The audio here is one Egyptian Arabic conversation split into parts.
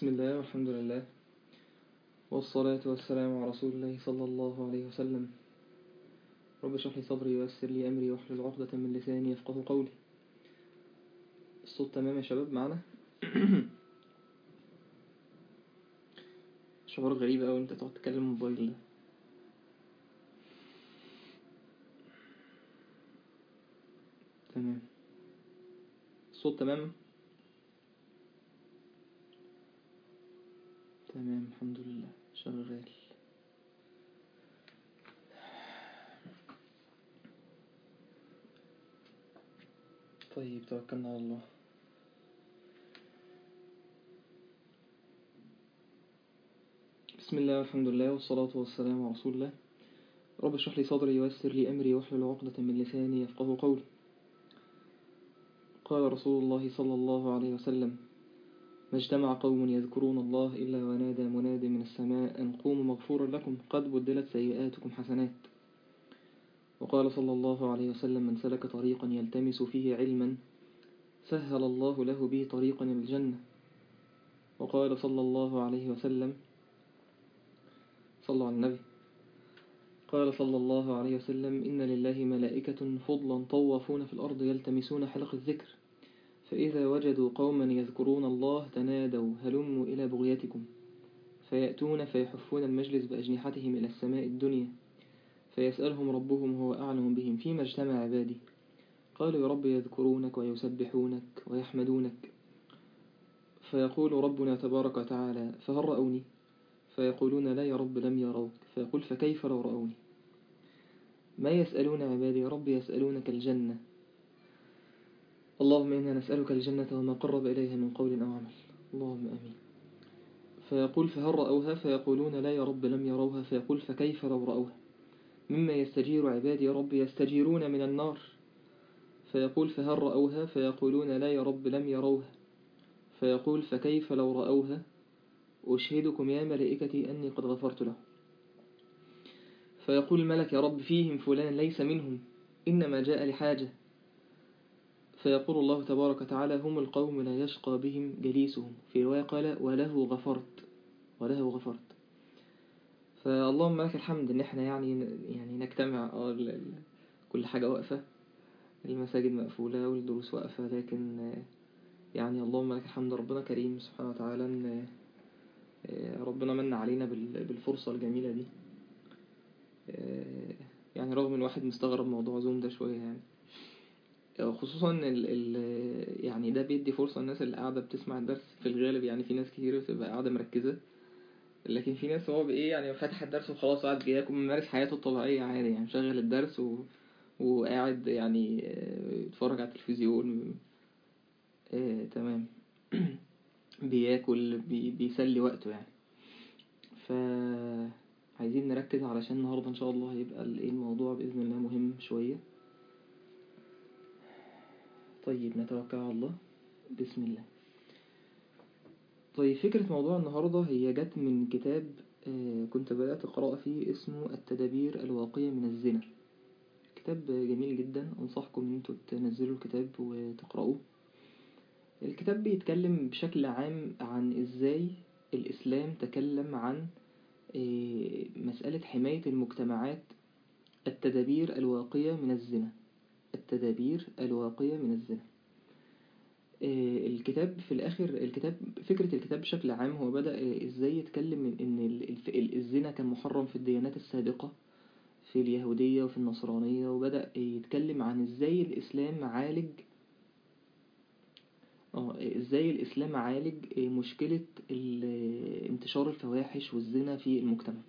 بسم الله والحمد لله والصلاة والسلام على رسول الله صلى الله عليه وسلم رب اشرح لي صدري ويسر لي أمري واحلل عقدة من لساني يفقه قولي الصوت تمام يا شباب معنا شعور غريب أوي أنت تقعد تتكلم موبايل ده تمام الصوت تمام تمام الحمد لله شغال طيب توكلنا على الله بسم الله والحمد لله والصلاة والسلام على رسول الله رب اشرح لي صدري ويسر لي أمري واحلل عقدة من لساني يفقه قولي قال رسول الله صلى الله عليه وسلم ما اجتمع قوم يذكرون الله إلا ونادى مناد من السماء أن قوموا مغفورا لكم قد بدلت سيئاتكم حسنات وقال صلى الله عليه وسلم من سلك طريقا يلتمس فيه علما سهل الله له به طريقا إلى الجنة وقال صلى الله عليه وسلم صلى على النبي قال صلى الله عليه وسلم إن لله ملائكة فضلا طوافون في الأرض يلتمسون حلق الذكر فإذا وجدوا قوما يذكرون الله تنادوا هلموا إلى بغيتكم فيأتون فيحفون المجلس بأجنحتهم إلى السماء الدنيا فيسألهم ربهم هو أعلم بهم فيما اجتمع عبادي قالوا يا رب يذكرونك ويسبحونك ويحمدونك فيقول ربنا تبارك وتعالى فهل رأوني فيقولون لا يا رب لم يروك فيقول فكيف لو رأوني ما يسألون عبادي يا رب يسألونك الجنة اللهم إنا نسألك الجنة وما قرب إليها من قول أو عمل اللهم أمين فيقول فهل رأوها فيقولون لا يا رب لم يروها فيقول فكيف لو رأوها مما يستجير عبادي يا رب يستجيرون من النار فيقول فهل رأوها فيقولون لا يا رب لم يروها فيقول فكيف لو رأوها أشهدكم يا ملائكتي أني قد غفرت له فيقول الملك يا رب فيهم فلان ليس منهم إنما جاء لحاجة فيقول الله تبارك وتعالى هم القوم لا يشقى بهم جليسهم في رواية قال وله غفرت وله غفرت فاللهم لك الحمد ان احنا يعني يعني نجتمع اه ال- ال- كل حاجة واقفة المساجد مقفولة والدروس واقفة لكن يعني اللهم لك الحمد ربنا كريم سبحانه وتعالى ان ربنا من علينا بال- بالفرصة الجميلة دي يعني رغم الواحد مستغرب موضوع زوم ده شوية يعني خصوصا ال ال يعني ده بيدي فرصة الناس اللي قاعدة بتسمع الدرس في الغالب يعني في ناس كتير بتبقى قاعدة مركزة لكن في ناس هو بإيه يعني فاتح الدرس وخلاص قاعد جايكم ممارس حياته الطبيعية عادي يعني مشغل الدرس و... وقاعد يعني يتفرج على التلفزيون آه، تمام بياكل بي... بيسلي وقته يعني ف عايزين نركز علشان النهاردة إن شاء الله هيبقى ال- إيه الموضوع بإذن الله مهم شوية طيب نتوكل على الله بسم الله طيب فكرة موضوع النهاردة هي جت من كتاب آه، كنت بدأت أقرأ فيه اسمه التدابير الواقية من الزنا كتاب جميل جدا أنصحكم إن انتوا تنزلوا الكتاب وتقرأوه الكتاب بيتكلم بشكل عام عن إزاي الإسلام تكلم عن آه، مسألة حماية المجتمعات التدابير الواقية من الزنا التدابير الواقية من الزنا آه، الكتاب في الآخر الكتاب فكرة الكتاب بشكل عام هو بدأ آه، إزاي يتكلم من إن ال- الف- ال- الزنا كان محرم في الديانات السابقة في اليهودية وفي النصرانية وبدأ يتكلم عن إزاي الإسلام عالج اه إزاي الإسلام عالج آه، مشكلة ال- انتشار الفواحش والزنا في المجتمع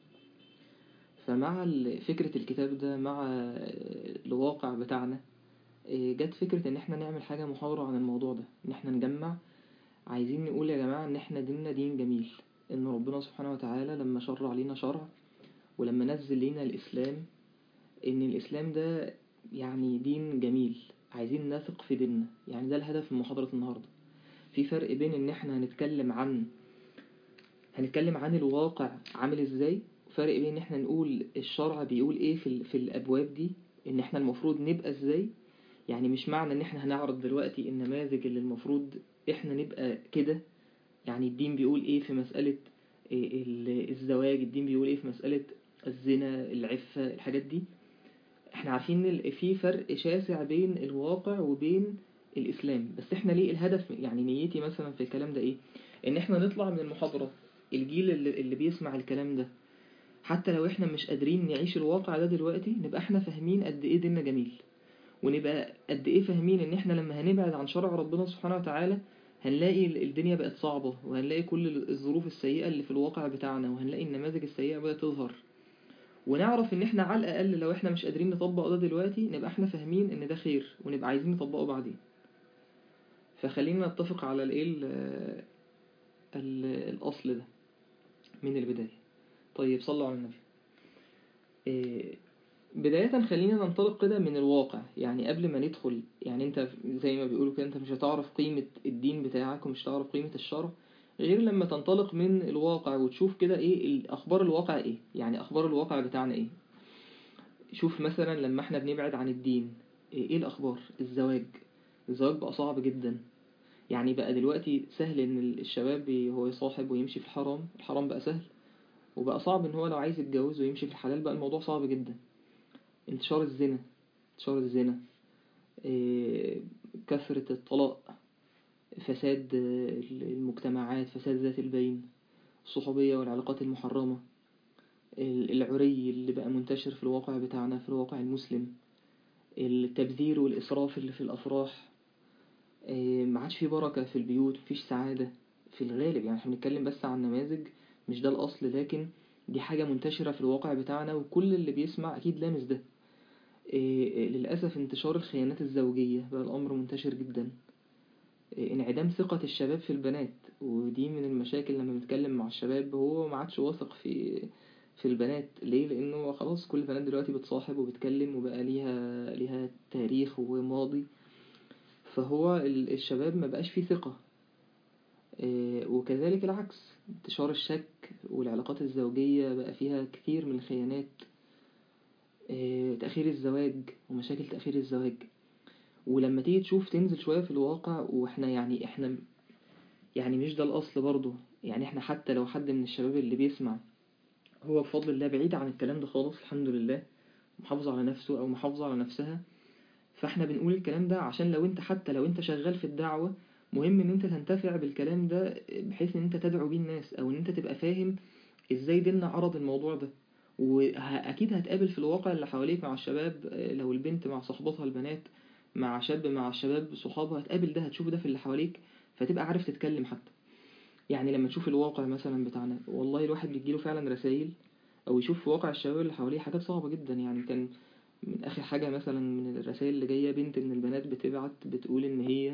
فمع ال- فكرة الكتاب ده مع آه، الواقع بتاعنا آه، جت فكرة ان احنا نعمل حاجة محاورة عن الموضوع ده ان احنا نجمع عايزين نقول يا جماعة ان احنا ديننا دين جميل ان ربنا سبحانه وتعالى لما شرع لينا شرع ولما نزل لينا الاسلام ان الاسلام ده يعني دين جميل عايزين نثق في ديننا يعني ده الهدف من محاضرة النهاردة في فرق بين ان احنا هنتكلم عن هنتكلم عن الواقع عامل ازاي وفرق بين ان احنا نقول الشرع بيقول ايه في, ال- في الابواب دي ان احنا المفروض نبقى ازاي يعني مش معنى ان احنا هنعرض دلوقتي النماذج اللي المفروض احنا نبقى كده يعني الدين بيقول ايه في مسألة إيه ال- الزواج الدين بيقول ايه في مسألة الزنا العفة الحاجات دي احنا عارفين ان ال- في فرق شاسع بين الواقع وبين الاسلام بس احنا ليه الهدف يعني نيتي مثلا في الكلام ده ايه ان احنا نطلع من المحاضرة الجيل اللي, اللي بيسمع الكلام ده حتى لو احنا مش قادرين نعيش الواقع ده دلوقتي نبقى احنا فاهمين قد ايه ديننا جميل ونبقى قد ايه فاهمين ان احنا لما هنبعد عن شرع ربنا سبحانه وتعالى هنلاقي ال- الدنيا بقت صعبة وهنلاقي كل ال- الظروف السيئة اللي في الواقع بتاعنا وهنلاقي النماذج السيئة بدأت تظهر ونعرف ان احنا على الاقل لو احنا مش قادرين نطبق ده دلوقتي نبقى احنا فاهمين ان ده خير ونبقى عايزين نطبقه بعدين فخلينا نتفق على الايه ال- ال- الاصل ده من البداية طيب صلوا على النبي إيه، بداية خلينا ننطلق كده من الواقع يعني قبل ما ندخل يعني انت زي ما بيقولوا كده انت مش هتعرف قيمة الدين بتاعك ومش هتعرف قيمة الشرع غير لما تنطلق من الواقع وتشوف كده ايه ال- اخبار الواقع ايه يعني اخبار الواقع بتاعنا ايه شوف مثلا لما احنا بنبعد عن الدين ايه إيه الاخبار الزواج الزواج بقى صعب جدا يعني بقى دلوقتي سهل ان الشباب بي- هو يصاحب ويمشي في الحرام الحرام بقى سهل وبقى صعب ان هو لو عايز يتجوز ويمشي في الحلال بقى الموضوع صعب جدا انتشار الزنا انتشار الزنا إيه، كثرة الطلاق فساد آه، المجتمعات فساد ذات البين الصحوبية والعلاقات المحرمة ال- العري اللي بقى منتشر في الواقع بتاعنا في الواقع المسلم التبذير والإسراف اللي في الأفراح إيه، ما عادش في بركة في البيوت مفيش سعادة في الغالب يعني احنا بنتكلم بس عن نماذج مش ده الأصل لكن دي حاجة منتشرة في الواقع بتاعنا وكل اللي بيسمع أكيد لامس ده إيه، إيه، للأسف انتشار الخيانات الزوجية بقى الأمر منتشر جدا إيه، انعدام ثقة الشباب في البنات ودي من المشاكل لما بنتكلم مع الشباب هو ما عادش واثق في في البنات ليه لأنه خلاص كل البنات دلوقتي بتصاحب وبتكلم وبقى ليها ليها تاريخ وماضي فهو ال- الشباب ما بقاش فيه ثقة إيه، وكذلك العكس انتشار الشك والعلاقات الزوجية بقى فيها كثير من الخيانات إيه، تأخير الزواج ومشاكل تأخير الزواج ولما تيجي تشوف تنزل شوية في الواقع واحنا يعني احنا يعني مش ده الأصل برضه يعني احنا حتى لو حد من الشباب اللي بيسمع هو بفضل الله بعيد عن الكلام ده خالص الحمد لله محافظ على نفسه أو محافظة على نفسها فاحنا بنقول الكلام ده عشان لو انت حتى لو انت شغال في الدعوة مهم ان انت تنتفع بالكلام ده بحيث ان انت تدعو بيه الناس او ان انت تبقى فاهم ازاي ديننا عرض الموضوع ده واكيد هتقابل في الواقع اللي حواليك مع الشباب آه، لو البنت مع صحباتها البنات مع شاب مع شباب صحابها هتقابل ده هتشوف ده في اللي حواليك فتبقى عارف تتكلم حتى يعني لما تشوف الواقع مثلا بتاعنا والله الواحد بيجيله فعلا رسائل او يشوف في واقع الشباب اللي حواليه حاجات صعبة جدا يعني كان من اخر حاجة مثلا من الرسائل اللي جاية بنت من البنات بتبعت بتقول ان هي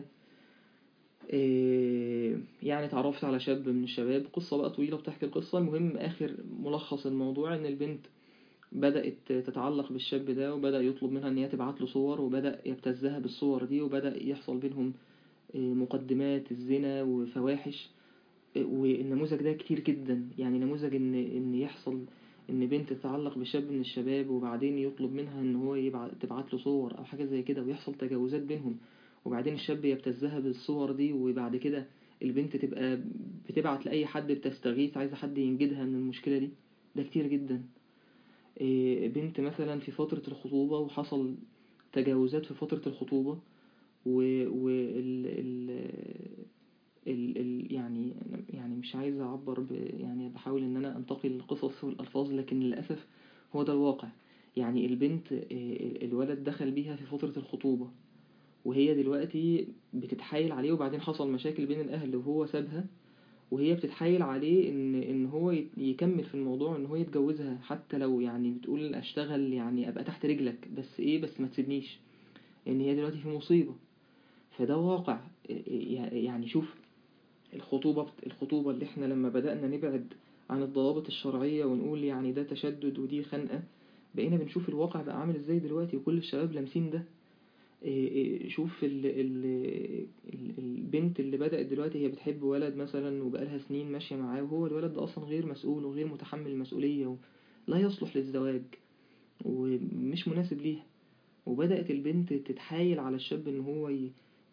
إيه، يعني اتعرفت على شاب من الشباب قصة بقى طويلة بتحكي القصة المهم آخر ملخص الموضوع إن البنت بدأت تتعلق بالشاب ده وبدأ يطلب منها إن هي تبعت له صور وبدأ يبتزها بالصور دي وبدأ يحصل بينهم إيه، مقدمات الزنا وفواحش إيه، والنموذج ده كتير جدا يعني نموذج إن إن يحصل إن بنت تتعلق بشاب من الشباب وبعدين يطلب منها إن هو يبعت تبعت له صور أو حاجة زي كده ويحصل تجاوزات بينهم وبعدين الشاب يبتزها بالصور دي وبعد كده البنت تبقى بتبعت لأي حد بتستغيث عايزة حد ينجدها من المشكلة دي ده كتير جدا إيه، بنت مثلا في فترة الخطوبة وحصل تجاوزات في فترة الخطوبة و, و ال ال ال ال يعني يعني مش عايز أعبر ب يعني بحاول إن أنا أنتقي القصص والألفاظ لكن للأسف هو ده الواقع يعني البنت إيه، الولد دخل بيها في فترة الخطوبة وهي دلوقتي بتتحايل عليه وبعدين حصل مشاكل بين الأهل وهو سابها وهي بتتحايل عليه إن إن هو يت- يكمل في الموضوع إن هو يتجوزها حتى لو يعني بتقول أشتغل يعني أبقى تحت رجلك بس إيه بس ما تسيبنيش إن هي دلوقتي في مصيبة فده واقع يعني شوف الخطوبة الخطوبة اللي إحنا لما بدأنا نبعد عن الضوابط الشرعية ونقول يعني ده تشدد ودي خنقة بقينا بنشوف الواقع بقى عامل إزاي دلوقتي وكل الشباب لامسين ده إيه إيه شوف ال ال ال البنت اللي بدأت دلوقتي هي بتحب ولد مثلا وبقالها سنين ماشية معاه وهو الولد ده أصلا غير مسؤول وغير متحمل المسؤولية لا يصلح للزواج ومش مناسب ليها وبدأت البنت تتحايل على الشاب إن هو ي-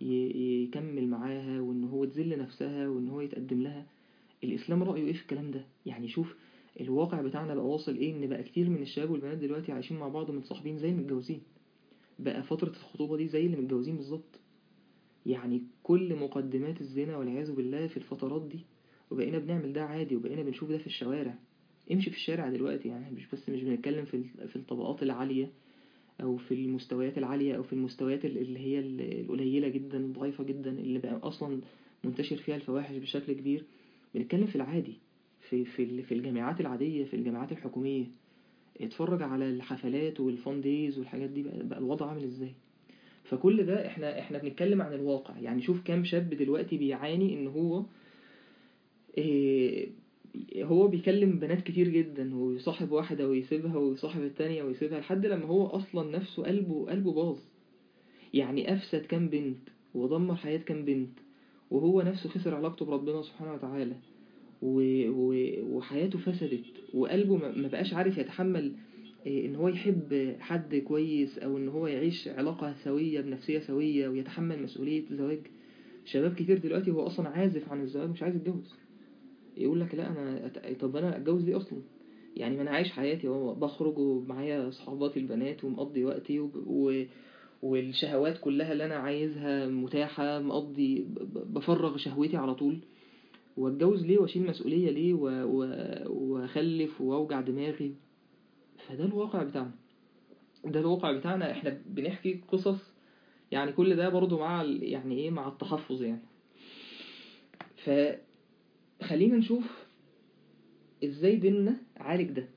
ي- يكمل معاها وان هو تذل نفسها وان هو يتقدم لها الاسلام رأيه ايه في الكلام ده يعني شوف الواقع بتاعنا بقى واصل ايه ان بقى كتير من الشباب والبنات دلوقتي عايشين مع بعض ومتصاحبين زي متجوزين بقى فترة الخطوبة دي زي اللي متجوزين بالظبط يعني كل مقدمات الزنا والعياذ بالله في الفترات دي وبقينا بنعمل ده عادي وبقينا بنشوف ده في الشوارع امشي في الشارع دلوقتي يعني مش بس مش بنتكلم في ال- في الطبقات العالية او في المستويات العالية او في المستويات ال- اللي هي ال- القليلة جدا ضعيفة جدا اللي بقى اصلا منتشر فيها الفواحش بشكل كبير بنتكلم في العادي في في ال- في الجامعات العادية في الجامعات الحكومية اتفرج على الحفلات والفان ديز والحاجات دي بقى, بقى الوضع عامل ازاي فكل ده احنا احنا بنتكلم عن الواقع يعني شوف كام شاب دلوقتي بيعاني ان هو إيه هو بيكلم بنات كتير جدا ويصاحب واحدة ويسيبها ويصاحب التانية ويسيبها لحد لما هو اصلا نفسه قلبه قلبه باظ يعني افسد كام بنت ودمر حياة كام بنت وهو نفسه خسر علاقته بربنا سبحانه وتعالى و... و... وحياته فسدت وقلبه ما ما بقاش عارف يتحمل إيه، ان هو يحب حد كويس او ان هو يعيش علاقة سوية بنفسية سوية ويتحمل مسؤولية زواج شباب كتير دلوقتي هو اصلا عازف عن الزواج مش عايز يتجوز يقول لك لا انا أت- طب انا اتجوز ليه اصلا يعني ما انا عايش حياتي اهو بخرج ومعايا صحباتي البنات ومقضي وقتي وب... و... والشهوات كلها اللي انا عايزها متاحة مقضي ب- ب- بفرغ شهوتي على طول واتجوز ليه واشيل مسؤولية ليه و... و... واخلف واوجع دماغي فده الواقع بتاعنا ده الواقع بتاعنا احنا بنحكي قصص يعني كل ده برضو مع ال... يعني ايه مع التحفظ يعني فخلينا نشوف ازاي ديننا عالج ده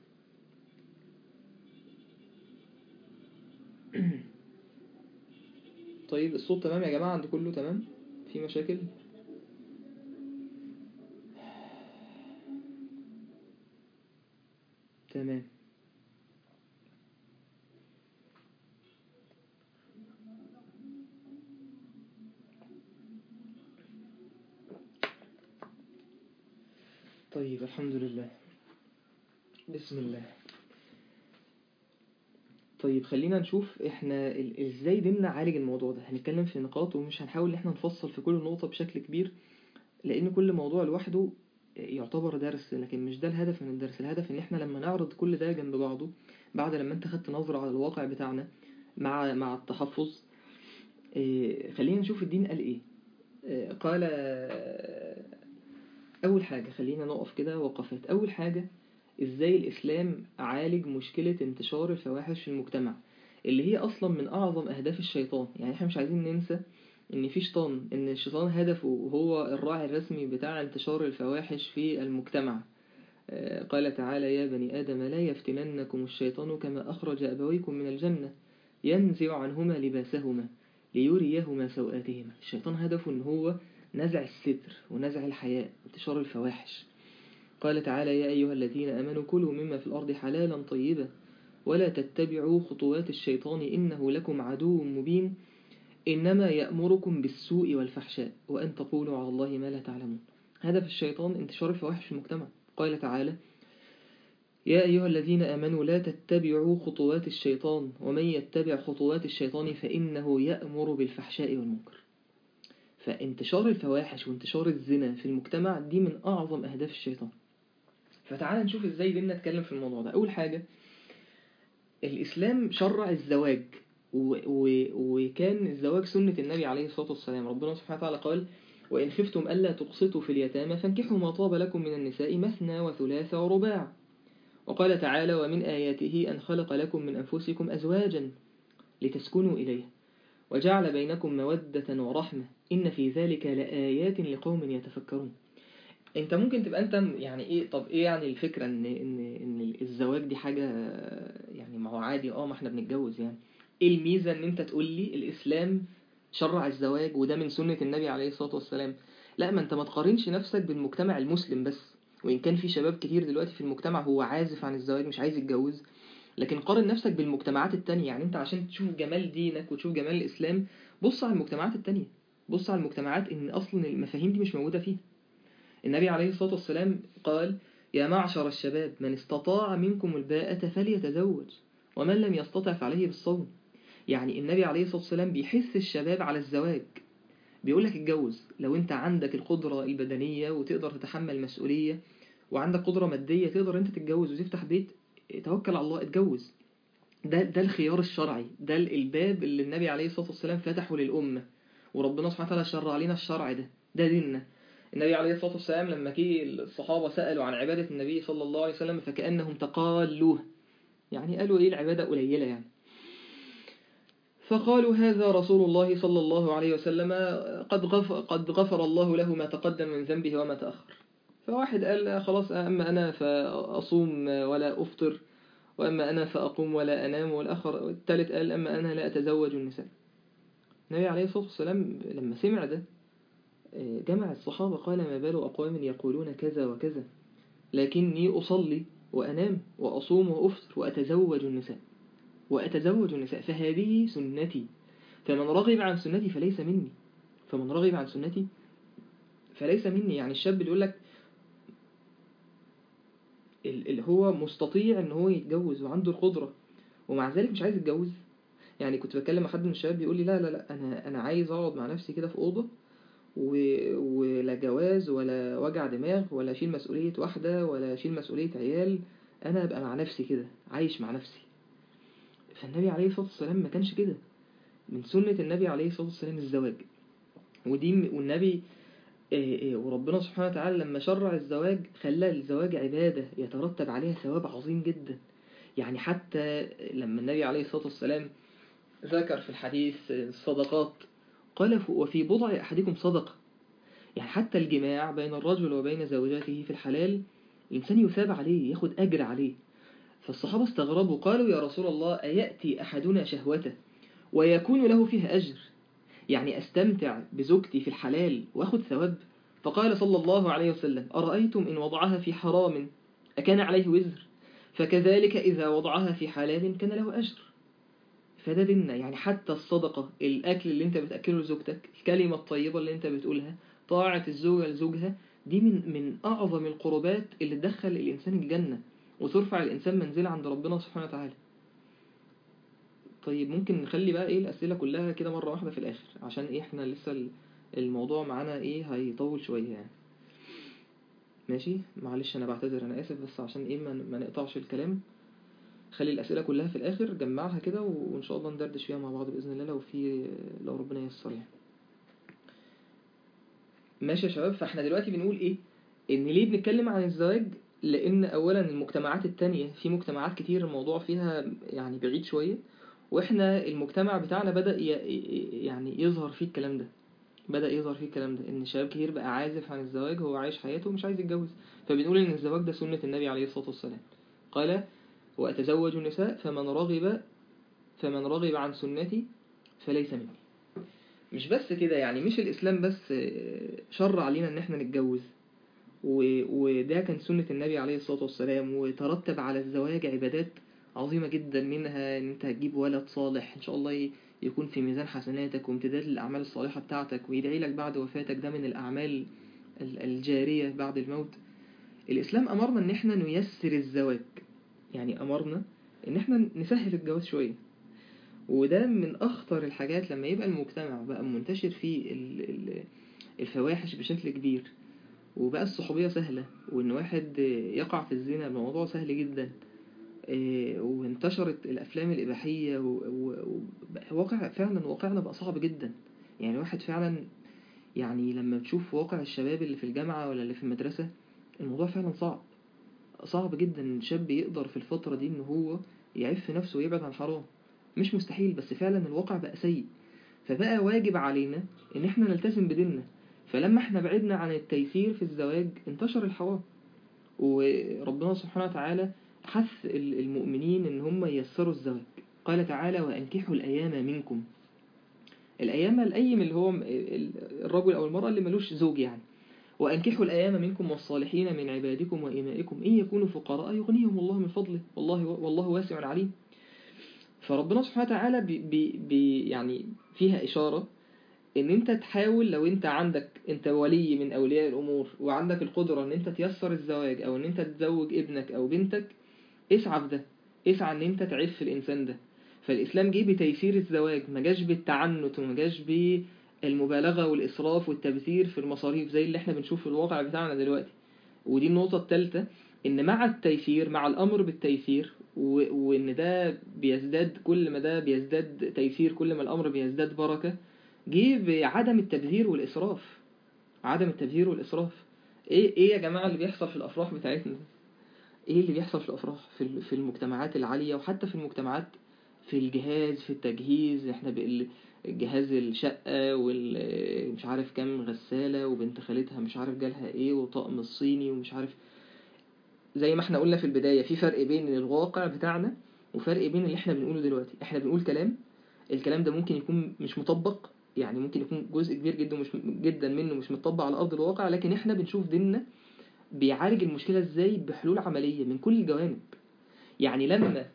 طيب الصوت تمام يا جماعة عند كله تمام في مشاكل تمام طيب الحمد لله بسم الله طيب خلينا نشوف احنا ال- ازاي ديننا عالج الموضوع ده هنتكلم في نقاط ومش هنحاول ان احنا نفصل في كل نقطة بشكل كبير لان كل موضوع لوحده يعتبر درس لكن مش ده الهدف من الدرس الهدف ان احنا لما نعرض كل ده جنب بعضه بعد لما انت خدت نظرة على الواقع بتاعنا مع مع التحفظ إيه، خلينا نشوف الدين قال ايه إيه، قال اول حاجة خلينا نقف كده وقفات اول حاجة ازاي الاسلام عالج مشكلة انتشار الفواحش في المجتمع اللي هي اصلا من اعظم اهداف الشيطان يعني احنا مش عايزين ننسى ان في شيطان ان الشيطان هدفه هو الراعي الرسمي بتاع انتشار الفواحش في المجتمع آه، قال تعالى يا بني آدم لا يفتننكم الشيطان كما أخرج أبويكم من الجنة ينزع عنهما لباسهما ليريهما سوآتهما الشيطان هدفه ان هو نزع الستر ونزع الحياء انتشار الفواحش قال تعالى يا أيها الذين آمنوا كلوا مما في الأرض حلالا طيبا ولا تتبعوا خطوات الشيطان إنه لكم عدو مبين إنما يأمركم بالسوء والفحشاء وأن تقولوا على الله ما لا تعلمون هدف الشيطان انتشار الفواحش في المجتمع قال تعالى يا أيها الذين آمنوا لا تتبعوا خطوات الشيطان ومن يتبع خطوات الشيطان فإنه يأمر بالفحشاء والمنكر فانتشار الفواحش وانتشار الزنا في المجتمع دي من أعظم أهداف الشيطان فتعال نشوف ازاي ديننا نتكلم في الموضوع ده أول حاجة الإسلام شرع الزواج و... و... وكان الزواج سنة النبي عليه الصلاة والسلام ربنا سبحانه وتعالى قال وإن خفتم ألا تقسطوا في اليتامى فانكحوا ما طاب لكم من النساء مثنى وثلاث ورباع وقال تعالى ومن آياته أن خلق لكم من أنفسكم أزواجا لتسكنوا إليه وجعل بينكم مودة ورحمة إن في ذلك لآيات لقوم يتفكرون انت ممكن تبقى انت يعني ايه طب ايه يعني الفكرة ان ان ان الزواج دي حاجة يعني ما هو عادي اه ما احنا بنتجوز يعني ايه الميزة ان انت تقول لي الاسلام شرع الزواج وده من سنة النبي عليه الصلاة والسلام لا ما انت ما تقارنش نفسك بالمجتمع المسلم بس وإن كان في شباب كتير دلوقتي في المجتمع هو عازف عن الزواج مش عايز يتجوز لكن قارن نفسك بالمجتمعات التانية يعني انت عشان تشوف جمال دينك وتشوف جمال الإسلام بص على المجتمعات التانية بص على المجتمعات ان اصلا المفاهيم دي مش موجودة فيها النبي عليه الصلاة والسلام قال يا معشر الشباب من استطاع منكم الباءة فليتزوج ومن لم يستطع فعليه بالصوم يعني النبي عليه الصلاة والسلام بيحث الشباب على الزواج بيقول لك اتجوز لو انت عندك القدرة البدنية وتقدر تتحمل مسؤولية وعندك قدرة مادية تقدر انت تتجوز وتفتح بيت توكل على الله اتجوز ده ده الخيار الشرعي ده الباب اللي النبي عليه الصلاة والسلام فتحه للأمة وربنا سبحانه وتعالى شرع علينا الشرع ده ده ديننا النبي عليه الصلاة والسلام لما جه الصحابة سألوا عن عبادة النبي صلى الله عليه وسلم فكأنهم تقالوه يعني قالوا ايه العبادة قليلة يعني فقالوا هذا رسول الله صلى الله عليه وسلم قد غفر, قد غفر الله له ما تقدم من ذنبه وما تأخر فواحد قال خلاص أما أنا فأصوم ولا أفطر وأما أنا فأقوم ولا أنام والآخر الثالث قال أما أنا لا أتزوج النساء النبي عليه الصلاة والسلام لما سمع ده جمع الصحابة قال ما بال أقوام يقولون كذا وكذا لكني أصلي وأنام وأصوم وأفطر وأتزوج النساء وأتزوج النساء فهذه سنتي فمن رغب عن سنتي فليس مني فمن رغب عن سنتي فليس مني يعني الشاب اللي يقول لك اللي هو مستطيع ان هو يتجوز وعنده القدرة ومع ذلك مش عايز يتجوز يعني كنت بكلم مع حد من الشباب بيقول لي لا لا لا انا انا عايز اقعد مع نفسي كده في اوضه و... ولا جواز ولا وجع دماغ ولا اشيل مسؤوليه واحده ولا اشيل مسؤوليه عيال انا ابقى مع نفسي كده عايش مع نفسي فالنبي عليه الصلاه والسلام ما كانش كده من سنه النبي عليه الصلاه والسلام الزواج ودي والنبي وربنا سبحانه وتعالى لما شرع الزواج خلى الزواج عبادة يترتب عليها ثواب عظيم جدا يعني حتى لما النبي عليه الصلاة والسلام ذكر في الحديث الصدقات قال وفي بضع أحدكم صدقة يعني حتى الجماع بين الرجل وبين زوجاته في الحلال الإنسان يثاب عليه ياخد أجر عليه فالصحابة استغربوا قالوا يا رسول الله أيأتي أحدنا شهوته ويكون له فيها أجر يعني أستمتع بزوجتي في الحلال وأخذ ثواب فقال صلى الله عليه وسلم أرأيتم إن وضعها في حرام أكان عليه وزر فكذلك إذا وضعها في حلال كان له أجر فده ديننا يعني حتى الصدقة الأكل اللي انت بتأكله لزوجتك الكلمة الطيبة اللي انت بتقولها طاعة الزوجة لزوجها دي من, من أعظم القربات اللي تدخل الإنسان الجنة وترفع الإنسان منزلة عند ربنا سبحانه وتعالى طيب ممكن نخلي بقى ايه الأسئلة كلها كده مرة واحدة في الآخر عشان ايه احنا لسه الموضوع معانا ايه هيطول شوية يعني ماشي معلش انا بعتذر انا اسف بس عشان ايه ما نقطعش الكلام خلي الأسئلة كلها في الآخر جمعها كده وإن شاء الله ندردش فيها مع بعض بإذن الله لو في لو ربنا ييسر يعني ماشي يا شباب فاحنا دلوقتي بنقول ايه ان ليه بنتكلم عن الزواج لان اولا المجتمعات التانية في مجتمعات كتير الموضوع فيها يعني بعيد شوية واحنا المجتمع بتاعنا بدأ يعني يظهر فيه الكلام ده بدأ يظهر فيه الكلام ده ان شباب كتير بقى عازف عن الزواج هو عايش حياته ومش عايز يتجوز فبنقول ان الزواج ده سنة النبي عليه الصلاة والسلام قال وأتزوج النساء فمن رغب فمن رغب عن سنتي فليس مني مش بس كده يعني مش الإسلام بس شرع علينا إن احنا نتجوز وده كان سنة النبي عليه الصلاة والسلام وترتب على الزواج عبادات عظيمة جدا منها إن أنت هتجيب ولد صالح إن شاء الله يكون في ميزان حسناتك وامتداد للأعمال الصالحة بتاعتك ويدعي لك بعد وفاتك ده من الأعمال الجارية بعد الموت الإسلام أمرنا إن احنا نيسر الزواج يعني أمرنا إن احنا نسهل الجواز شوية وده من أخطر الحاجات لما يبقى المجتمع بقى منتشر فيه الفواحش بشكل كبير وبقى الصحوبية سهلة وإن واحد يقع في الزنا بموضوع سهل جدا وانتشرت الأفلام الإباحية وواقع فعلا واقعنا بقى صعب جدا يعني واحد فعلا يعني لما بتشوف واقع الشباب اللي في الجامعة ولا اللي في المدرسة الموضوع فعلا صعب صعب جدا ان شاب يقدر في الفترة دي ان هو يعف نفسه ويبعد عن الحرام مش مستحيل بس فعلا الواقع بقى سيء فبقى واجب علينا ان احنا نلتزم بديننا فلما احنا بعدنا عن التيسير في الزواج انتشر الحرام وربنا سبحانه وتعالى حث المؤمنين ان هم ييسروا الزواج قال تعالى وانكحوا الايام منكم الايام الايم اللي هو الرجل او المرأة اللي ملوش زوج يعني وأنكحوا الأيام منكم والصالحين من عبادكم وإمائكم إن يكونوا فقراء يغنيهم الله من فضله والله والله واسع عليم فربنا سبحانه وتعالى بي بي بي يعني فيها إشارة إن أنت تحاول لو أنت عندك أنت ولي من أولياء الأمور وعندك القدرة إن أنت تيسر الزواج أو إن أنت تزوج ابنك أو بنتك اسعى في ده اسعى إن أنت تعف الإنسان ده فالإسلام جه بتيسير الزواج ما جاش بالتعنت وما جاش ب المبالغة والإسراف والتبذير في المصاريف زي اللي احنا بنشوف في الواقع بتاعنا دلوقتي ودي النقطة الثالثة إن مع التيسير مع الأمر بالتيسير و- وإن ده بيزداد كل ما ده بيزداد تيسير كل ما الأمر بيزداد بركة جه بعدم التبذير والإسراف عدم التبذير والإسراف إيه إيه يا جماعة اللي بيحصل في الأفراح بتاعتنا إيه اللي بيحصل في الأفراح في ال- في المجتمعات العالية وحتى في المجتمعات في الجهاز في التجهيز احنا بال- جهاز الشقة ومش عارف كام غسالة وبنت خالتها مش عارف جالها ايه وطقم الصيني ومش عارف زي ما احنا قلنا في البداية في فرق بين الواقع بتاعنا وفرق بين اللي احنا بنقوله دلوقتي احنا بنقول كلام الكلام ده ممكن يكون مش مطبق يعني ممكن يكون جزء كبير جدا مش جدا منه مش مطبق على ارض الواقع لكن احنا بنشوف ديننا بيعالج المشكلة ازاي بحلول عملية من كل الجوانب يعني لما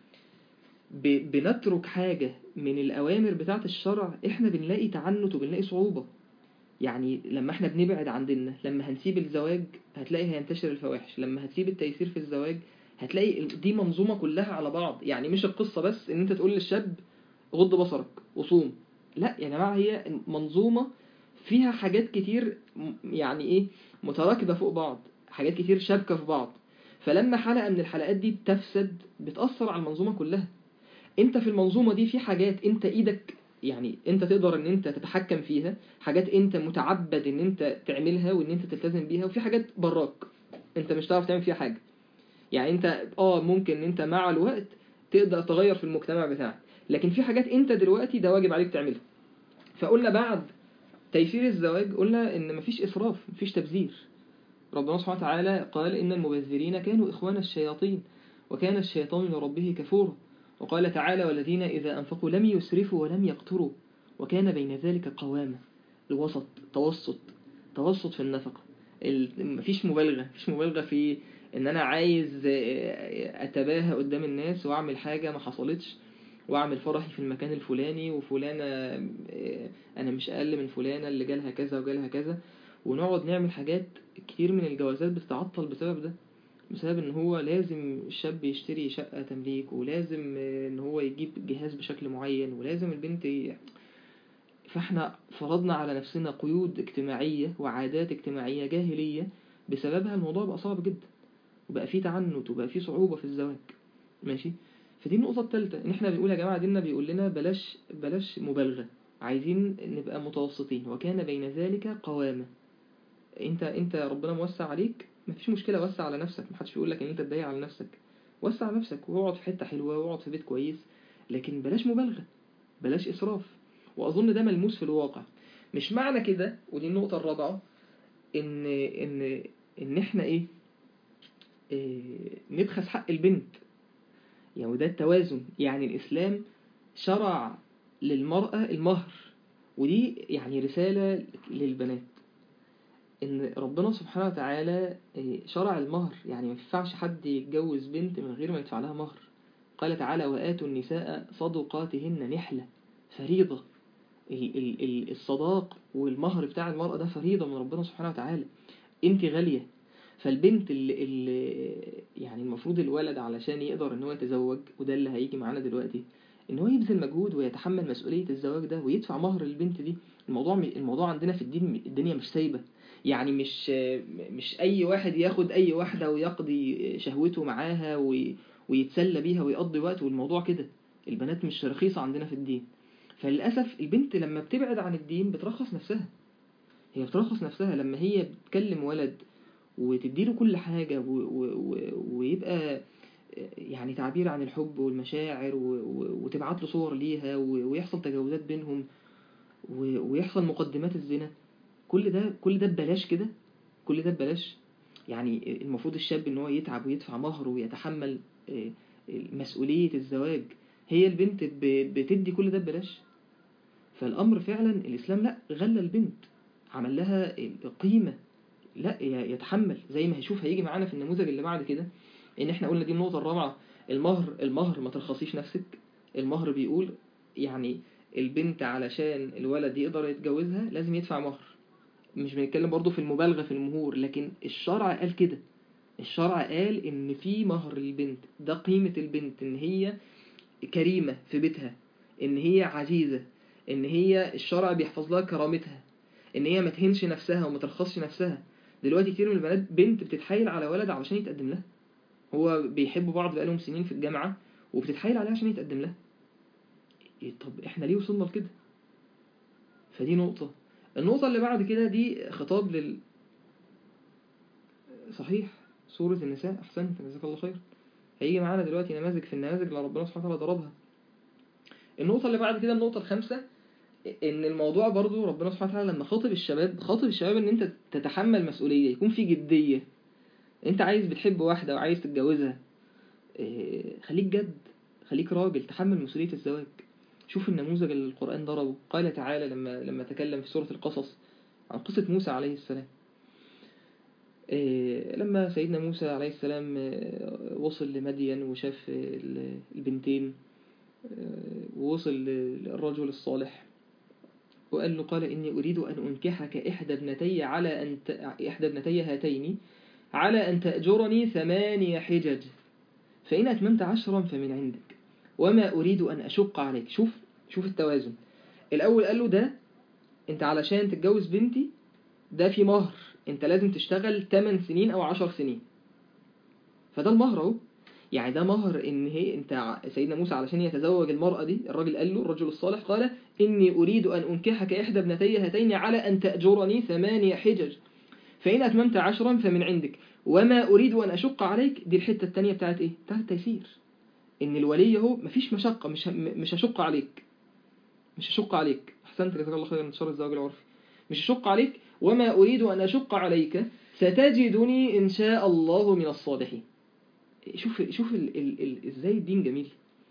ب- بنترك حاجة من الأوامر بتاعة الشرع إحنا بنلاقي تعنت وبنلاقي صعوبة يعني لما إحنا بنبعد عن ديننا لما هنسيب الزواج هتلاقي هينتشر الفواحش لما هتسيب التيسير في الزواج هتلاقي ال- دي منظومة كلها على بعض يعني مش القصة بس إن أنت تقول للشاب غض بصرك وصوم لا يا جماعة هي منظومة فيها حاجات كتير م- يعني إيه متراكبة فوق بعض حاجات كتير شابكة في بعض فلما حلقة من الحلقات دي بتفسد بتأثر على المنظومة كلها انت في المنظومة دي في حاجات انت ايدك يعني انت تقدر ان انت تتحكم فيها حاجات انت متعبد ان انت تعملها وان انت تلتزم بيها وفي حاجات براك انت مش هتعرف تعمل فيها حاجة يعني انت اه ممكن ان انت مع الوقت تقدر تغير في المجتمع بتاعك لكن في حاجات انت دلوقتي ده واجب عليك تعملها فقلنا بعد تيسير الزواج قلنا ان مفيش اسراف مفيش تبذير ربنا سبحانه وتعالى قال ان المبذرين كانوا اخوان الشياطين وكان الشيطان لربه كفورا وقال تعالى والذين إذا أنفقوا لم يسرفوا ولم يقتروا وكان بين ذلك قوامة الوسط توسط توسط في النفقة ال- مفيش مبالغة مفيش مبالغة في إن أنا عايز آه، أتباهى قدام الناس وأعمل حاجة ما حصلتش وأعمل فرحي في المكان الفلاني وفلانة آه، أنا مش أقل من فلانة اللي جالها كذا وجالها كذا ونقعد نعمل حاجات كتير من الجوازات بتتعطل بسبب ده بسبب ان هو لازم الشاب يشتري شقة تمليك ولازم آه، ان هو يجيب جهاز بشكل معين ولازم البنت ي... فاحنا فرضنا على نفسنا قيود اجتماعية وعادات اجتماعية جاهلية بسببها الموضوع بقى صعب جدا وبقى فيه تعنت وبقى فيه صعوبة في الزواج ماشي فدي النقطة الثالثة ان احنا بنقول يا جماعة ديننا بيقول لنا بلاش بلاش مبالغة عايزين نبقى متوسطين وكان بين ذلك قوامة انت انت ربنا موسع عليك مفيش مشكلة وسع على نفسك محدش بيقول لك ان انت تضيق على نفسك وسع على نفسك واقعد في حتة حلوة واقعد في بيت كويس لكن بلاش مبالغة بلاش إسراف وأظن ده ملموس في الواقع مش معنى كده ودي النقطة الرابعة إن إن إن إحنا إيه, إيه نبخس حق البنت يعني وده التوازن يعني الإسلام شرع للمرأة المهر ودي يعني رسالة للبنات ان ربنا سبحانه وتعالى إيه، شرع المهر يعني ما ينفعش حد يتجوز بنت من غير ما يدفع لها مهر قال تعالى وآتوا النساء صدقاتهن نحلة فريضة ال- ال- ال- الصداق والمهر بتاع المرأة ده فريضة من ربنا سبحانه وتعالى انت غالية فالبنت اللي, اللي يعني المفروض الولد علشان يقدر ان هو يتزوج وده اللي هيجي معانا دلوقتي ان هو يبذل مجهود ويتحمل مسؤولية الزواج ده ويدفع مهر البنت دي الموضوع الموضوع عندنا في الدين الدنيا مش سايبة يعني مش مش اي واحد ياخد اي واحدة ويقضي شهوته معاها وي ويتسلى بيها ويقضي وقت والموضوع كده البنات مش رخيصة عندنا في الدين فللأسف البنت لما بتبعد عن الدين بترخص نفسها هي بترخص نفسها لما هي بتكلم ولد وتديله كل حاجة و و و ويبقى يعني تعبير عن الحب والمشاعر و و وتبعت له صور ليها و ويحصل تجاوزات بينهم و ويحصل مقدمات الزنا كل ده كل ده ببلاش كده كل ده ببلاش يعني المفروض الشاب ان هو يتعب ويدفع مهر ويتحمل آه، مسؤولية الزواج هي البنت ب- بتدي كل ده ببلاش فالأمر فعلا الإسلام لا غلى البنت عمل لها قيمة لا ي- يتحمل زي ما هيشوف هيجي معانا في النموذج اللي بعد كده ان احنا قلنا دي النقطة الرابعة المهر المهر ما ترخصيش نفسك المهر بيقول يعني البنت علشان الولد يقدر يتجوزها لازم يدفع مهر مش بنتكلم برضو في المبالغة في المهور لكن الشرع قال كده الشرع قال ان في مهر البنت ده قيمة البنت ان هي كريمة في بيتها ان هي عزيزة ان هي الشرع بيحفظ لها كرامتها ان هي ما تهنش نفسها وما ترخصش نفسها دلوقتي كتير من البنات بنت بتتحايل على ولد علشان يتقدم لها هو بيحبوا بعض بقالهم سنين في الجامعة وبتتحايل عليه عشان يتقدم لها إيه طب احنا ليه وصلنا لكده فدي نقطة النقطة اللي بعد كده دي خطاب لل صحيح سورة النساء أحسنت جزاك الله خير هيجي معانا دلوقتي نماذج في النماذج اللي ربنا سبحانه وتعالى ضربها النقطة اللي بعد كده النقطة الخامسة ان الموضوع برضو ربنا سبحانه وتعالى لما خاطب الشباب خاطب الشباب ان انت تتحمل مسؤولية يكون في جدية انت عايز بتحب واحدة وعايز تتجوزها إيه، خليك جد خليك راجل تحمل مسؤولية الزواج شوف النموذج اللي القرآن ضربه قال تعالى لما لما تكلم في سورة القصص عن قصة موسى عليه السلام إيه، لما سيدنا موسى عليه السلام آه، وصل لمدين وشاف ال- البنتين آه، ووصل للرجل الصالح وقال له قال إني أريد أن أنكحك إحدى ابنتي على أن ت... إحدى ابنتي هاتين على أن تأجرني ثماني حجج فإن أتممت عشرا فمن عندك وما أريد أن أشق عليك شوف شوف التوازن الأول قال له ده أنت علشان تتجوز بنتي ده في مهر أنت لازم تشتغل 8 سنين أو 10 سنين فده المهر أهو يعني ده مهر ان هي انت ع- سيدنا موسى علشان يتزوج المرأة دي الراجل قال له الرجل الصالح قال إني أريد أن أنكحك إحدى ابنتي هاتين على أن تأجرني ثمانية حجج فإن أتممت عشرا فمن عندك وما أريد أن أشق عليك دي الحتة التانية بتاعت إيه؟ بتاعت التيسير إن الولي هو مفيش مشقة مش ه- م- مش هشق عليك مش هشق عليك أحسنت جزاك الله خيرا انتشار الزواج العرفي مش هشق عليك وما أريد أن أشق عليك ستجدني إن شاء الله من الصالحين شوف شوف ال ال ال ازاي الدين جميل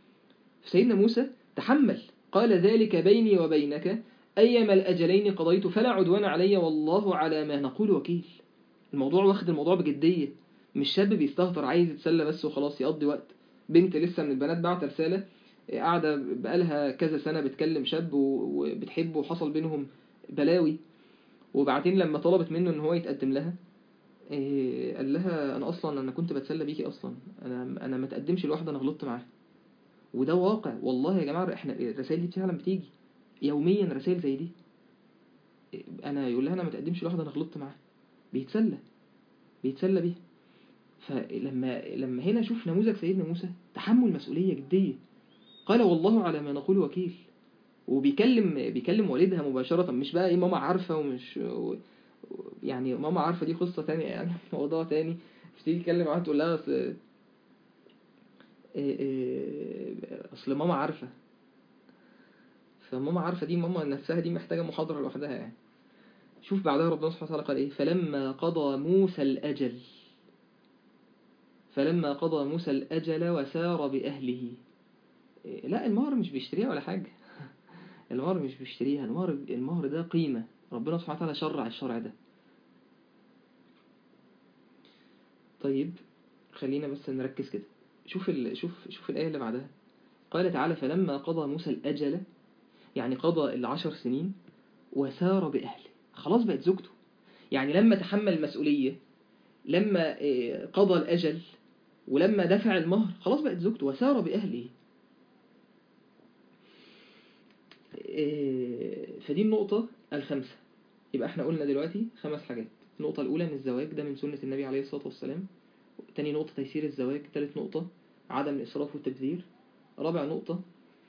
سيدنا موسى تحمل قال ذلك بيني وبينك أيما الأجلين قضيت فلا عدوان علي والله على ما نقول وكيل الموضوع واخد الموضوع بجدية مش شاب بيستهتر عايز يتسلى بس وخلاص يقضي وقت بنت لسه من البنات بعت رسالة قاعدة بقالها كذا سنة بتكلم شاب و- وبتحبه وحصل بينهم بلاوي وبعدين لما طلبت منه ان هو يتقدم لها إيه، قال لها انا اصلا انا كنت بتسلى بيكي اصلا انا انا ما تقدمش لواحده انا غلطت معاها وده واقع والله يا جماعه احنا الرسائل دي فعلا بتيجي يوميا رسائل زي دي إيه، انا يقول لها انا ما تقدمش لواحده انا غلطت معاها بيتسلى بيتسلى بيها فلما لما هنا شوف نموذج سيدنا موسى تحمل مسؤوليه جديه قال والله على ما نقول وكيل وبيكلم بيكلم والدها مباشرة مش بقى ايه ماما عارفة ومش و- يعني ماما عارفة دي قصة تانية يعني موضوع تاني مش تيجي تتكلم معاها تقول لها اصل إيه إيه اصل ماما عارفة فماما عارفة دي ماما نفسها دي محتاجة محاضرة لوحدها يعني شوف بعدها ربنا سبحانه وتعالى قال ايه فلما قضى موسى الأجل فلما قضى موسى الأجل وسار بأهله إيه لا المهر مش بيشتريها ولا حاجة المهر مش بيشتريها المهر المهر ده قيمة ربنا سبحانه وتعالى شرع الشرع ده طيب خلينا بس نركز كده شوف ال... شوف شوف الآية اللي بعدها قال تعالى فلما قضى موسى الأجل يعني قضى العشر سنين وسار بأهله خلاص بقت زوجته يعني لما تحمل المسؤولية لما إيه، قضى الأجل ولما دفع المهر خلاص بقت زوجته وسار بأهله إيه، فدي النقطة الخامسة يبقى احنا قلنا دلوقتي خمس حاجات النقطة الأولى إن الزواج ده من سنة النبي عليه الصلاة والسلام تاني نقطة تيسير الزواج تالت نقطة عدم الإسراف والتبذير رابع نقطة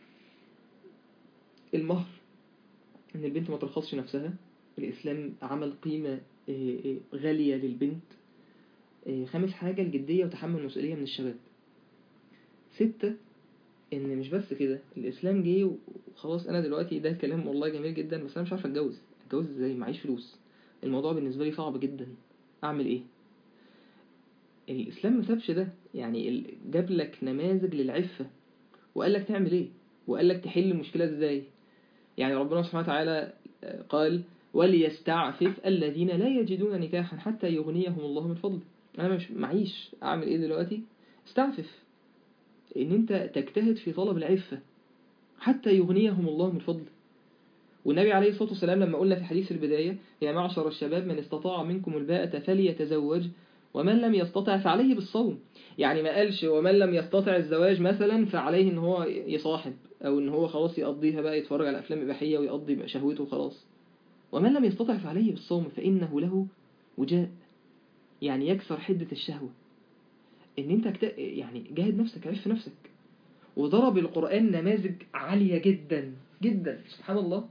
المهر إن البنت ما ترخصش نفسها الإسلام عمل قيمة إيه، إيه، غالية للبنت إيه، خامس حاجة الجدية وتحمل المسؤولية من الشباب ستة ان مش بس كده الاسلام جه وخلاص انا دلوقتي ده كلام والله جميل جدا بس انا مش عارف اتجوز اتجوز ازاي معيش فلوس الموضوع بالنسبه لي صعب جدا اعمل ايه الاسلام ما سابش ده يعني ال- جاب لك نماذج للعفه وقال لك تعمل ايه وقال لك تحل المشكله ازاي يعني ربنا سبحانه وتعالى آه، قال وليستعفف الذين لا يجدون نكاحا حتى يغنيهم الله من فضله انا مش معيش اعمل ايه دلوقتي استعفف ان انت تجتهد في طلب العفة حتى يغنيهم الله من فضله والنبي عليه الصلاة والسلام لما قلنا في حديث البداية يا معشر الشباب من استطاع منكم الباءة فليتزوج ومن لم يستطع فعليه بالصوم يعني ما قالش ومن لم يستطع الزواج مثلا فعليه ان هو يصاحب أو إن هو خلاص يقضيها بقى يتفرج على أفلام إباحية ويقضي بقى شهوته وخلاص ومن لم يستطع فعليه بالصوم فإنه له وجاء يعني يكسر حدة الشهوة إن أنت كت... يعني جاهد نفسك عرف نفسك وضرب القرآن نماذج عالية جدا جدا سبحان الله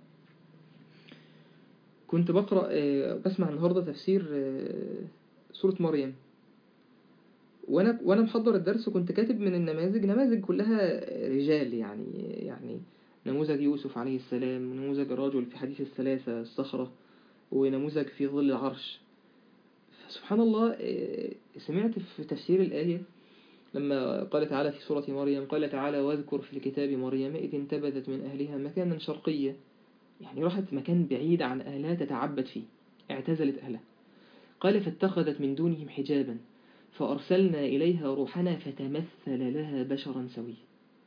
كنت بقرأ آه، بسمع النهاردة تفسير آه، سورة مريم وانا وانا محضر الدرس كنت كاتب من النماذج نماذج كلها رجال يعني يعني نموذج يوسف عليه السلام ونموذج الرجل في حديث الثلاثة الصخرة ونموذج في ظل العرش سبحان الله آه، سمعت في تفسير الآية لما قال تعالى في سورة مريم قال تعالى واذكر في الكتاب مريم إذ انتبذت من أهلها مكانا شرقيا يعني راحت مكان بعيد عن أهلها تتعبد فيه اعتزلت أهلها قال فاتخذت من دونهم حجابا فأرسلنا إليها روحنا فتمثل لها بشرا سويا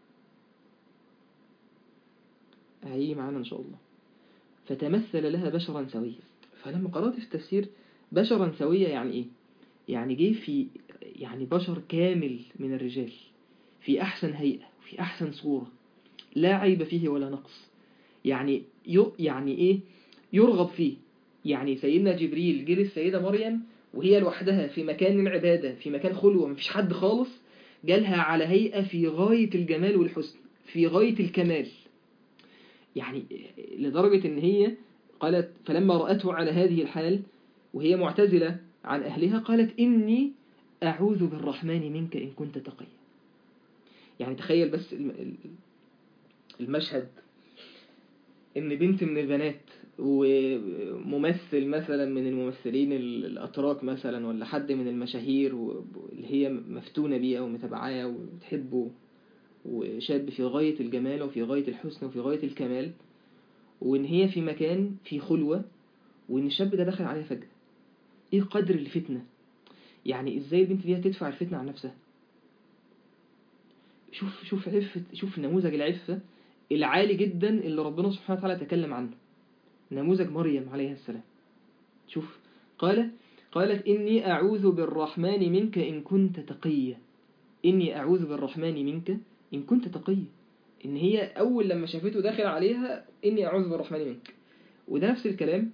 هيجي معانا إن شاء الله فتمثل لها بشرا سويا فلما قرأت في التفسير بشرا سويا يعني إيه؟ يعني جه في يعني بشر كامل من الرجال في أحسن هيئة في أحسن صورة لا عيب فيه ولا نقص يعني يو يعني إيه يرغب فيه يعني سيدنا جبريل جه للسيدة مريم وهي لوحدها في مكان العبادة في مكان خلوة مفيش حد خالص جالها على هيئة في غاية الجمال والحسن في غاية الكمال يعني لدرجة ان هي قالت فلما رأته على هذه الحال وهي معتزلة عن أهلها قالت إني أعوذ بالرحمن منك إن كنت تقيا يعني تخيل بس الم- ال- المشهد إن بنت من البنات وممثل مثلا من الممثلين ال- الأتراك مثلا ولا حد من المشاهير و- اللي هي مفتونة بيه أو متابعاه وبتحبه وشاب في غاية الجمال وفي غاية الحسن وفي غاية الكمال وإن هي في مكان في خلوة وإن الشاب ده دخل عليها فجأة إيه قدر الفتنة يعني إزاي البنت دي هتدفع الفتنة عن نفسها شوف شوف عفة شوف نموذج العفة العالي جدا اللي ربنا سبحانه وتعالى تكلم عنه نموذج مريم عليها السلام شوف قال قالت إني أعوذ بالرحمن منك إن كنت تقيا إني أعوذ بالرحمن منك إن كنت تقيا إن هي أول لما شافته داخل عليها إني أعوذ بالرحمن منك وده نفس الكلام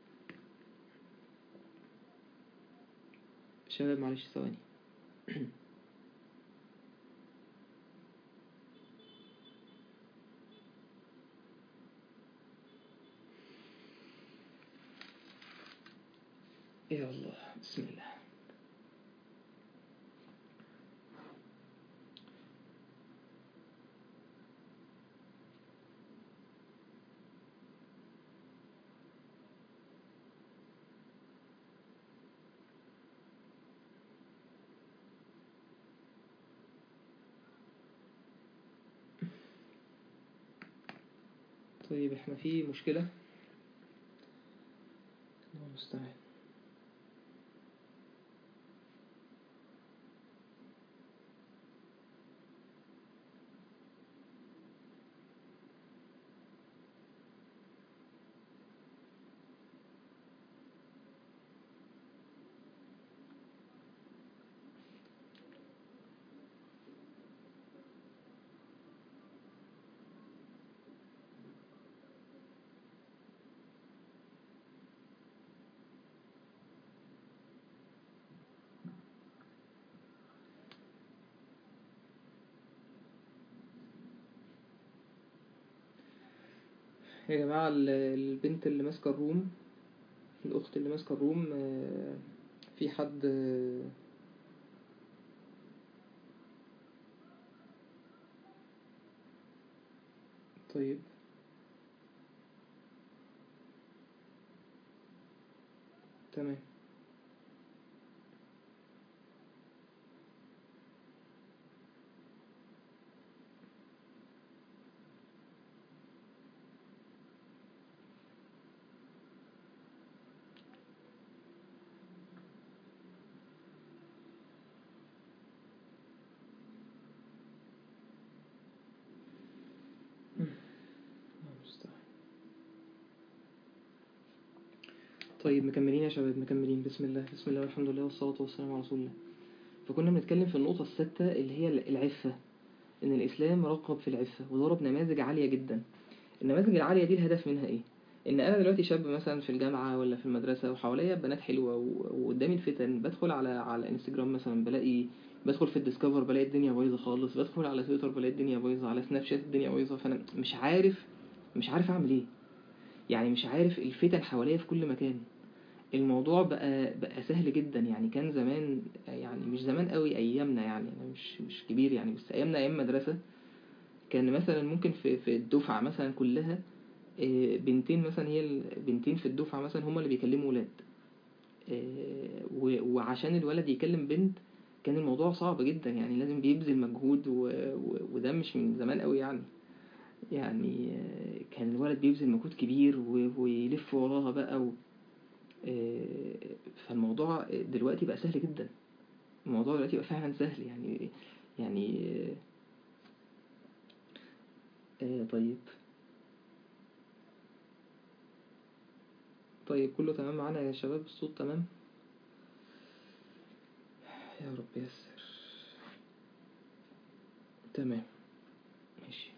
شباب معلش ثواني يا الله بسم الله طيب احنا في مشكلة الله المستعان يا جماعة ال- البنت اللي ماسكة الروم الأخت اللي ماسكة الروم آه، في حد آه، طيب تمام الله المستعان. طيب مكملين يا شباب مكملين بسم الله بسم الله والحمد لله والصلاة والسلام على رسول الله فكنا بنتكلم في النقطة الستة اللي هي العفة إن الإسلام رغب في العفة وضرب نماذج عالية جدا النماذج العالية دي الهدف منها إيه؟ إن أنا دلوقتي شاب مثلا في الجامعة ولا في المدرسة وحواليا بنات حلوة و- وقدامي الفتن بدخل على على انستجرام مثلا بلاقي بدخل في الديسكفر بلاقي الدنيا بايظة خالص بدخل على تويتر بلاقي الدنيا بايظة على سناب شات الدنيا بايظة فأنا مش عارف مش عارف أعمل إيه يعني مش عارف الفتن حواليا في كل مكان الموضوع بقى بقى سهل جدا يعني كان زمان يعني مش زمان قوي ايامنا يعني انا مش مش كبير يعني بس ايامنا ايام مدرسه كان مثلا ممكن في في الدفعه مثلا كلها آه، بنتين مثلا هي ال- بنتين في الدفعه مثلا هما اللي بيكلموا ولاد آه، و- وعشان الولد يكلم بنت كان الموضوع صعب جدا يعني لازم بيبذل مجهود و... و... وده مش من زمان قوي يعني يعني آه، كان الولد بيبذل مجهود كبير و... ويلف وراها بقى و... آه، فالموضوع دلوقتي بقى سهل جدا الموضوع دلوقتي بقى فعلا سهل يعني يعني آه، آه، طيب طيب كله تمام معانا يا شباب الصوت تمام يا رب يسر تمام ماشي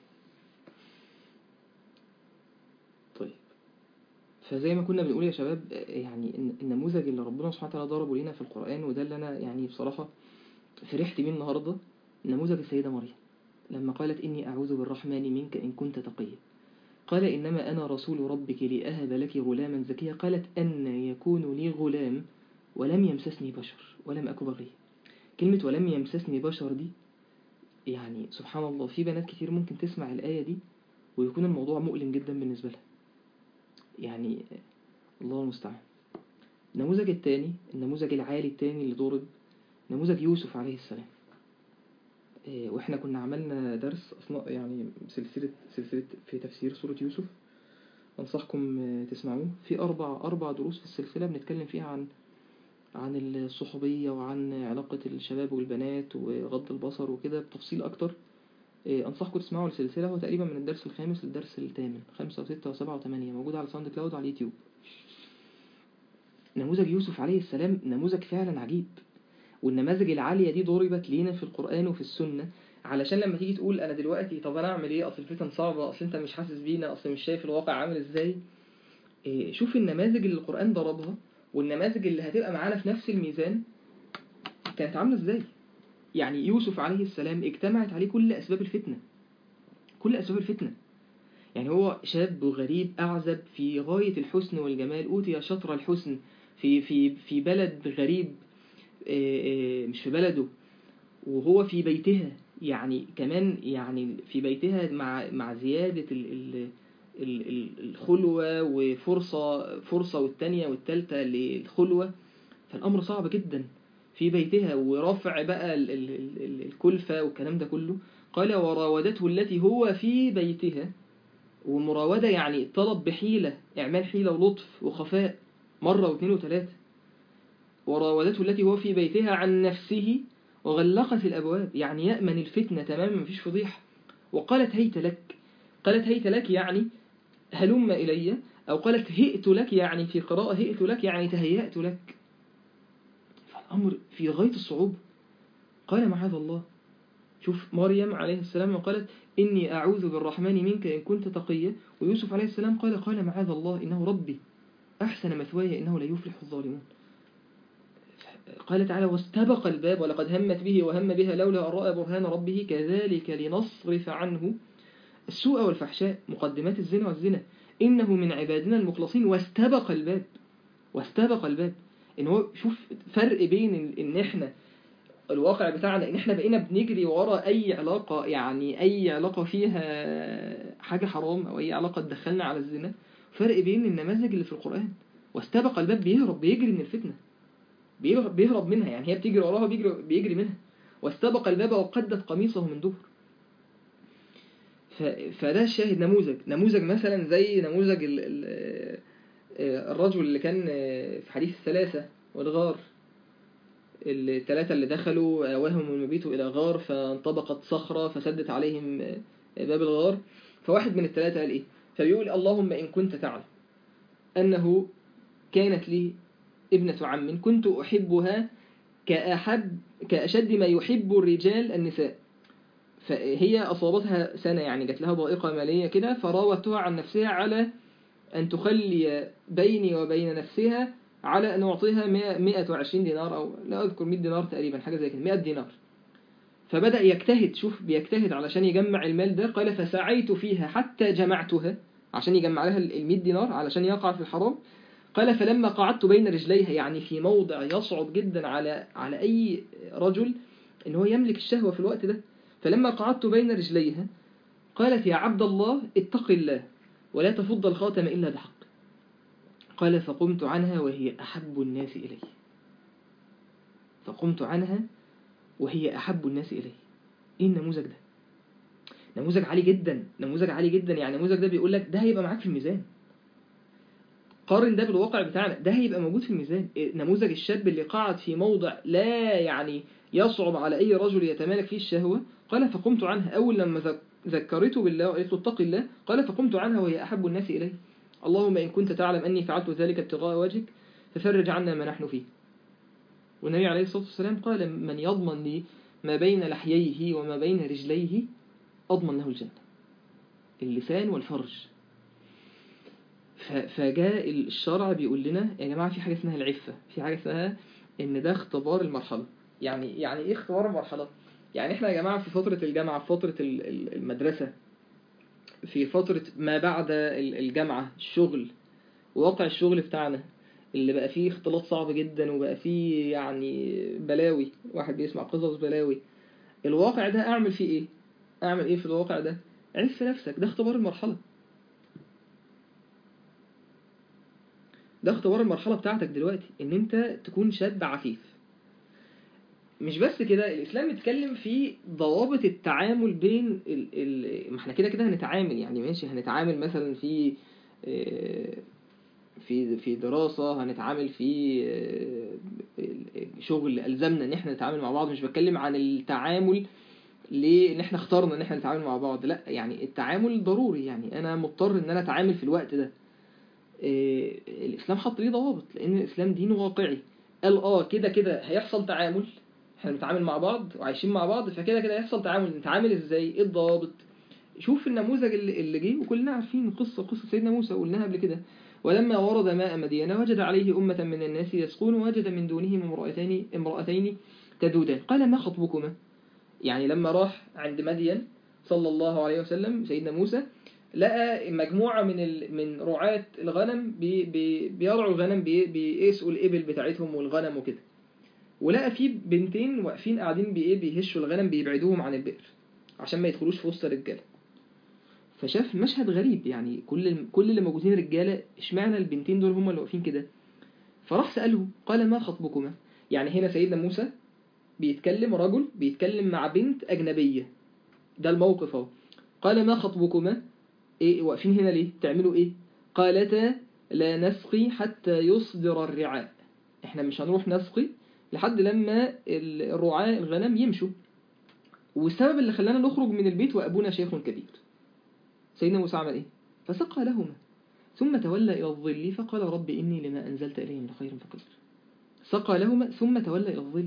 طيب فزي ما كنا بنقول يا شباب آه، يعني الن- النموذج اللي ربنا سبحانه وتعالى ضربه لينا في القرآن وده اللي أنا يعني بصراحة فرحت بيه النهاردة نموذج السيدة مريم لما قالت إني أعوذ بالرحمن منك إن كنت تقيا قال إنما أنا رسول ربك لأهب لك غلاما زكيا قالت أن يكون لي غلام ولم يمسسني بشر ولم أك بغيا كلمة ولم يمسسني بشر دي يعني سبحان الله في بنات كتير ممكن تسمع الآية دي ويكون الموضوع مؤلم جدا بالنسبة لها يعني الله المستعان النموذج التاني النموذج العالي التاني اللي ضرب نموذج يوسف عليه السلام إيه، واحنا كنا عملنا درس اثناء يعني سلسلة سلسلة في تفسير سورة يوسف انصحكم آه، تسمعوه في اربع اربع دروس في السلسلة بنتكلم فيها عن عن الصحوبية وعن علاقة الشباب والبنات وغض البصر وكده بتفصيل اكتر إيه، انصحكم تسمعوا السلسلة هو تقريبا من الدرس الخامس للدرس الثامن خمسة وستة وسبعة وثمانية موجود على ساوند كلاود وعلى اليوتيوب نموذج يوسف عليه السلام نموذج فعلا عجيب والنماذج العالية دي ضربت لينا في القرآن وفي السنة علشان لما تيجي تقول أنا دلوقتي طب أنا أعمل إيه أصل الفتن صعبة أصل أنت مش حاسس بينا أصل مش شايف الواقع عامل إزاي إيه، شوف النماذج اللي القرآن ضربها والنماذج اللي هتبقى معانا في نفس الميزان كانت عاملة إزاي يعني يوسف عليه السلام اجتمعت عليه كل أسباب الفتنة كل أسباب الفتنة يعني هو شاب غريب أعزب في غاية الحسن والجمال أوتي شطر الحسن في في في بلد غريب آه، آه، مش في بلده وهو في بيتها يعني كمان يعني في بيتها مع مع زيادة ال ال ال- ال- الخلوة وفرصة فرصة والتانية والتالتة للخلوة فالأمر صعب جدا في بيتها ورفع بقى ال ال ال ال الكلفة والكلام ده كله قال وراودته التي هو في بيتها ومراودة يعني طلب بحيلة إعمال حيلة ولطف وخفاء مرة واثنين وثلاثة وراودته التي هو في بيتها عن نفسه وغلقت الأبواب يعني يأمن الفتنة تماما مفيش فضيحة وقالت هيت لك قالت هيت لك يعني هلم إلي أو قالت هئت لك يعني في قراءة هئت لك يعني تهيأت لك فالأمر في غاية الصعوبة قال معاذ الله شوف مريم عليه السلام وقالت إني أعوذ بالرحمن منك إن كنت تقيا ويوسف عليه السلام قال قال معاذ الله إنه ربي أحسن مثواي إنه لا يفلح الظالمون قال تعالى واستبق الباب ولقد همت به وهم بها لولا أن رأى برهان ربه كذلك لنصرف عنه السوء والفحشاء مقدمات الزنا والزنا إنه من عبادنا المخلصين واستبق الباب واستبق الباب إن هو شوف فرق بين إن- إن إحنا الواقع بتاعنا إن إحنا بقينا بنجري ورا أي علاقة يعني أي علاقة فيها حاجة حرام أو أي علاقة تدخلنا على الزنا فرق بين النماذج اللي في القرآن واستبق الباب بيهرب بيجري من الفتنة بيهرب, بيهرب منها يعني هي بتجري وراها بيجري, بيجري منها واستبق الباب وقدت قميصه من دبر ف... فده الشاهد نموذج نموذج مثلا زي نموذج ال... ال... آه، الرجل اللي كان آه، في حديث الثلاثة والغار الثلاثة اللي دخلوا آواهم المبيت إلى غار فانطبقت صخرة فسدت عليهم آه، باب الغار فواحد من الثلاثة قال إيه فبيقول اللهم إن كنت تعلم أنه كانت لي ابنة عم كنت أحبها كأحب كأشد ما يحب الرجال النساء فهي أصابتها سنة يعني جات لها ضائقة مالية كده فراودتها عن نفسها على أن تخلي بيني وبين نفسها على أن أعطيها 120 دينار أو لا أذكر 100 دينار تقريبا حاجة زي كده 100 دينار فبدأ يجتهد شوف بيجتهد علشان يجمع المال ده قال فسعيت فيها حتى جمعتها عشان يجمع لها ال 100 دينار علشان يقع في الحرام قال فلما قعدت بين رجليها يعني في موضع يصعب جدا على على أي رجل إن هو يملك الشهوة في الوقت ده فلما قعدت بين رجليها قالت يا عبد الله اتق الله ولا تفض الخاتم إلا بحق قال فقمت عنها وهي أحب الناس إلي فقمت عنها وهي أحب الناس إلي إيه النموذج ده نموذج عالي جدا نموذج عالي جدا يعني النموذج ده بيقول لك ده هيبقى معاك في الميزان قارن ده بالواقع بتاعنا ده هيبقى موجود في الميزان نموذج الشاب اللي قعد في موضع لا يعني يصعب على أي رجل يتمالك فيه الشهوة قال فقمت عنها أول لما ذكرته بالله وقلت له اتق الله قال فقمت عنها وهي أحب الناس إلي اللهم إن كنت تعلم أني فعلت ذلك ابتغاء وجهك ففرج عنا ما نحن فيه والنبي عليه الصلاة والسلام قال من يضمن لي ما بين لحييه وما بين رجليه أضمن له الجنة اللسان والفرج فجاء الشرع بيقول لنا يا جماعة في حاجة اسمها العفة في حاجة اسمها إن ده اختبار المرحلة يعني يعني إيه اختبار المرحلة يعني إحنا يا جماعة في فترة الجامعة في فترة المدرسة في فترة ما بعد الجامعة الشغل واقع الشغل بتاعنا اللي بقى فيه اختلاط صعب جدا وبقى فيه يعني بلاوي واحد بيسمع قصص بلاوي الواقع ده اعمل فيه ايه اعمل ايه في الواقع ده عرف نفسك ده اختبار المرحلة ده اختبار المرحلة بتاعتك دلوقتي ان انت تكون شاب عفيف مش بس كده الاسلام بيتكلم في ضوابط التعامل بين ال ال ما احنا كده كده هنتعامل يعني ماشي هنتعامل مثلا في في في دراسة هنتعامل في شغل ألزمنا ان احنا نتعامل مع بعض مش بتكلم عن التعامل ليه ان احنا اخترنا ان احنا نتعامل مع بعض لا يعني التعامل ضروري يعني انا مضطر ان انا اتعامل في الوقت ده الاسلام حط ليه ضوابط لان الاسلام دين واقعي قال اه كده كده هيحصل تعامل احنا بنتعامل مع بعض وعايشين مع بعض فكده كده هيحصل تعامل نتعامل ازاي ايه الضوابط شوف النموذج اللي, اللي جه وكلنا عارفين قصة قصة سيدنا موسى قلناها قبل كده ولما ورد ماء مدينة وجد عليه أمة من الناس يسقون ووجد من دونهم امرأتين, امرأتين تدودان قال ما خطبكما يعني لما راح عند مدين صلى الله عليه وسلم سيدنا موسى لقى مجموعة من ال... من رعاة الغنم بي... بي... بيرعوا الغنم بي... بيقسوا الإبل بتاعتهم والغنم وكده ولقى في بنتين واقفين قاعدين بإيه بيهشوا الغنم بيبعدوهم عن البئر عشان ما يدخلوش في وسط الرجاله فشاف مشهد غريب يعني كل كل اللي موجودين رجاله اشمعنى البنتين دول هم اللي واقفين كده فراح سألهم قال ما خطبكما يعني هنا سيدنا موسى بيتكلم رجل بيتكلم مع بنت أجنبية ده الموقف اهو قال ما خطبكما ايه واقفين هنا ليه تعملوا ايه قالتا لا نسقي حتى يصدر الرعاء احنا مش هنروح نسقي لحد لما الرعاة الغنم يمشوا والسبب اللي خلانا نخرج من البيت وأبونا شيخ كبير سيدنا موسى عمل ايه فسقى لهما ثم تولى إلى الظل فقال رب إني لما أنزلت إليه من خير فقير سقى لهما ثم تولى إلى الظل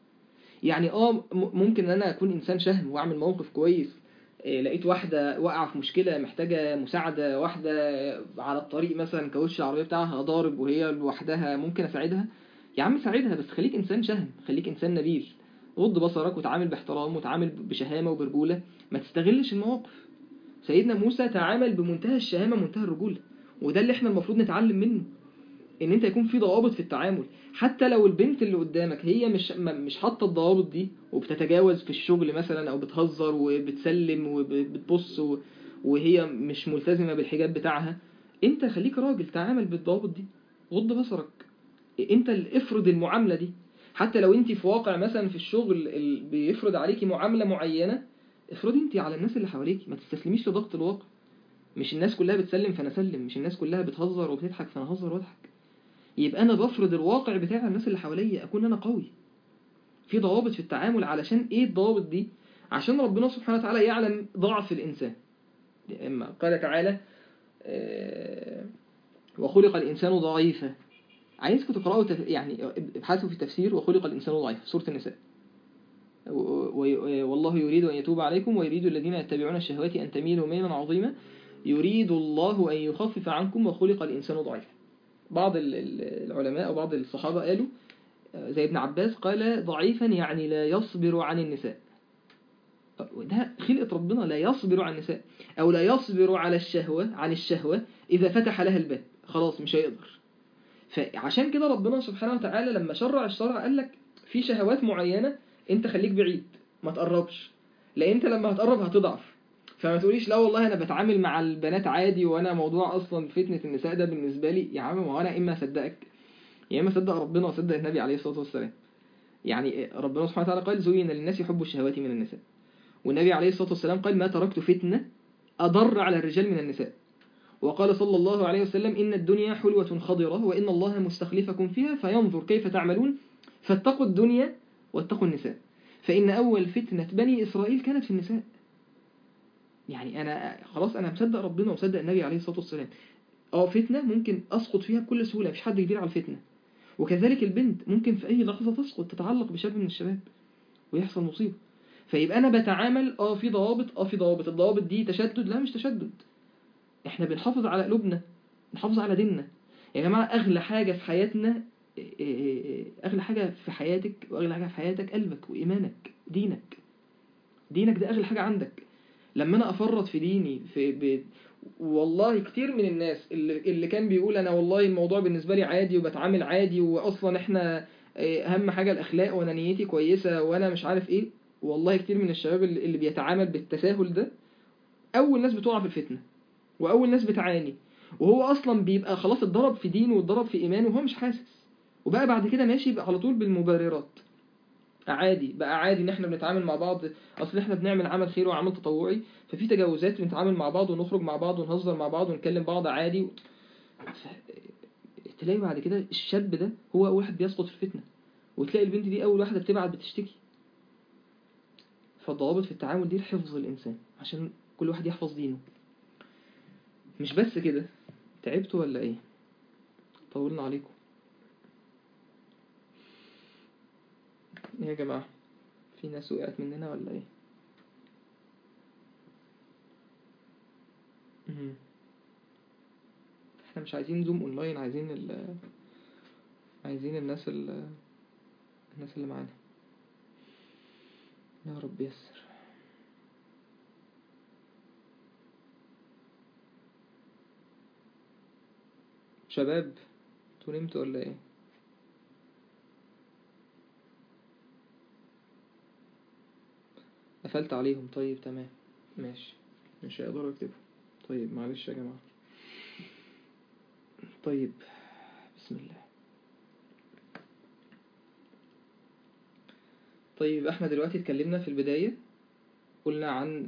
يعني اه ممكن ان انا اكون انسان شهم واعمل موقف كويس إيه لقيت واحدة واقعة في مشكلة محتاجة مساعدة واحدة على الطريق مثلا كاوتش العربية بتاعها ضارب وهي لوحدها ممكن اساعدها يا عم ساعدها بس خليك انسان شهم خليك انسان نبيل غض بصرك وتعامل باحترام وتعامل بشهامة وبرجولة ما تستغلش المواقف سيدنا موسى تعامل بمنتهى الشهامة منتهى الرجولة وده اللي احنا المفروض نتعلم منه ان انت يكون في ضوابط في التعامل حتى لو البنت اللي قدامك هي مش مش حاطه الضوابط دي وبتتجاوز في الشغل مثلا او بتهزر وبتسلم وبتبص وهي مش ملتزمه بالحجاب بتاعها انت خليك راجل تعامل بالضوابط دي غض بصرك انت اللي افرض المعامله دي حتى لو انت في واقع مثلا في الشغل بيفرض عليكي معامله معينه افرضي انت على الناس اللي حواليكي ما تستسلميش لضغط الواقع مش الناس كلها بتسلم فانا اسلم مش الناس كلها بتهزر وبتضحك فانا اهزر واضحك يبقى انا بفرض الواقع بتاع الناس اللي حواليا اكون انا قوي في ضوابط في التعامل علشان ايه الضوابط دي عشان ربنا سبحانه وتعالى يعلم ضعف الانسان اما قال تعالى وخلق الانسان ضعيفا عايزكم تقراوا تف... يعني ابحثوا في التفسير وخلق الانسان ضعيفا سوره النساء والله يريد أن يتوب عليكم ويريد الذين يتبعون الشهوات أن تميلوا ميلا عظيما يريد الله أن يخفف عنكم وخلق الإنسان ضعيفا بعض العلماء أو بعض الصحابة قالوا زي ابن عباس قال ضعيفا يعني لا يصبر عن النساء ده خلقة ربنا لا يصبر عن النساء أو لا يصبر على الشهوة عن الشهوة إذا فتح لها الباب خلاص مش هيقدر فعشان كده ربنا سبحانه وتعالى لما شرع الشرع قال لك في شهوات معينة انت خليك بعيد ما تقربش لان انت لما هتقرب هتضعف فما تقوليش لا والله انا بتعامل مع البنات عادي وانا موضوع اصلا فتنة النساء ده بالنسبة لي يا عم ما هو انا اما اصدقك يا اما اصدق ربنا واصدق النبي عليه الصلاة والسلام يعني ربنا سبحانه وتعالى قال زين للناس يحب الشهوات من النساء والنبي عليه الصلاة والسلام قال ما تركت فتنة أضر على الرجال من النساء وقال صلى الله عليه وسلم إن الدنيا حلوة خضرة وإن الله مستخلفكم فيها فينظر كيف تعملون فاتقوا الدنيا واتقوا النساء فإن أول فتنة بني إسرائيل كانت في النساء يعني أنا خلاص أنا مصدق ربنا ومصدق النبي عليه الصلاة والسلام اه فتنة ممكن أسقط فيها بكل سهولة مفيش حد كبير على الفتنة وكذلك البنت ممكن في أي لحظة تسقط تتعلق بشاب من الشباب ويحصل مصيبة فيبقى أنا بتعامل اه في ضوابط اه في ضوابط الضوابط دي تشدد لا مش تشدد احنا بنحافظ على قلوبنا نحافظ على ديننا يا جماعة أغلى حاجة في حياتنا أغلى حاجة في حياتك وأغلى حاجة في حياتك قلبك وإيمانك دينك دينك ده أغلى حاجة عندك لما أنا أفرط في ديني في ب... والله كتير من الناس اللي, اللي كان بيقول أنا والله الموضوع بالنسبة لي عادي وبتعامل عادي وأصلا إحنا أهم حاجة الأخلاق وأنا نيتي كويسة وأنا مش عارف إيه والله كتير من الشباب اللي بيتعامل بالتساهل ده أول ناس بتقع في الفتنة وأول ناس بتعاني وهو أصلا بيبقى خلاص اتضرب في دينه واتضرب في إيمانه وهو مش حاسس وبقى بعد كده ماشي بقى على طول بالمبررات عادي بقى عادي ان احنا بنتعامل مع بعض اصل احنا بنعمل عمل خير وعمل تطوعي ففي تجاوزات بنتعامل مع بعض ونخرج مع بعض ونهزر مع بعض ونكلم بعض عادي تلاقي بعد كده الشاب ده هو اول واحد بيسقط في الفتنه وتلاقي البنت دي اول واحده بتبعت بتشتكي فالضوابط في التعامل دي لحفظ الانسان عشان كل واحد يحفظ دينه مش بس كده تعبتوا ولا ايه طولنا عليكم ايه يا جماعة في ناس وقعت مننا ولا ايه مهم. احنا مش عايزين زوم اونلاين عايزين ال عايزين الناس ال الناس اللي معانا يا رب يسر شباب انتوا نمتوا ولا ايه قفلت عليهم طيب تمام ماشي مش هيقدروا يكتبوا طيب معلش يا جماعة طيب بسم الله طيب احنا دلوقتي اتكلمنا في البداية قلنا عن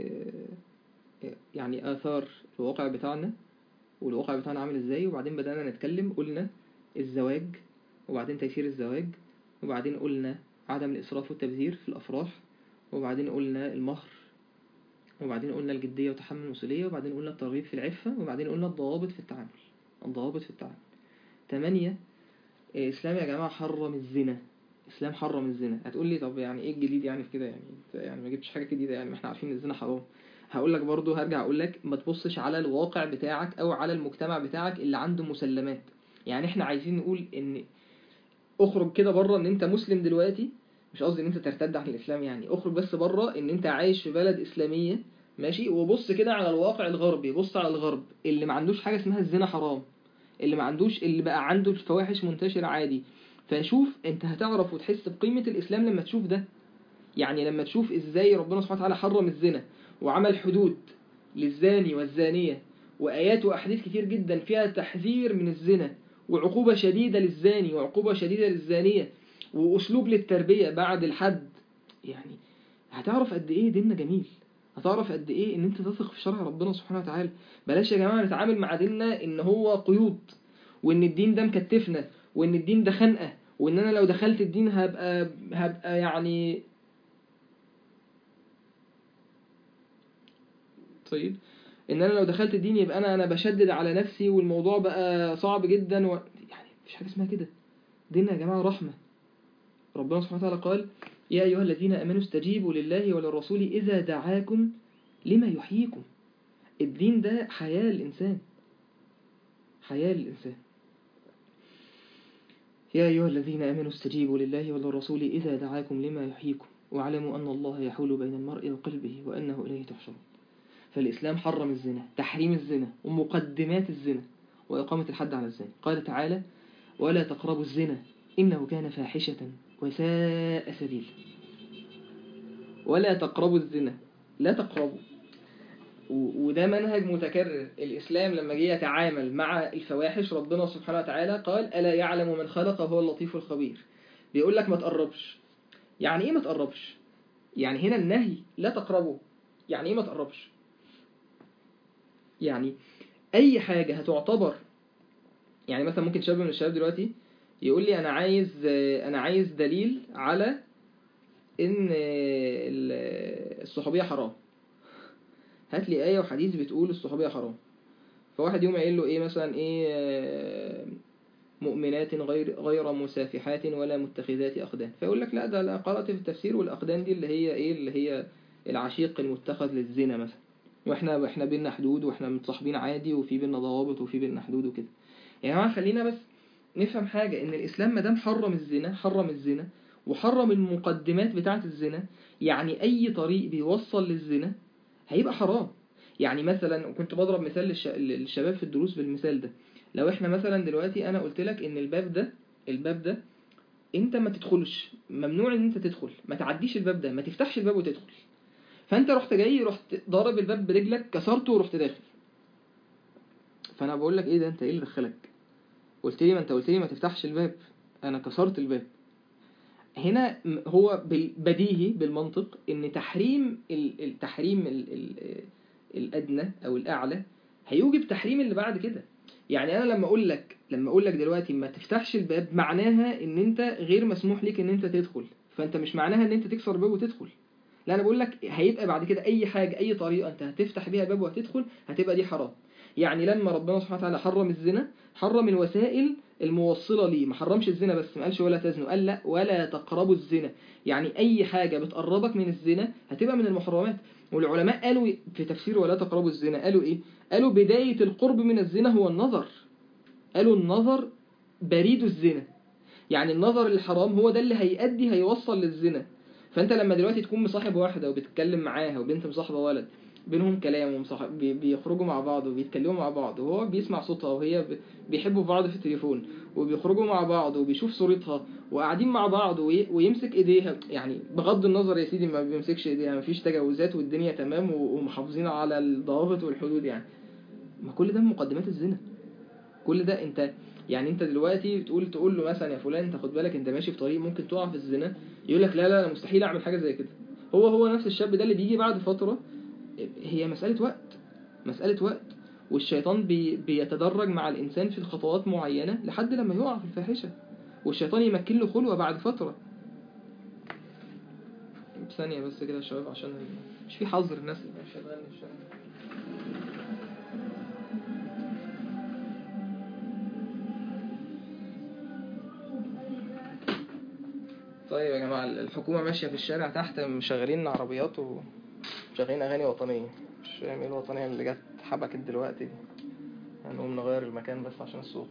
يعني آثار الواقع بتاعنا والواقع بتاعنا عامل ازاي وبعدين بدأنا نتكلم قلنا الزواج وبعدين تيسير الزواج وبعدين قلنا عدم الإسراف والتبذير في الأفراح وبعدين قلنا المهر وبعدين قلنا الجدية وتحمل المسؤولية وبعدين قلنا الترغيب في العفة وبعدين قلنا الضوابط في التعامل الضوابط في التعامل تمانية إسلام يا جماعة حرم الزنا إسلام حرم الزنا هتقول لي طب يعني إيه الجديد يعني في كده يعني يعني ما جبتش حاجة جديدة يعني ما إحنا عارفين الزنا حرام هقول لك برضو هرجع أقول لك ما تبصش على الواقع بتاعك أو على المجتمع بتاعك اللي عنده مسلمات يعني إحنا عايزين نقول إن اخرج كده بره إن أنت مسلم دلوقتي مش قصدي ان انت ترتد عن الاسلام يعني اخرج بس بره ان انت عايش في بلد اسلاميه ماشي وبص كده على الواقع الغربي بص على الغرب اللي ما عندوش حاجه اسمها الزنا حرام اللي ما عندوش اللي بقى عنده الفواحش منتشره عادي فشوف انت هتعرف وتحس بقيمه الاسلام لما تشوف ده يعني لما تشوف ازاي ربنا سبحانه وتعالى حرم الزنا وعمل حدود للزاني والزانيه وايات واحاديث كتير جدا فيها تحذير من الزنا وعقوبه شديده للزاني وعقوبه شديده للزانيه واسلوب للتربيه بعد الحد يعني هتعرف قد ايه ديننا جميل هتعرف قد ايه ان انت تثق في شرع ربنا سبحانه وتعالى بلاش يا جماعه نتعامل مع ديننا ان هو قيود وان الدين ده مكتفنا وان الدين ده خنقه وان انا لو دخلت الدين هبقى هبقى يعني طيب ان انا لو دخلت الدين يبقى انا انا بشدد على نفسي والموضوع بقى صعب جدا و... يعني مفيش حاجه اسمها كده ديننا يا جماعه رحمه ربنا سبحانه وتعالى قال يا أيها الذين آمنوا استجيبوا لله وللرسول إذا دعاكم لما يحييكم الدين ده حياة الإنسان حياة الإنسان يا أيها الذين آمنوا استجيبوا لله وللرسول إذا دعاكم لما يحييكم واعلموا أن الله يحول بين المرء وقلبه وأنه إليه تحشرون فالإسلام حرم الزنا تحريم الزنا ومقدمات الزنا وإقامة الحد على الزنا قال تعالى ولا تقربوا الزنا إنه كان فاحشة وساء سبيلا ولا تقربوا الزنا لا تقربوا و- وده منهج متكرر الإسلام لما جه يتعامل مع الفواحش ربنا سبحانه وتعالى قال ألا يعلم من خلق هو اللطيف الخبير بيقول لك ما تقربش يعني إيه ما تقربش يعني هنا النهي لا تقربوا يعني إيه ما تقربش يعني أي حاجة هتعتبر يعني مثلا ممكن شاب من الشباب دلوقتي يقول لي أنا عايز أنا عايز دليل على إن ال- الصحوبية حرام هات لي آية وحديث بتقول الصحوبية حرام فواحد يوم قايل له إيه مثلا إيه آه، مؤمنات غير غير مسافحات ولا متخذات أقدان فيقول لك لا ده لا قرأت في التفسير والأقدان دي اللي هي إيه اللي هي العشيق المتخذ للزنا مثلا واحنا واحنا بينا حدود واحنا متصاحبين عادي وفي بينا ضوابط وفي بينا حدود وكده يا جماعه خلينا بس نفهم حاجه ان الاسلام ما دام حرم الزنا حرم الزنا وحرم المقدمات بتاعه الزنا يعني اي طريق بيوصل للزنا هيبقى حرام يعني مثلا كنت بضرب مثال للش- للشباب في الدروس بالمثال ده لو احنا مثلا دلوقتي انا قلت لك ان الباب ده الباب ده انت ما تدخلش ممنوع ان انت تدخل ما تعديش الباب ده ما تفتحش الباب وتدخل فانت رحت جاي رحت ضارب الباب برجلك كسرته ورحت داخل فانا بقول لك ايه ده انت ايه اللي دخلك قلت لي ما انت قلت لي ما تفتحش الباب انا كسرت الباب هنا م- هو بال- بديهي بالمنطق ان تحريم ال- التحريم ال- ال- الادنى او الاعلى هيوجب تحريم اللي بعد كده يعني انا لما اقول لك لما اقول لك دلوقتي ما تفتحش الباب معناها ان انت غير مسموح ليك ان انت تدخل فانت مش معناها ان انت تكسر الباب وتدخل لا انا بقول لك هيبقى بعد كده اي حاجه اي طريقه انت هتفتح بيها باب وهتدخل هتبقى دي حرام يعني لما ربنا سبحانه وتعالى حرم الزنا حرم الوسائل الموصله ليه ما حرمش الزنا بس ما قالش ولا تزنوا قال لا ولا تقربوا الزنا يعني اي حاجه بتقربك من الزنا هتبقى من المحرمات والعلماء قالوا في تفسير ولا تقربوا الزنا قالوا ايه قالوا بدايه القرب من الزنا هو النظر قالوا النظر بريد الزنا يعني النظر الحرام هو ده اللي هيؤدي هيوصل للزنا فانت لما دلوقتي تكون مصاحب واحده وبتتكلم معاها وبنت مصاحبه ولد بينهم كلام ومصاحب بي- بيخرجوا مع بعض وبيتكلموا مع بعض وهو بيسمع صوتها وهي ب- بيحبوا بعض في التليفون وبيخرجوا مع بعض وبيشوف صورتها وقاعدين مع بعض وي- ويمسك ايديها يعني بغض النظر يا سيدي ما بيمسكش ايديها مفيش تجاوزات والدنيا تمام و- ومحافظين على الضوابط والحدود يعني ما كل ده من مقدمات الزنا كل ده انت يعني انت دلوقتي تقول تقول له مثلا يا فلان انت خد بالك انت ماشي في طريق ممكن تقع في الزنا يقول لك لا لا انا مستحيل اعمل حاجه زي كده هو هو نفس الشاب ده اللي بيجي بعد فتره هي مساله وقت مساله وقت والشيطان بي بيتدرج مع الانسان في خطوات معينه لحد لما يقع في الفاحشه والشيطان يمكن له خلوه بعد فتره ثانيه بس كده يا شباب عشان مش في حظر الناس اللي مش هتغني في الشارع طيب يا جماعة الحكومة ماشية في الشارع تحت مشغلين عربيات ومشغلين أغاني وطنية مش فاهم ايه الوطنية اللي جت حبكت دلوقتي دي هنقوم نغير المكان بس عشان الصوت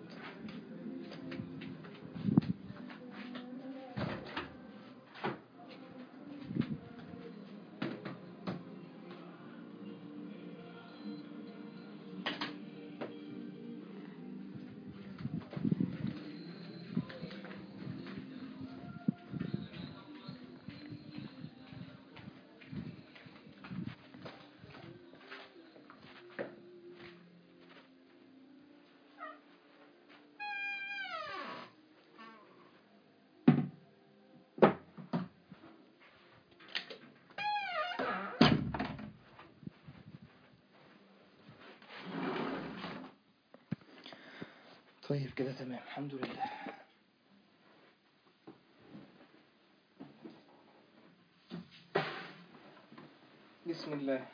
طيب كده تمام الحمد لله بسم الله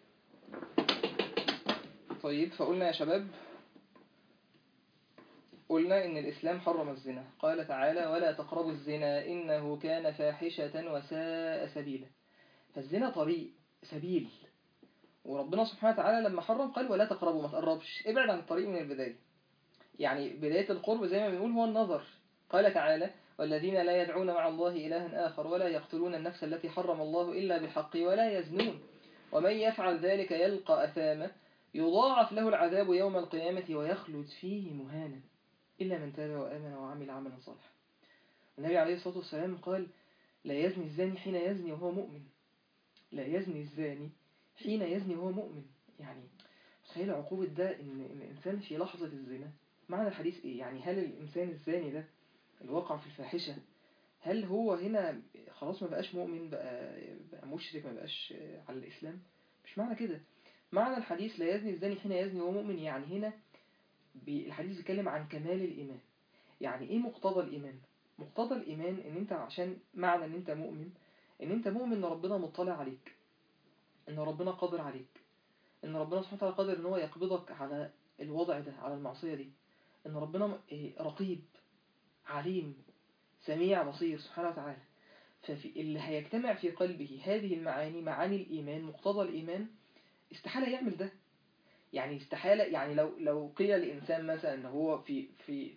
طيب فقلنا يا شباب قلنا إن الإسلام حرم الزنا قال تعالى ولا تقربوا الزنا إنه كان فاحشة وساء سبيلا فالزنا طريق سبيل وربنا سبحانه وتعالى لما حرم قال ولا تقربوا ما تقربش ابعد عن الطريق من البداية يعني بداية القرب زي ما بنقول هو النظر قال تعالى والذين لا يدعون مع الله إلها آخر ولا يقتلون النفس التي حرم الله إلا بالحق ولا يزنون ومن يفعل ذلك يلقى أثاما يضاعف له العذاب يوم القيامة ويخلد فيه مهانا إلا من تاب وآمن وعمل عملا صالحا النبي عليه الصلاة والسلام قال لا يزني الزاني حين يزني وهو مؤمن لا يزني الزاني حين يزني وهو مؤمن يعني تخيل عقوبة ده إن إن الإنسان في لحظة الزنا معنى الحديث إيه يعني هل الإنسان الزاني ده اللي وقع في الفاحشة هل هو هنا خلاص ما بقاش مؤمن بقى, بقى مشرك ما بقاش على الإسلام مش معنى كده معنى الحديث لا يزني الزاني حين يزني وهو مؤمن يعني هنا الحديث بيتكلم عن كمال الإيمان يعني إيه مقتضى الإيمان مقتضى الإيمان إن أنت عشان معنى إن أنت مؤمن إن أنت مؤمن إن ربنا مطلع عليك إن ربنا قادر عليك إن ربنا سبحانه وتعالى قادر إن هو يقبضك على الوضع ده على المعصية دي إن ربنا رقيب عليم سميع بصير سبحانه وتعالى ففي اللي هيجتمع في قلبه هذه المعاني معاني الإيمان مقتضى الإيمان استحالة يعمل ده يعني استحالة يعني لو لو قيل لإنسان مثلا إن هو في في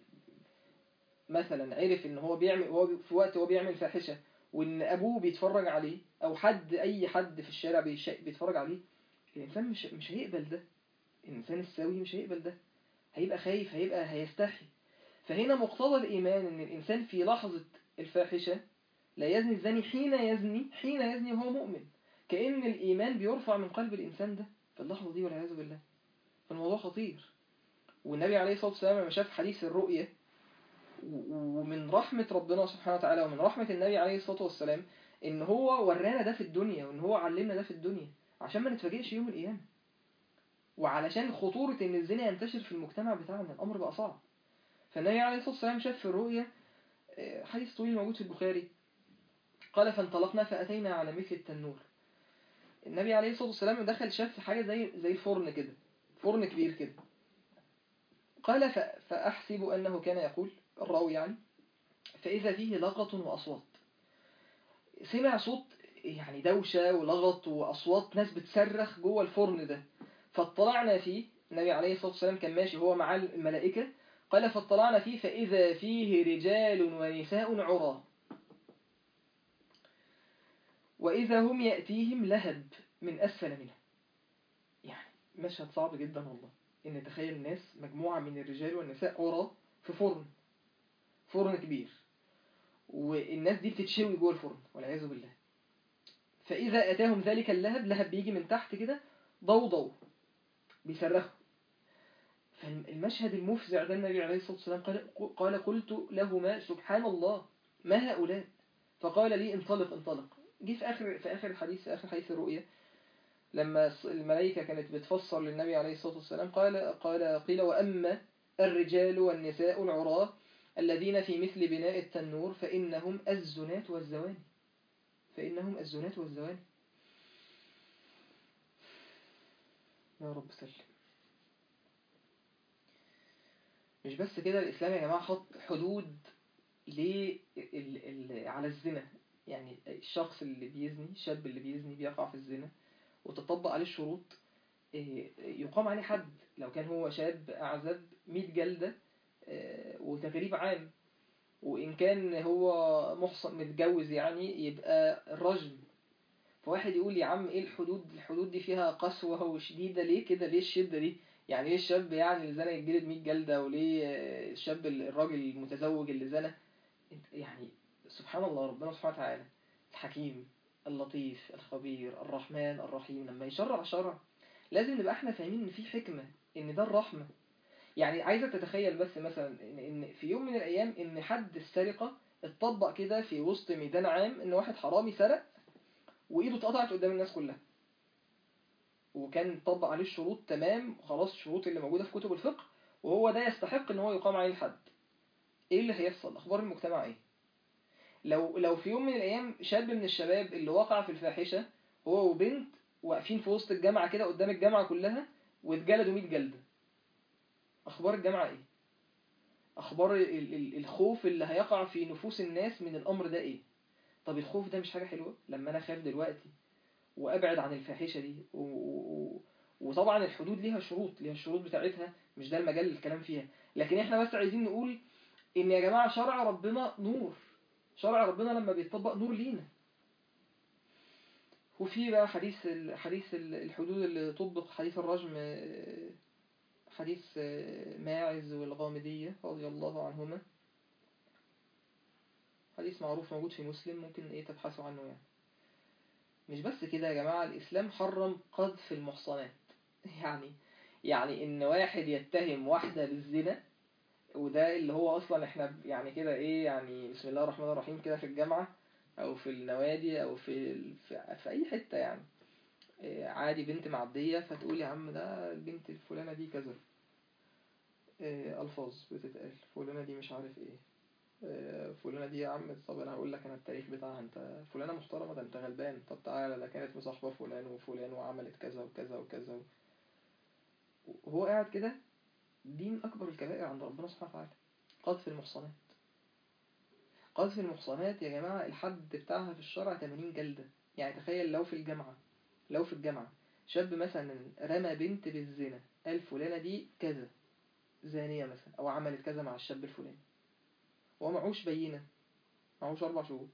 مثلا عرف إن هو بيعمل هو في وقت هو بيعمل فاحشة وإن أبوه بيتفرج عليه أو حد أي حد في الشارع بيتفرج عليه الإنسان مش مش هيقبل ده الإنسان السوي مش هيقبل ده هيبقى خايف هيبقى هيستحي فهنا مقتضى الإيمان إن الإنسان في لحظة الفاحشة لا يزني الزاني حين يزني حين يزني وهو مؤمن كأن الإيمان بيرفع من قلب الإنسان ده في اللحظة دي والعياذ بالله فالموضوع خطير والنبي عليه الصلاة والسلام لما شاف حديث الرؤية ومن رحمة ربنا سبحانه وتعالى ومن رحمة النبي عليه الصلاة والسلام إن هو ورانا ده في الدنيا وإن هو علمنا ده في الدنيا عشان ما نتفاجئش يوم القيامة وعلشان خطورة إن الزنا ينتشر في المجتمع بتاعنا الأمر بقى صعب فالنبي عليه الصلاة والسلام شاف في الرؤية حديث طويل موجود في البخاري قال فانطلقنا فأتينا على مثل التنور النبي عليه الصلاة والسلام دخل شاف حاجة زي زي الفرن كده فرن كبير كده قال فأحسب أنه كان يقول الراوي يعني فإذا فيه لغط وأصوات سمع صوت يعني دوشة ولغط وأصوات ناس بتصرخ جوه الفرن ده فاطلعنا فيه النبي عليه الصلاة والسلام كان ماشي هو مع الملائكة قال فاطلعنا فيه فإذا فيه رجال ونساء عرى وإذا هم يأتيهم لهب من أسفل منه يعني مشهد صعب جدا والله إن تخيل الناس مجموعة من الرجال والنساء عرى في فرن فرن كبير والناس دي بتتشوي جوه الفرن والعياذ بالله فإذا أتاهم ذلك اللهب لهب بيجي من تحت كده ضوضوا بيصرخوا فالمشهد المفزع ده النبي عليه الصلاة والسلام قال, قال قلت لهما سبحان الله ما هؤلاء فقال لي انطلق انطلق جه في آخر في آخر الحديث في آخر حديث الرؤيا لما الملائكة كانت بتفسر للنبي عليه الصلاة والسلام قال قال قيل وأما الرجال والنساء العراة الذين في مثل بناء التنور فإنهم الزنات والزواني فإنهم الزنات والزواني يا رب سلم مش بس كده الإسلام يا جماعة حط حدود ليه على الزنا يعني الشخص اللي بيزني الشاب اللي بيزني بيقع في الزنا وتطبق عليه الشروط يقام عليه حد لو كان هو شاب أعزب 100 جلدة وتغريب عام وإن كان هو محصن متجوز يعني يبقى الرجم فواحد يقول يا عم ايه الحدود الحدود دي فيها قسوة وشديدة ليه كده ليه الشدة دي يعني ليه الشاب يعني اللي زنى يتجلد 100 جلدة وليه الشاب الراجل المتزوج اللي زنى يعني سبحان الله ربنا سبحانه وتعالى الحكيم اللطيف الخبير الرحمن الرحيم لما يشرع شرع لازم نبقى احنا فاهمين ان في حكمة ان ده الرحمة يعني عايزة تتخيل بس مثلا ان في يوم من الايام ان حد السرقة اتطبق كده في وسط ميدان عام ان واحد حرامي سرق وايده اتقطعت قدام الناس كلها وكان طبق عليه الشروط تمام خلاص الشروط اللي موجودة في كتب الفقه وهو ده يستحق ان هو يقام عليه الحد ايه اللي هيحصل اخبار المجتمع ايه لو لو في يوم من الايام شاب من الشباب اللي وقع في الفاحشة هو وبنت واقفين في وسط الجامعة كده قدام الجامعة كلها واتجلدوا 100 جلدة اخبار الجامعة ايه اخبار ال- ال- الخوف اللي هيقع في نفوس الناس من الامر ده ايه طب الخوف ده مش حاجه حلوه لما انا خاف دلوقتي وابعد عن الفاحشه دي و... و... وطبعا الحدود ليها شروط ليها الشروط بتاعتها مش ده المجال للكلام فيها لكن احنا بس عايزين نقول ان يا جماعه شرع ربنا نور شرع ربنا لما بيطبق نور لينا وفي بقى حديث ال- حديث ال- الحدود اللي طبق حديث الرجم آه، حديث آه، ماعز والغامدية رضي الله عنهما حديث معروف موجود في مسلم ممكن ايه تبحثوا عنه يعني مش بس كده يا جماعة الإسلام حرم قذف المحصنات يعني يعني إن واحد يتهم واحدة بالزنا وده اللي هو أصلا إحنا ب- يعني كده إيه يعني بسم الله الرحمن الرحيم كده في الجامعة أو في النوادي أو في ال- في, في أي حتة يعني إيه، عادي بنت معدية فتقول يا عم ده البنت الفلانة دي كذا إيه، ألفاظ بتتقال فلانة دي مش عارف إيه إيه، فلانة دي يا عم طب أنا هقول لك أنا التاريخ بتاعها أنت فلانة محترمة ده أنت غلبان طب تعالى ده كانت مصاحبة فلان وفلان وعملت كذا وكذا وكذا وهو قاعد كده دي من أكبر الكبائر عند ربنا سبحانه وتعالى قذف المحصنات قذف المحصنات يا جماعة الحد بتاعها في الشرع 80 جلدة يعني تخيل لو في الجامعة لو في الجامعة شاب مثلا رمى بنت بالزنا قال فلانة دي كذا زانية مثلا أو عملت كذا مع الشاب الفلاني وهو معهوش بينة معهوش أربع شهود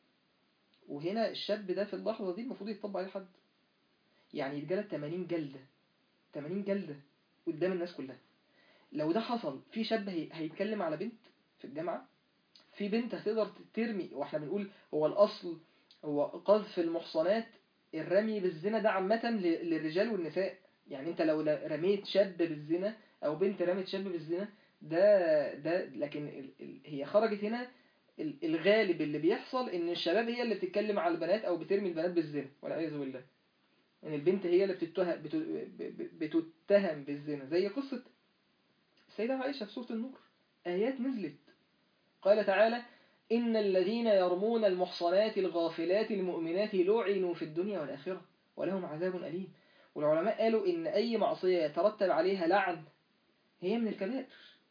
وهنا الشاب ده في اللحظة دي المفروض يتطبق عليه حد يعني يتجلد 80 جلدة 80 جلدة قدام الناس كلها لو ده حصل في شاب هي... هيتكلم على بنت في الجامعة في بنت هتقدر ترمي واحنا بنقول هو الأصل هو قذف المحصنات الرمي بالزنا ده عامة ل- للرجال والنساء يعني انت لو ل- رميت شاب بالزنا او بنت رمت شاب بالزنا ده ده لكن ال... ال... هي خرجت هنا ال- الغالب اللي بيحصل ان الشباب هي اللي بتتكلم على البنات او بترمي البنات بالزنا والعياذ بالله ان البنت هي اللي بتتهم بت- ب- ب- بتتهم بالزنا زي قصة السيدة عائشة في سورة النور آيات نزلت قال تعالى إن الذين يرمون المحصنات الغافلات المؤمنات لعنوا في الدنيا والآخرة ولهم عذاب أليم والعلماء قالوا إن أي معصية يترتب عليها لعن هي من الكبائر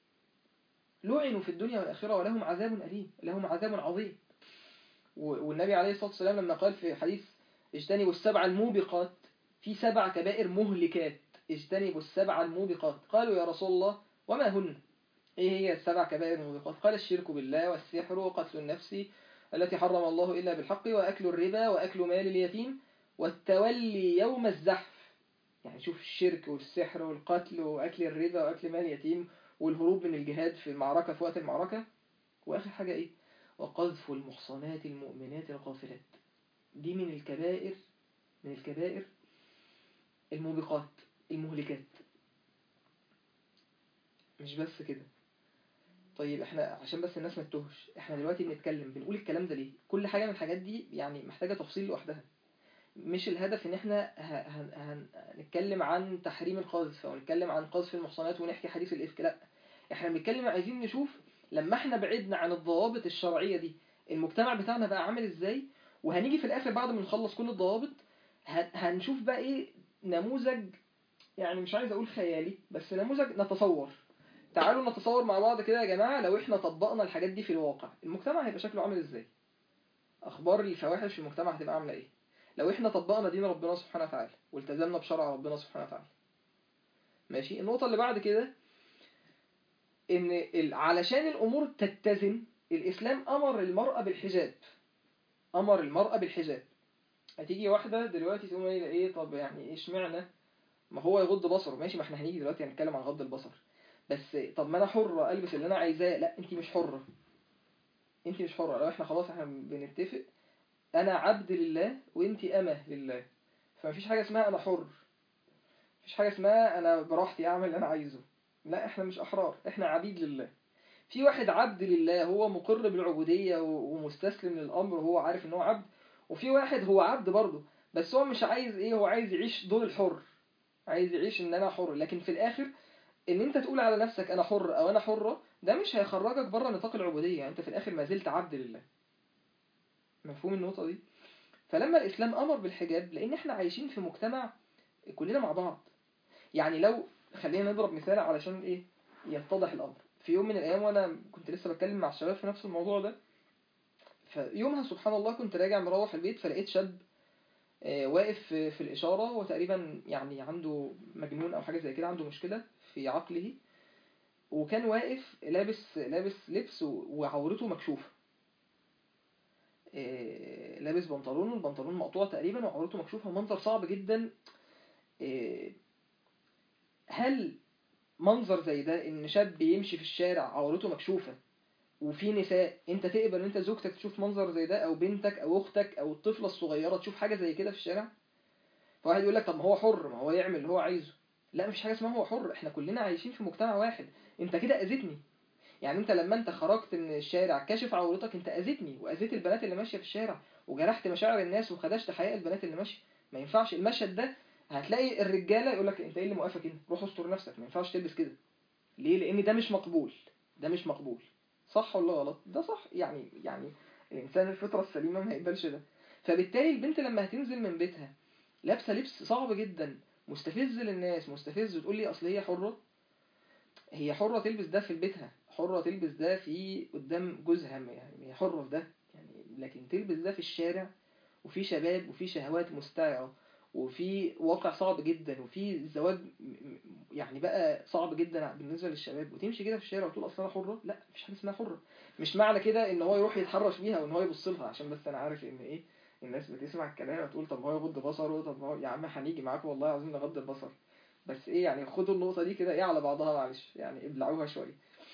لعنوا في الدنيا والآخرة ولهم عذاب أليم لهم عذاب عظيم و- والنبي عليه الصلاة والسلام لما قال في حديث اجتنبوا السبع الموبقات في سبع كبائر مهلكات اجتنبوا السبع الموبقات قالوا يا رسول الله وما هن ايه هي السبع كبائر الموبقات قال الشرك بالله والسحر وقتل النفس التي حرم الله إلا بالحق وأكل الربا وأكل مال اليتيم والتولي يوم الزحف يعني شوف الشرك والسحر والقتل وأكل الربا وأكل مال اليتيم والهروب من الجهاد في المعركة في وقت المعركة وآخر حاجة إيه وقذف المحصنات المؤمنات الغافلات دي من الكبائر من الكبائر الموبقات المهلكات مش بس كده طيب احنا عشان بس الناس ما تتوهش احنا دلوقتي بنتكلم بنقول الكلام ده ليه كل حاجة من الحاجات دي يعني محتاجة تفصيل لوحدها مش الهدف ان احنا ه- هن- هن- هنتكلم عن تحريم القذف او نتكلم عن قذف المحصنات ونحكي حديث الافك لا احنا بنتكلم عايزين نشوف لما احنا بعدنا عن الضوابط الشرعية دي المجتمع بتاعنا بقى عامل ازاي وهنيجي في الاخر بعد ما نخلص كل الضوابط هن- هنشوف بقى ايه نموذج يعني مش عايز اقول خيالي بس نموذج نتصور تعالوا نتصور مع بعض كده يا جماعة لو احنا طبقنا الحاجات دي في الواقع المجتمع هيبقى شكله عامل ازاي اخبار الفواحش في المجتمع هتبقى عاملة ايه لو احنا طبقنا دين ربنا سبحانه وتعالى والتزمنا بشرع ربنا سبحانه وتعالى ماشي النقطة اللي بعد كده ان ال- علشان الامور تتزن الاسلام امر المرأة بالحجاب امر المرأة بالحجاب هتيجي واحدة دلوقتي تقوم قايلة ايه طب يعني ايه اشمعنى ما هو يغض بصره ماشي ما احنا هنيجي دلوقتي هنتكلم عن غض البصر بس طب ما انا حرة البس اللي انا عايزاه لا انت مش حرة انت مش حرة لو احنا خلاص احنا بنتفق انا عبد لله وانت امه لله فمفيش حاجة اسمها انا حر مفيش حاجة اسمها انا براحتي اعمل اللي انا عايزه لا احنا مش احرار احنا عبيد لله في واحد عبد لله هو مقر بالعبودية و- ومستسلم للامر وهو عارف ان هو عبد وفي واحد هو عبد برضه بس هو مش عايز ايه هو عايز يعيش دور الحر عايز يعيش ان انا حر لكن في الاخر ان انت تقول على نفسك انا حر او انا حرة ده مش هيخرجك بره نطاق العبودية يعني انت في الاخر ما زلت عبد لله مفهوم النقطة دي فلما الاسلام امر بالحجاب لان احنا عايشين في مجتمع كلنا مع بعض يعني لو خلينا نضرب مثال علشان ايه يتضح الامر في يوم من الايام وانا كنت لسه بتكلم مع الشباب في نفس الموضوع ده فيومها سبحان الله كنت راجع مروح البيت فلقيت شاب آه، واقف في في الإشارة هو تقريبا يعني عنده مجنون أو حاجة زي كده عنده مشكلة في عقله وكان واقف لابس لابس لبس و- وعورته مكشوفة آه، لابس بنطلون والبنطلون مقطوع تقريبا وعورته مكشوفة منظر صعب جدا آه، هل منظر زي ده ان شاب يمشي في الشارع عورته مكشوفة وفي نساء انت تقبل ان انت زوجتك تشوف منظر زي ده او بنتك او اختك او الطفلة الصغيرة تشوف حاجة زي كده في الشارع فواحد يقول لك طب ما هو حر ما هو يعمل اللي هو عايزه لا مفيش حاجة اسمها هو حر احنا كلنا عايشين في مجتمع واحد انت كده اذيتني يعني انت لما انت خرجت من الشارع كاشف عورتك انت اذيتني واذيت البنات اللي ماشية في الشارع وجرحت مشاعر الناس وخدشت حياء البنات اللي ماشية ما ينفعش المشهد ده هتلاقي الرجالة يقول لك انت ايه اللي موقفك هنا روح استر نفسك ما ينفعش تلبس كده ليه لان ده مش مقبول ده مش مقبول صح ولا غلط ده صح يعني يعني الانسان الفطره السليمه ما يقبلش ده فبالتالي البنت لما هتنزل من بيتها لابسه لبس صعب جدا مستفز للناس مستفز وتقول لي اصل هي حره هي حره تلبس ده في بيتها حره تلبس ده في قدام جوزها يعني هي حره في ده يعني لكن تلبس ده في الشارع وفي شباب وفي شهوات مستعرة وفي واقع صعب جدا وفي زواج م- م- يعني بقى صعب جدا بالنسبة للشباب وتمشي كده في الشارع وتقول اصل انا حرة لا مفيش حاجة اسمها حرة مش معنى كده ان هو يروح يتحرش بيها وان هو يبص لها عشان بس انا عارف ان ايه الناس بتسمع الكلام وتقول طب ما هو يغض بصره طب ما هو يا عم هنيجي معاكم والله عايزين نغض البصر بس ايه يعني خدوا النقطة دي كده ايه على بعضها معلش يعني ابلعوها شوية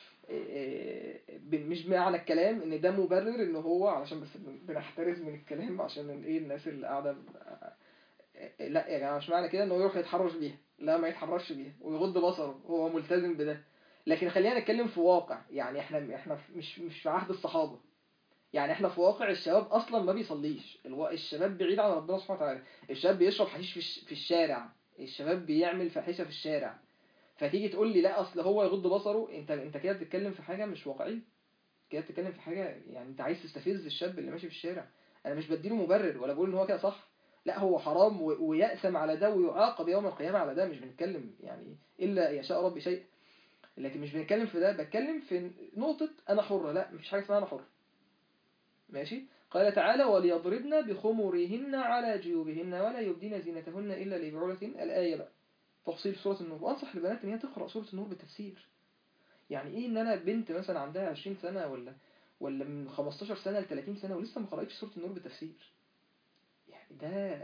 إيه إيه مش معنى الكلام ان ده مبرر ان هو علشان بس بنحترز من الكلام عشان ايه الناس اللي قاعده إيه لا يا جماعه مش معنى كده ان هو يروح يتحرش بيها لا ما يتحرش بيها ويغض بصره هو ملتزم بده لكن خلينا نتكلم في واقع يعني احنا احنا في- مش مش في عهد الصحابه يعني احنا في واقع الشباب اصلا ما بيصليش الوا- الشباب بعيد عن ربنا سبحانه وتعالى الشباب بيشرب حشيش في الش- في الشارع الشباب بيعمل فاحشه في الشارع فتيجي تقول لي لا اصل هو يغض بصره انت انت كده بتتكلم في حاجه مش واقعيه كده بتتكلم في حاجه يعني انت عايز تستفز الشاب اللي ماشي في الشارع انا مش بديله مبرر ولا بقول ان هو كده صح لا هو حرام و- ويأثم على ده ويعاقب يوم القيامه على ده مش بنتكلم يعني الا يشاء ربي شيء لكن مش بنتكلم في ده بتكلم في نقطه انا حره لا مفيش حاجه اسمها انا حر ماشي قال تعالى وليضربن بخمرهن على جيوبهن ولا يبدين زينتهن الا لبعولة الايه بقى تفصيل سورة النور وأنصح البنات إن هي تقرأ سورة النور بالتفسير يعني إيه إن أنا بنت مثلا عندها 20 سنة ولا ولا من 15 سنة ل 30 سنة ولسه ما قرأتش سورة النور بالتفسير يعني ده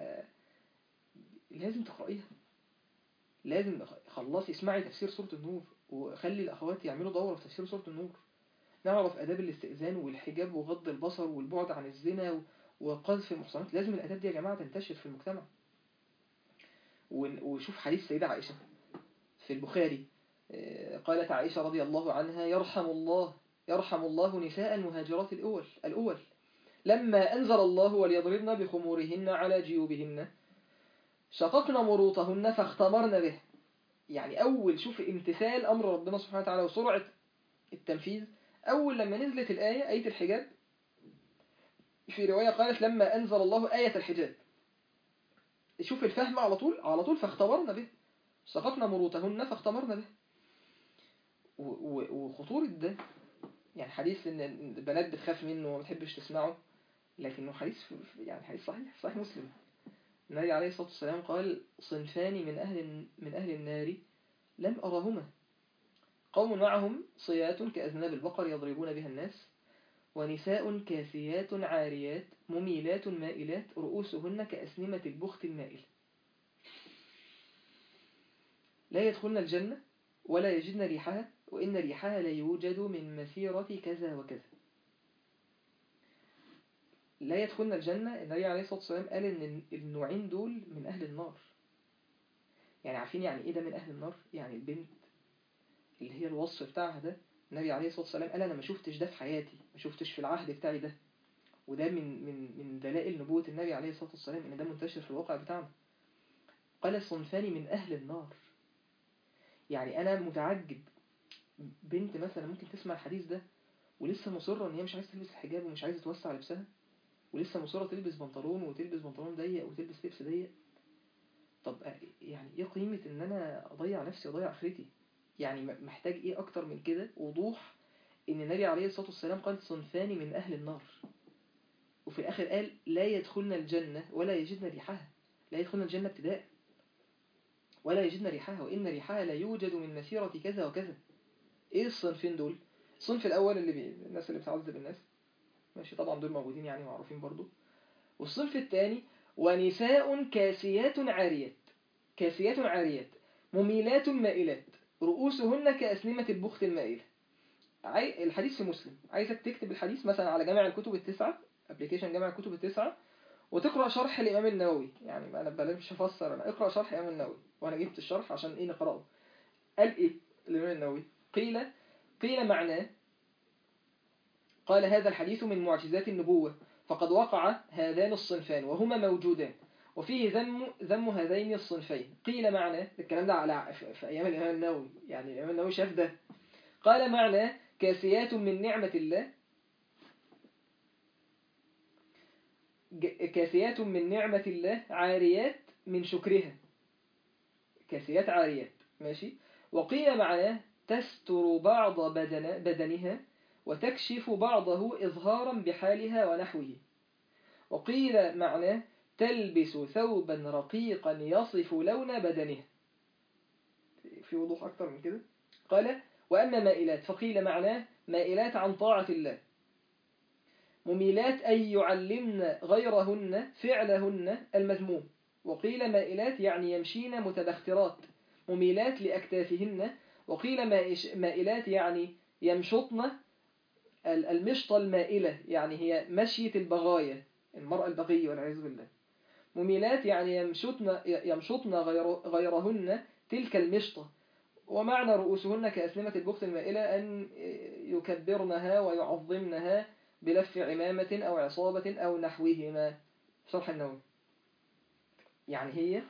لازم تقرأيها لازم خلصي اسمعي تفسير سورة النور وخلي الأخوات يعملوا دورة في تفسير سورة النور نعرف آداب الاستئذان والحجاب وغض البصر والبعد عن الزنا وقذف المحصنات لازم الآداب دي يا جماعة تنتشر في المجتمع ون- وشوف حديث سيدة عائشة في البخاري آه، قالت عائشة رضي الله عنها يرحم الله يرحم الله نساء المهاجرات الأول الأول لما أنزل الله وليضربن بخمورهن على جيوبهن شققن مروطهن فاختمرن به يعني أول شوف امتثال أمر ربنا سبحانه وتعالى وسرعة التنفيذ أول لما نزلت الآية آية الحجاب في رواية قالت لما أنزل الله آية الحجاب شوف الفهم على طول على طول فاختبرنا به سقطنا مروتهن فاختمرنا به و- و- وخطورة ده يعني حديث ان البنات بتخاف منه وما بتحبش تسمعه لكنه حديث يعني حديث صحيح صحيح مسلم النبي عليه الصلاة والسلام قال صنفان من أهل من أهل النار لم أرهما قوم معهم صيات كأذناب البقر يضربون بها الناس ونساء كاسيات عاريات مميلات مائلات رؤوسهن كأسنمة البخت المائل لا يدخلن الجنة ولا يجدن ريحها وإن ريحها لا يوجد من مسيرة كذا وكذا لا يدخلن الجنة النبي عليه الصلاة والسلام قال إن النوعين دول من أهل النار يعني عارفين يعني إيه ده من أهل النار يعني البنت اللي هي الوصف بتاعها ده النبي عليه الصلاة والسلام قال أنا ما شفتش ده في حياتي ما شفتش في العهد بتاعي ده وده من من من دلائل نبوة النبي عليه الصلاة والسلام إن ده منتشر في الواقع بتاعنا قال صنفان من أهل النار يعني أنا متعجب بنت مثلا ممكن تسمع الحديث ده ولسه مصرة إن هي مش عايزة تلبس الحجاب ومش عايزة توسع لبسها ولسه مصرة تلبس بنطلون وتلبس بنطلون ضيق وتلبس لبس ضيق طب يعني ايه قيمة ان انا اضيع نفسي واضيع اخرتي يعني م- محتاج ايه اكتر من كده وضوح ان النبي عليه الصلاة والسلام قال صنفان من اهل النار وفي الاخر قال لا يدخلن الجنة ولا يجدن ريحها لا يدخلن الجنة ابتداء ولا يجدن ريحها وان ريحها لا يوجد من مسيرة كذا وكذا ايه الصنفين دول الصنف الاول اللي بي... الناس اللي بتعذب الناس ماشي طبعا دول موجودين يعني معروفين برضو والصنف الثاني ونساء كاسيات عاريات كاسيات عاريات مميلات مائلات رؤوسهن كأسنمة البخت المائلة عاي... الحديث في مسلم عايزك تكتب الحديث مثلا على جامع الكتب التسعة ابلكيشن جامع الكتب التسعة وتقرأ شرح الإمام النووي يعني أنا بلاش مش هفسر أنا اقرأ شرح الإمام النووي وأنا جبت الشرح عشان إيه نقرأه قال إيه الإمام النووي قيل قيل معناه قال هذا الحديث من معجزات النبوة فقد وقع هذان الصنفان وهما موجودان وفيه ذم ذم هذين الصنفين قيل معنى الكلام ده على في في أيام الإمام النووي يعني الإمام النووي شاف ده قال معنى كاسيات من نعمة الله ج- كاسيات من نعمة الله عاريات من شكرها كاسيات عاريات ماشي وقيل معناه تستر بعض بدن بدنها وتكشف بعضه إظهارا بحالها ونحوه وقيل معناه تلبس ثوبا رقيقا يصف لون بدنها في وضوح أكتر من كده قال وأما مائلات فقيل معناه مائلات عن طاعة الله مميلات أي يعلمن غيرهن فعلهن المذموم وقيل مائلات يعني يمشين متبخترات مميلات لأكتافهن وقيل مائش- مائلات يعني يمشطن ال- المشطة المائلة يعني هي مشية البغاية المرأة البغية والعياذ بالله مميلات يعني يمشطن يمشطن غير غيرهن تلك المشطة ومعنى رؤوسهن كأسنمة البخت المائلة أن يكبرنها ويعظمنها بلف عمامة أو عصابة أو نحوهما شرح النووي يعني هي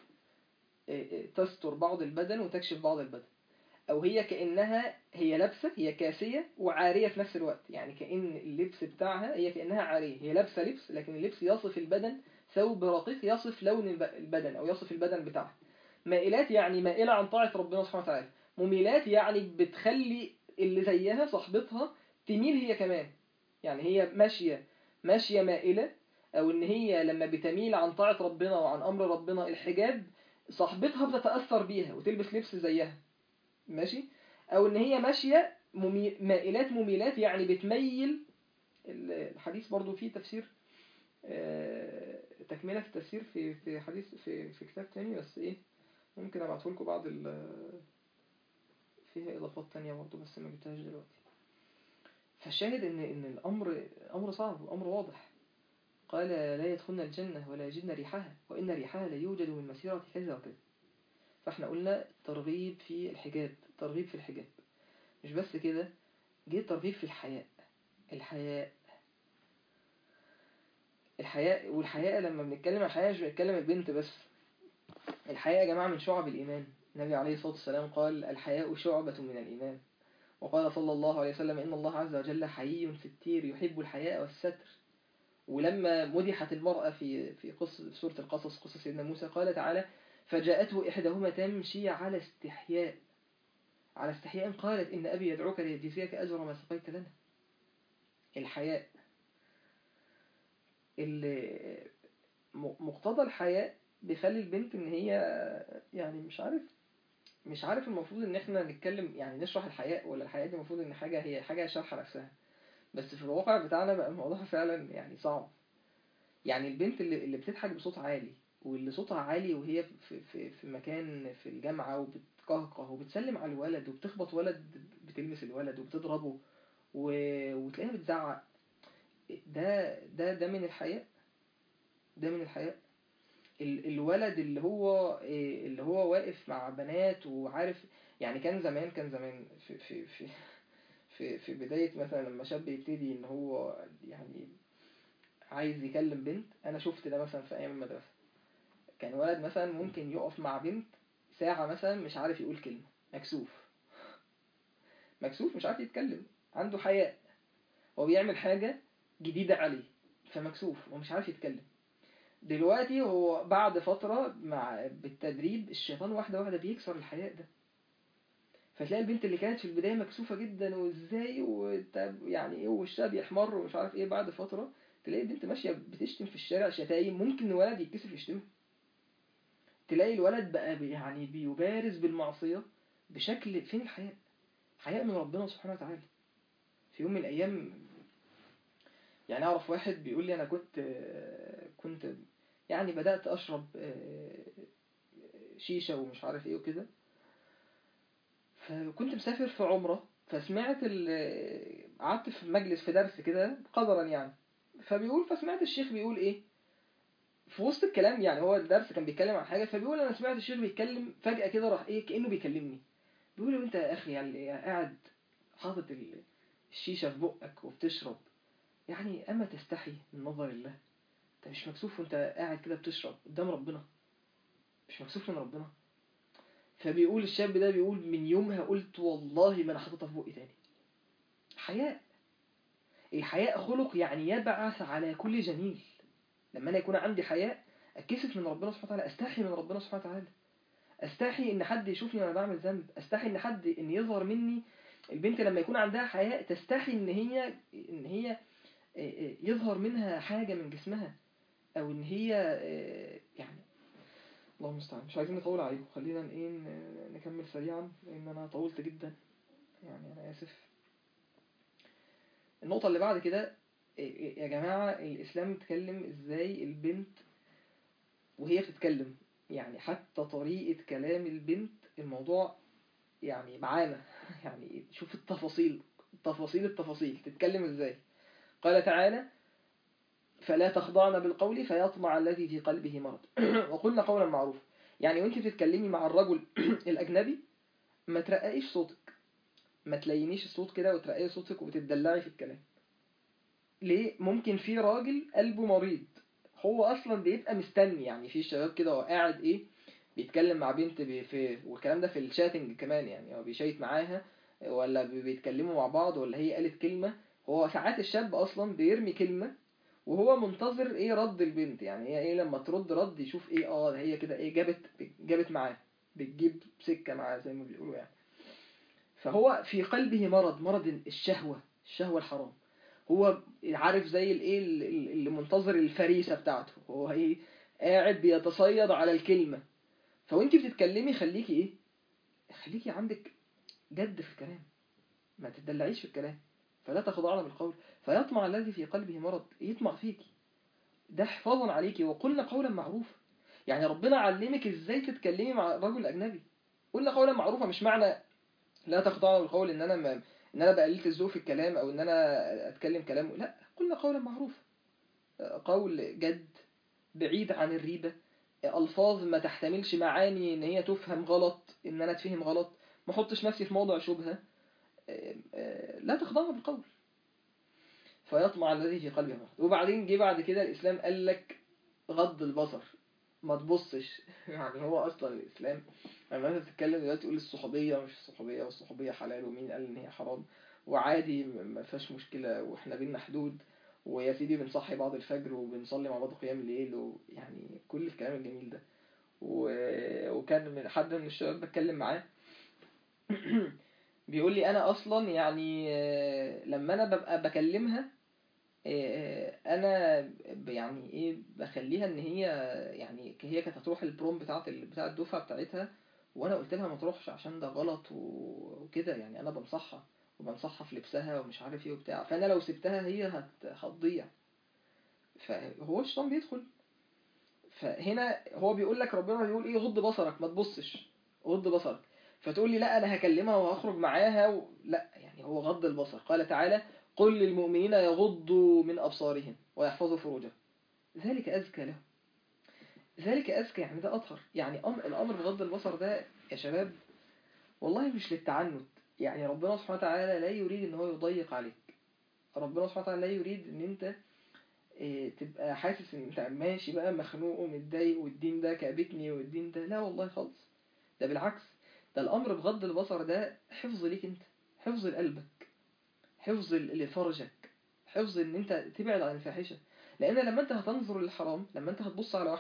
تستر بعض البدن وتكشف بعض البدن أو هي كأنها هي لابسة هي كاسية وعارية في نفس الوقت يعني كأن اللبس بتاعها هي كأنها عارية هي لابسة لبس لكن اللبس يصف البدن ثوب رقيق يصف لون الب- البدن أو يصف البدن بتاعها مائلات يعني مائلة عن طاعة ربنا سبحانه وتعالى مميلات يعني بتخلي اللي زيها صاحبتها تميل هي كمان يعني هي ماشية ماشية مائلة أو إن هي لما بتميل عن طاعة ربنا وعن أمر ربنا الحجاب صاحبتها بتتأثر بيها وتلبس لبس زيها ماشي أو إن هي ماشية ممي... مائلات مميلات يعني بتميل الحديث برضو فيه تفسير آه، تكملة التفسير في في حديث في في كتاب تاني بس إيه ممكن أبعته لكم بعض ال فيها إضافات تانية برضو بس ما جبتهاش دلوقتي فالشاهد إن إن الأمر أمر صعب وأمر واضح قال لا يدخلن الجنة ولا يجدن ريحها وإن ريحها لا يوجد من مسيرة كذا وكذا فاحنا قلنا ترغيب في الحجاب ترغيب في الحجاب مش بس كده جه ترغيب في الحياء الحياء الحياء والحياء لما بنتكلم عن الحياء مش بنتكلم البنت بس الحياء يا جماعة من شعب الإيمان النبي عليه الصلاة والسلام قال الحياء شعبة من الإيمان وقال صلى الله عليه وسلم إن الله عز وجل حيي ستير يحب الحياء والستر ولما مدحت المرأة في في قصة في سورة القصص قصة سيدنا موسى قال تعالى فجاءته إحداهما تمشي على استحياء على استحياء قالت إن أبي يدعوك ليجزيك أجر ما سقيت لنا الحياء ال- م- مقتضى الحياء بيخلي البنت إن هي يعني مش عارف مش عارف المفروض إن إحنا نتكلم يعني نشرح الحياء ولا الحياء دي المفروض إن حاجة هي حاجة شرح نفسها بس في الواقع بتاعنا بقى الموضوع فعلا يعني صعب يعني البنت اللي, اللي بتضحك بصوت عالي واللي صوتها عالي وهي في, في, في مكان في الجامعة وبتقهقه وبتسلم على الولد وبتخبط ولد بتلمس الولد وبتضربه و... وتلاقيها بتزعق ده ده ده من الحياء ده من الحياء ال- الولد اللي هو إيه، اللي هو واقف مع بنات وعارف يعني كان زمان كان زمان في في في في في بداية مثلا لما شاب يبتدي ان هو يعني عايز يكلم بنت انا شفت ده مثلا في ايام المدرسة كان ولد مثلا ممكن يقف مع بنت ساعة مثلا مش عارف يقول كلمة مكسوف مكسوف مش عارف يتكلم عنده حياء هو بيعمل حاجة جديدة عليه فمكسوف ومش عارف يتكلم دلوقتي هو بعد فترة مع بالتدريب الشيطان واحدة واحدة بيكسر الحياء ده فتلاقي البنت اللي كانت في البداية مكسوفة جدا وازاي وانت يعني ايه وشها بيحمر ومش عارف ايه بعد فترة تلاقي البنت ماشية بتشتم في الشارع شتايم ممكن الولد يتكسف يشتمها تلاقي الولد بقى بي- يعني بيبارز بالمعصية بشكل فين الحياء حياء من ربنا سبحانه وتعالى في يوم من الأيام يعني أعرف واحد بيقول لي أنا كنت كنت يعني بدأت أشرب شيشة ومش عارف إيه وكده فكنت مسافر في عمرة فسمعت ال- قعدت في مجلس في درس كده قدرا يعني فبيقول فسمعت الشيخ بيقول إيه في وسط الكلام يعني هو الدرس كان بيتكلم عن حاجة فبيقول أنا سمعت الشيخ بيتكلم فجأة كده راح إيه كأنه بيكلمني بيقول له أنت يا أخي يعني قاعد حاطط ال- الشيشة في بقك وبتشرب يعني أما تستحي من نظر الله أنت مش مكسوف وأنت قاعد كده بتشرب قدام ربنا مش مكسوف من ربنا فبيقول الشاب ده بيقول من يومها قلت والله ما أنا حاططها في بقي تاني حياء الحياء خلق يعني يبعث على كل جميل لما أنا يكون عندي حياء أتكسف من ربنا سبحانه وتعالى أستحي من ربنا سبحانه وتعالى أستحي إن حد يشوفني وأنا بعمل ذنب أستحي إن حد إن يظهر مني البنت لما يكون عندها حياء تستحي إن هي إن هي يظهر منها حاجة من جسمها أو إن هي يعني الله المستعان مش عايزين نطول عليكم خلينا ن- ايه ن- نكمل سريعا لأن أنا طولت جدا يعني أنا آسف النقطة اللي بعد كده يا جماعة الإسلام اتكلم إزاي البنت وهي بتتكلم يعني حتى طريقة كلام البنت الموضوع يعني معانا يعني شوف التفاصيل تفاصيل التفاصيل تتكلم إزاي قال تعالى فلا تخضعن بالقول فيطمع الذي في قلبه مرض وقلنا قولا معروفا يعني وانت بتتكلمي مع الرجل الأجنبي ما ترققيش صوتك ما تلينيش الصوت كده وترققي صوتك وتدلعي في الكلام ليه ممكن في راجل قلبه مريض هو اصلا بيبقى مستني يعني في شباب كده هو قاعد ايه بيتكلم مع بنت بي- في والكلام ده في الشاتنج كمان يعني هو بيشيت معاها ولا بي- بيتكلموا مع بعض ولا هي قالت كلمة هو ساعات الشاب اصلا بيرمي كلمة وهو منتظر ايه رد البنت يعني هي ايه لما ترد رد يشوف ايه اه هي كده ايه جابت جابت معاه بتجيب سكة معاه زي ما بيقولوا يعني فهو في قلبه مرض مرض الشهوة الشهوة الحرام هو عارف زي الايه اللي منتظر الفريسة بتاعته هو ايه قاعد بيتصيد على الكلمة فوانت بتتكلمي خليكي ايه خليكي عندك جد في الكلام ما تدلعيش في الكلام فلا تخضعن بالقول فيطمع الذي في قلبه مرض يطمع فيكي ده حفاظا عليكي وقلنا قولا معروفا يعني ربنا علمك ازاي تتكلمي مع الرجل الاجنبي قلنا قولا معروفا مش معنى لا تخضعن بالقول ان انا ما ان انا بقللت الذوق في الكلام او ان انا اتكلم كلام لا قلنا قولا معروفا قول جد بعيد عن الريبة الفاظ ما تحتملش معاني ان هي تفهم غلط ان انا اتفهم غلط ما احطش نفسي في موضع شبهة لا تخضعن بالقول فيطمع الذي في قلبه مرض وبعدين جه بعد كده الاسلام قال لك غض البصر ما تبصش يعني هو اصلا الاسلام لما انت بتتكلم دلوقتي تقول الصحوبيه مش الصحوبيه والصحوبيه حلال ومين قال ان هي حرام وعادي ما فيهاش مشكله واحنا بينا حدود ويا سيدي بنصحي بعض الفجر وبنصلي مع بعض قيام الليل ويعني كل الكلام الجميل ده و... وكان من حد من الشباب بتكلم معاه بيقول لي انا اصلا يعني لما انا ببقى بكلمها انا يعني ايه بخليها ان هي يعني هي كانت هتروح البروم بتاعه بتاع الدفعه بتاعتها وانا قلت لها ما تروحش عشان ده غلط وكده يعني انا بنصحها وبنصحها في لبسها ومش عارف ايه وبتاع فانا لو سبتها هي هت... هتضيع فهو الشيطان بيدخل فهنا هو بيقول لك ربنا بيقول ايه غض بصرك ما تبصش غض بصرك فتقول لي لا انا هكلمها وهخرج معاها و... لا يعني هو غض البصر قال تعالى قل للمؤمنين يغضوا من أبصارهم ويحفظوا فروجهم ذلك أزكى لهم ذلك أزكى يعني ده أطهر يعني أمر الأمر بغض البصر ده يا شباب والله مش للتعنت يعني ربنا سبحانه وتعالى لا يريد ان هو يضيق عليك ربنا سبحانه وتعالى لا يريد ان انت اه تبقى حاسس ان انت ماشي بقى مخنوق ومتضايق والدين ده كابتني والدين ده لا والله خالص ده بالعكس ده الأمر بغض البصر ده حفظ ليك انت حفظ لقلبك حفظ لفرجك حفظ ان انت تبعد عن الفاحشة لان لما انت هتنظر للحرام لما انت هتبص على واحدة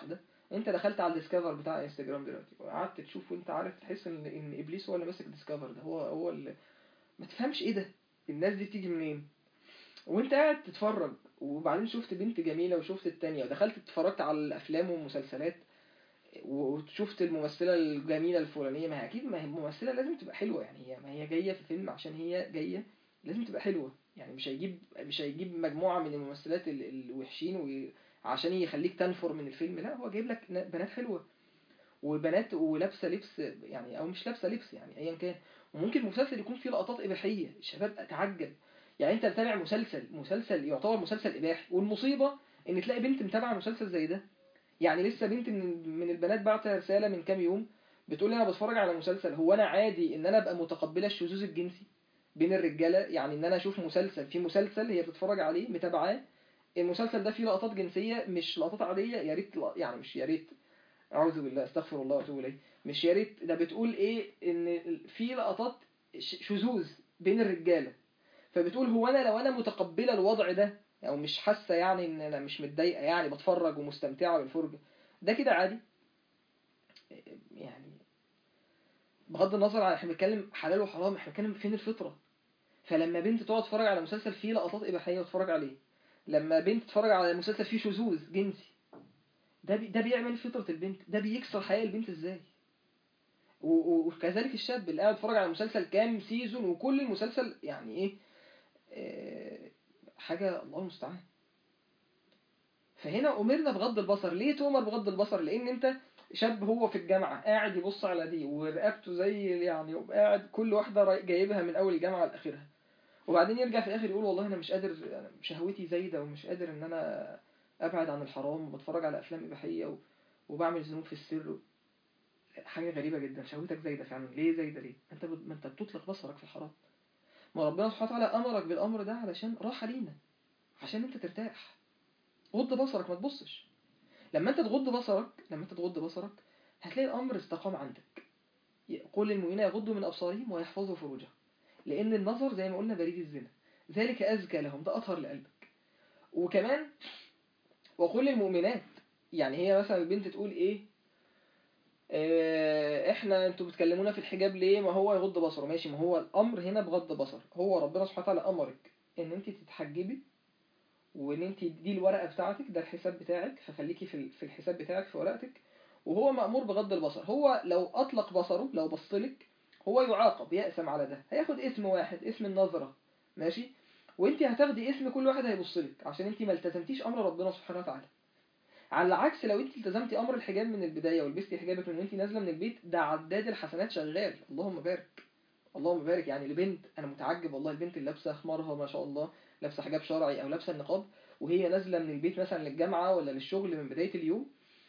انت دخلت على الديسكفر بتاع انستجرام دلوقتي وقعدت تشوف وانت عارف تحس ان ان ابليس هو اللي ماسك ديسكفر ده هو هو اللي ما تفهمش ايه ده الناس دي بتيجي منين وانت قاعد تتفرج وبعدين شفت بنت جميلة وشفت التانية ودخلت اتفرجت على الافلام والمسلسلات وشفت الممثلة الجميلة الفلانية ما هي اكيد ما هي الممثلة لازم تبقى حلوة يعني هي ما هي جاية في فيلم عشان هي جاية لازم تبقى حلوة يعني مش هيجيب مش هيجيب مجموعة من الممثلات ال- الوحشين وعشان يخليك تنفر من الفيلم لا هو جايب لك بنات حلوة وبنات ولابسة لبس يعني او مش لابسة لبس يعني ايا كان وممكن مسلسل يكون فيه لقطات اباحية الشباب اتعجب يعني انت بتابع مسلسل مسلسل يعتبر مسلسل اباحي والمصيبة ان تلاقي بنت متابعة مسلسل زي ده يعني لسه بنت من من البنات بعت رسالة من كام يوم بتقول لي انا بتفرج على مسلسل هو انا عادي ان انا ابقى متقبلة الشذوذ الجنسي بين الرجالة يعني ان انا اشوف مسلسل في مسلسل هي بتتفرج عليه متابعاه المسلسل ده فيه لقطات جنسية مش لقطات عادية يا ريت يعني مش يا ريت اعوذ بالله استغفر الله واتوب اليه مش يا ريت ده بتقول ايه ان في لقطات ش- شذوذ بين الرجالة فبتقول هو انا لو انا متقبلة الوضع ده او مش حاسة يعني ان انا مش متضايقة يعني بتفرج ومستمتعة بالفرجة ده كده عادي يعني بغض النظر عن احنا بنتكلم حلال وحرام احنا بنتكلم فين الفطرة فلما بنت تقعد تتفرج على مسلسل فيه لقطات إباحية وتتفرج عليه لما بنت تتفرج على مسلسل فيه شذوذ جنسي ده بي ده بيعمل فطرة البنت ده بيكسر حياة البنت ازاي و- و- وكذلك الشاب اللي قاعد يتفرج على مسلسل كام سيزون وكل المسلسل يعني ايه آه، حاجة الله المستعان فهنا أمرنا بغض البصر ليه تؤمر بغض البصر لأن أنت شاب هو في الجامعة قاعد يبص على دي ورقبته زي يعني يبقى قاعد كل واحدة راي- جايبها من أول الجامعة لآخرها وبعدين يرجع في الآخر يقول والله أنا مش قادر أنا شهوتي زايدة ومش قادر إن أنا أبعد عن الحرام وبتفرج على أفلام إباحية و... وبعمل ذنوب في السر حاجة غريبة جدا شهوتك زايدة فعلا ليه زايدة ليه؟ أنت بت... ما أنت بتطلق بصرك في الحرام ما ربنا سبحانه وتعالى أمرك بالأمر ده علشان راحة لينا عشان أنت ترتاح غض بصرك ما تبصش لما أنت تغض بصرك لما أنت تغض بصرك هتلاقي الأمر استقام عندك قل للمؤمنين يغضوا من أبصارهم ويحفظوا فروجهم لأن النظر زي ما قلنا بريد الزنا ذلك أزكى لهم ده أطهر لقلبك وكمان وقل للمؤمنات يعني هي مثلا البنت تقول إيه آه، احنا انتوا بتكلمونا في الحجاب ليه ما هو يغض بصره ماشي ما هو الامر هنا بغض بصر هو ربنا سبحانه وتعالى امرك ان انت تتحجبي وان انت دي الورقه بتاعتك ده الحساب بتاعك فخليكي في ال- في الحساب بتاعك في ورقتك وهو مأمور بغض البصر هو لو اطلق بصره لو بصلك هو يعاقب يأسم على ده هياخد اسم واحد اسم النظرة ماشي وانت هتاخدي اسم كل واحد هيبصلك عشان انت ما التزمتيش امر ربنا سبحانه وتعالى على العكس لو انت التزمتي امر الحجاب من البدايه ولبستي حجابك من وانت نازله من البيت ده عداد الحسنات شغال اللهم بارك اللهم بارك يعني لبنت انا متعجب والله البنت اللي لابسه خمارها ما شاء الله لابسه حجاب شرعي او لابسه النقاب وهي نازله من البيت مثلا للجامعه ولا للشغل من بدايه اليوم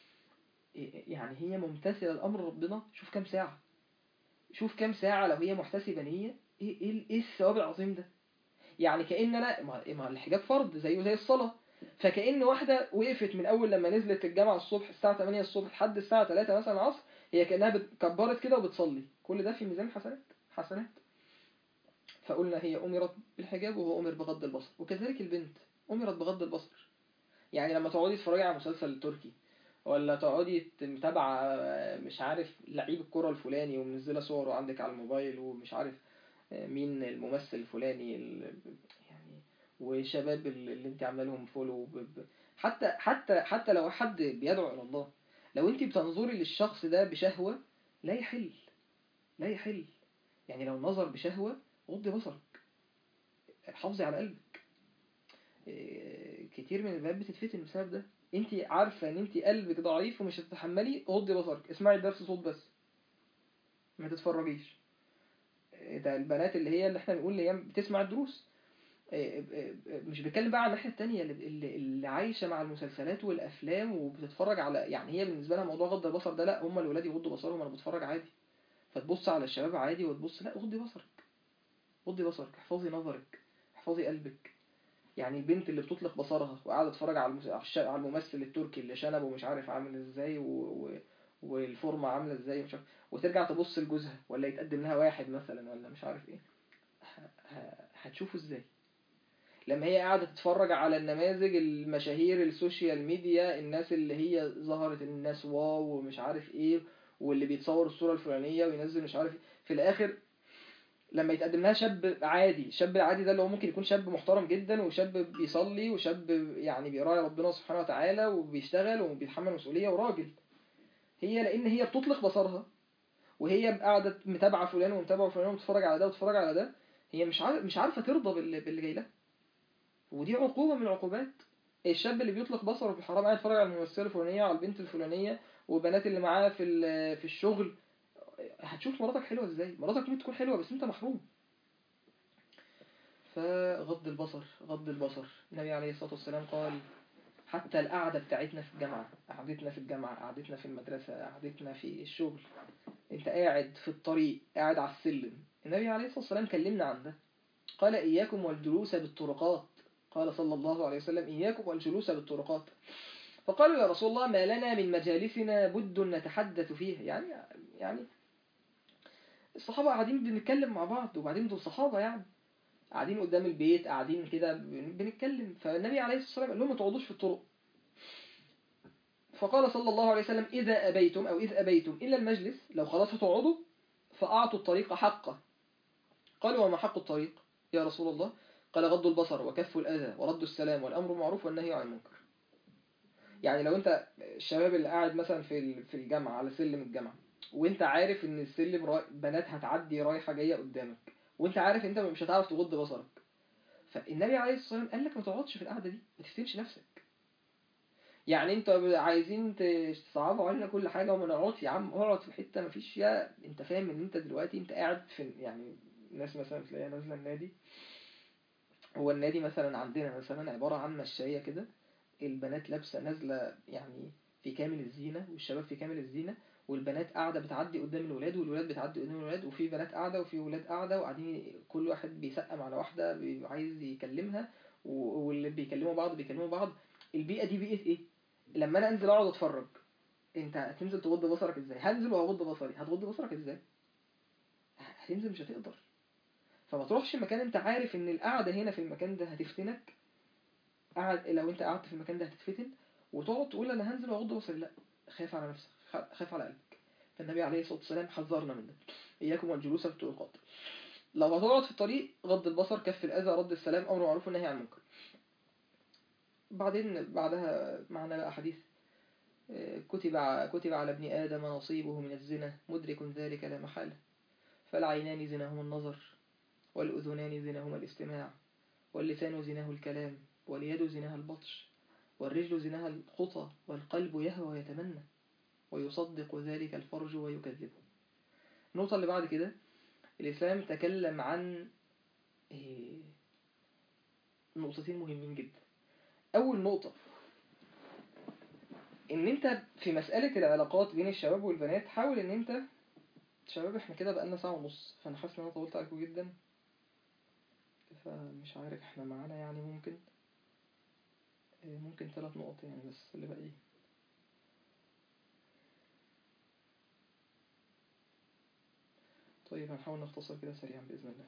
يعني هي ممتثله لامر ربنا شوف كام ساعه شوف كام ساعه لو هي محتسبه نيه ايه ايه ايه الثواب العظيم ده يعني كأن انا ما ما الحجاب فرض زيه زي الصلاه فكأن واحدة وقفت من أول لما نزلت الجامعة الصبح الساعة 8 الصبح لحد الساعة 3 مثلا العصر هي كأنها بتكبرت كده وبتصلي كل ده في ميزان حسنات حسنات فقلنا هي أمرت بالحجاب وهو أمر بغض البصر وكذلك البنت أمرت بغض البصر يعني لما تقعدي تتفرجي على مسلسل تركي ولا تقعدي متابعة مش عارف لعيب الكرة الفلاني ومنزلة صوره عندك على الموبايل ومش عارف مين الممثل الفلاني ال- يعني وشباب اللي انت عامله لهم فولو ب- ب- حتى حتى حتى لو حد بيدعو الى الله لو انت بتنظري للشخص ده بشهوة لا يحل لا يحل يعني لو نظر بشهوة غضي بصرك حافظي على قلبك إيه، كتير من البنات بتتفتن بسبب ده انت عارفة ان انت قلبك ضعيف ومش هتتحملي غضي بصرك اسمعي الدرس صوت بس ما تتفرجيش إيه، ده البنات اللي هي اللي احنا بنقول اللي هي بتسمع الدروس مش بتكلم بقى على الناحية التانية اللي, اللي اللي عايشة مع المسلسلات والأفلام وبتتفرج على يعني هي بالنسبة لها موضوع غض البصر ده لا هم الولاد يغضوا بصرهم أنا بتفرج عادي فتبص على الشباب عادي وتبص لا غضي بصرك غضي بصرك احفظي نظرك احفظي قلبك يعني البنت اللي بتطلق بصرها وقاعدة تتفرج على المس- على الش- على الممثل التركي اللي شنبه مش عارف عامل ازاي و... و... والفورمة عاملة ازاي مش عارف وترجع تبص لجوزها ولا يتقدم لها واحد مثلا ولا مش عارف ايه ه... ه... هتشوفه ازاي لما هي قاعدة تتفرج على النماذج المشاهير السوشيال ميديا الناس اللي هي ظهرت الناس واو ومش عارف ايه واللي بيتصور الصورة الفلانية وينزل مش عارف إيه. في الاخر لما يتقدم لها شاب عادي الشاب العادي ده اللي هو ممكن يكون شاب محترم جدا وشاب بيصلي وشاب يعني بيراعي ربنا سبحانه وتعالى وبيشتغل وبيتحمل مسؤولية وراجل هي لان هي بتطلق بصرها وهي قاعدة متابعة فلان ومتابعة فلان وبتتفرج على ده وتتفرج على ده هي مش عارف مش عارفة ترضى باللي, باللي جاي لها ودي عقوبة من العقوبات الشاب اللي بيطلق بصره في الحرام قاعد يتفرج على الممثلة الفلانية على البنت الفلانية والبنات اللي معاه في في الشغل هتشوف مراتك حلوة ازاي مراتك ممكن تكون حلوة بس انت محروم فغض البصر غض البصر النبي عليه الصلاة والسلام قال حتى القعدة بتاعتنا في الجامعة قعدتنا في الجامعة قعدتنا في المدرسة قعدتنا في الشغل انت قاعد في الطريق قاعد على السلم النبي عليه الصلاة والسلام كلمنا عن ده قال إياكم والجلوس بالطرقات قال صلى الله عليه وسلم إياكم والجلوس بالطرقات فقالوا يا رسول الله ما لنا من مجالسنا بد نتحدث فيها يعني يعني الصحابة قاعدين بنتكلم مع بعض وبعدين دول صحابة يعني قاعدين قدام البيت قاعدين كده بنتكلم فالنبي عليه الصلاة والسلام قال لهم ما تقعدوش في الطرق فقال صلى الله عليه وسلم إذا أبيتم أو إذ أبيتم إلا المجلس لو خلاص هتقعدوا فأعطوا الطريق حقه قالوا وما حق الطريق يا رسول الله قال غض البصر وكف الأذى ورد السلام والأمر معروف والنهي عن المنكر يعني لو انت الشباب اللي قاعد مثلا في في الجامعة على سلم الجامعة وانت عارف ان السلم بنات هتعدي رايحة جاية قدامك وانت عارف انت مش هتعرف تغض بصرك فالنبي عليه الصلاة والسلام قال لك ما تقعدش في القعدة دي ما تفتنش نفسك يعني انت عايزين تصعبوا علينا كل حاجة وما نقعدش يا عم اقعد في حتة ما فيش فيها انت فاهم ان انت دلوقتي انت قاعد في يعني الناس مثلا تلاقيها نازلة النادي هو النادي مثلا عندنا مثلا عبارة عن مشاية كده البنات لابسة نازلة يعني في كامل الزينة والشباب في كامل الزينة والبنات قاعدة بتعدي قدام الولاد والولاد بتعدي قدام الولاد وفي بنات قاعدة وفي ولاد قاعدة وقاعدين كل واحد بيسقم على واحدة عايز يكلمها واللي بيكلموا بعض بيكلموا بعض البيئة دي بيئة ايه؟ لما انا انزل اقعد اتفرج انت هتنزل تغض بصرك ازاي؟ هنزل واغض بصري هتغض بصرك ازاي؟ هتنزل مش هتقدر فما تروحش مكان انت عارف ان القعدة هنا في المكان ده هتفتنك قعد لو انت قعدت في المكان ده هتتفتن وتقعد تقول انا هنزل واغض بصري لا خاف على نفسك خاف على قلبك فالنبي عليه الصلاة والسلام حذرنا من ده إياكم والجلوس في الطرقات لو هتقعد في الطريق غض البصر كف الأذى رد السلام أمر معروف والنهي عن المنكر بعدين بعدها معنا بقى حديث كتب كتب على ابن آدم نصيبه من الزنا مدرك ذلك لا محالة فالعينان زناهما النظر والأذنان زناهما الاستماع واللسان زناه الكلام واليد زناها البطش والرجل زناها الخطى والقلب يهوى ويتمنى ويصدق ذلك الفرج ويكذبه النقطة اللي بعد كده الإسلام تكلم عن نقطتين مهمين جدا أول نقطة إن أنت في مسألة العلاقات بين الشباب والبنات حاول إن أنت شباب إحنا كده بقالنا ساعة ونص فأنا حاسس إن أنا طولت عليكم جدا فمش عارف إحنا معانا يعني ممكن ممكن ثلاث نقط يعني بس اللي باقيين طيب هنحاول نختصر كده سريعا بإذن الله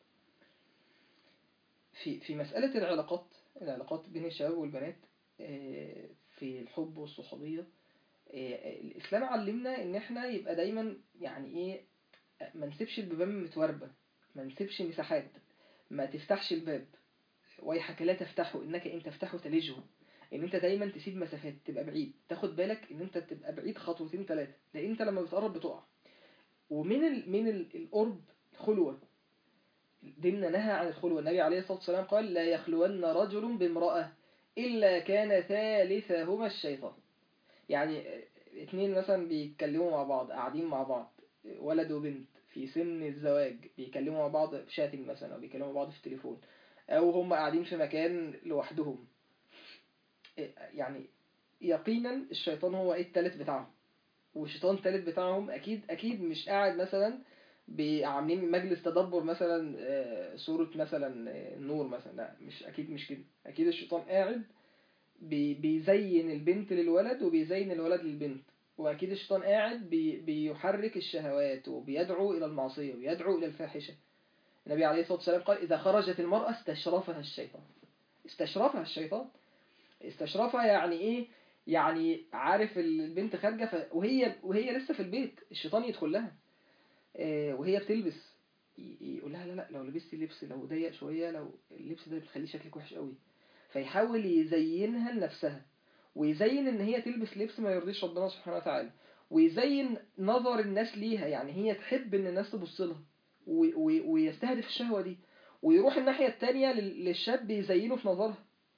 في في مسألة العلاقات العلاقات بين الشباب والبنات في الحب والصحوبية الإسلام علمنا إن إحنا يبقى دايما يعني إيه ما نسيبش البيبان متوربة ما نسيبش مساحات ما تفتحش الباب ويحك لا تفتحه إنك إن تفتحه تلجه إن أنت دايما تسيب مسافات تبقى بعيد تاخد بالك إن أنت تبقى بعيد خطوتين ثلاثة لأن أنت لما بتقرب بتقع ومن ال من ال القرب خلوة ديننا نهى عن الخلوة النبي عليه الصلاة والسلام قال لا يخلون رجل بامرأة إلا كان ثالثهما الشيطان يعني اتنين مثلا بيتكلموا مع بعض قاعدين مع بعض ولد وبنت في سن الزواج بيكلموا مع بعض في شاتنج مثلا أو بيكلموا مع بعض في التليفون أو هم قاعدين في مكان لوحدهم يعني يقينا الشيطان هو ايه التالت بتاعهم والشيطان التالت بتاعهم اكيد اكيد مش قاعد مثلا عاملين مجلس تدبر مثلا سورة مثلا النور مثلا لا مش اكيد مش كده اكيد الشيطان قاعد بيزين البنت للولد وبيزين الولد للبنت واكيد الشيطان قاعد بيحرك الشهوات وبيدعو الى المعصية ويدعو الى الفاحشة النبي عليه الصلاة والسلام قال اذا خرجت المرأة استشرفها الشيطان استشرفها الشيطان استشرفها يعني ايه يعني عارف البنت خارجه ف... وهي وهي لسه في البيت الشيطان يدخل لها آه، وهي بتلبس ي- يقول لها لا لا لو لبستي لبس لو ضيق شويه لو اللبس ده بتخليه شكلك وحش قوي فيحاول يزينها لنفسها ويزين ان هي تلبس لبس ما يرضيش ربنا سبحانه وتعالى ويزين نظر الناس ليها يعني هي تحب ان الناس تبص لها و- و- ويستهدف الشهوة دي ويروح الناحية التانية لل- للشاب يزينه في نظرها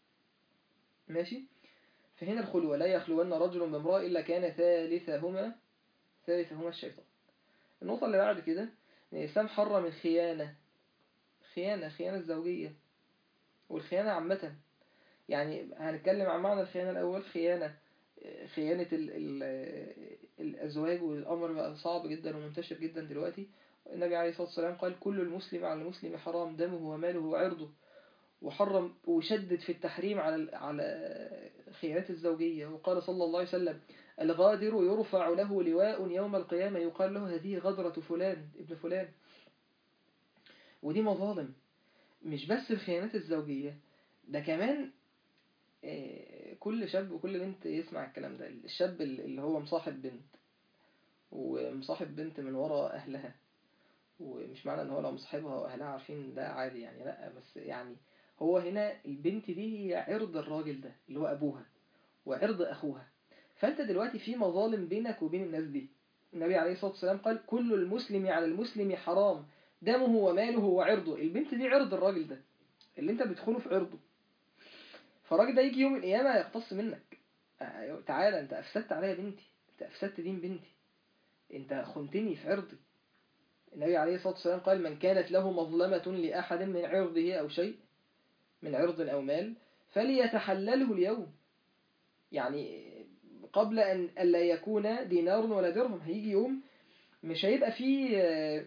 ماشي فهنا الخلوة لا يخلون رجل بامرأة إلا كان ثالثهما ثالثهما الشيطان النقطة اللي بعد كده إن الإسلام حرم الخيانة خيانة خيانة الزوجية والخيانة عامة يعني هنتكلم عن معنى الخيانة الأول خيانة خيانة ال ال الأزواج والأمر بقى صعب جدا ومنتشر جدا دلوقتي النبي عليه الصلاة والسلام قال كل المسلم على المسلم حرام دمه وماله وعرضه وحرم وشدد في التحريم على على خيانات الزوجية وقال صلى الله عليه وسلم الغادر يرفع له لواء يوم القيامة يقال له هذه غدرة فلان ابن فلان ودي مظالم مش بس الخيانات الزوجية ده كمان آه، كل شاب وكل بنت يسمع الكلام ده الشاب اللي هو مصاحب بنت ومصاحب بنت من ورا أهلها ومش معنى ان هو لو مصاحبها واهلها عارفين ده عادي يعني لا بس يعني هو هنا البنت دي هي عرض الراجل ده اللي هو ابوها وعرض اخوها فانت دلوقتي في مظالم بينك وبين الناس دي النبي عليه الصلاة والسلام قال كل المسلم على المسلم حرام دمه وماله وعرضه البنت دي عرض الراجل ده اللي انت بتدخله في عرضه فالراجل ده يجي يوم القيامة يقتص منك آه، تعالى انت افسدت عليا بنتي انت افسدت دين بنتي انت خنتني في عرضي النبي عليه الصلاة والسلام قال من كانت له مظلمة لأحد من عرضه أو شيء من عرض أو مال فليتحلله اليوم يعني قبل أن ألا يكون دينار ولا درهم هيجي يوم مش هيبقى فيه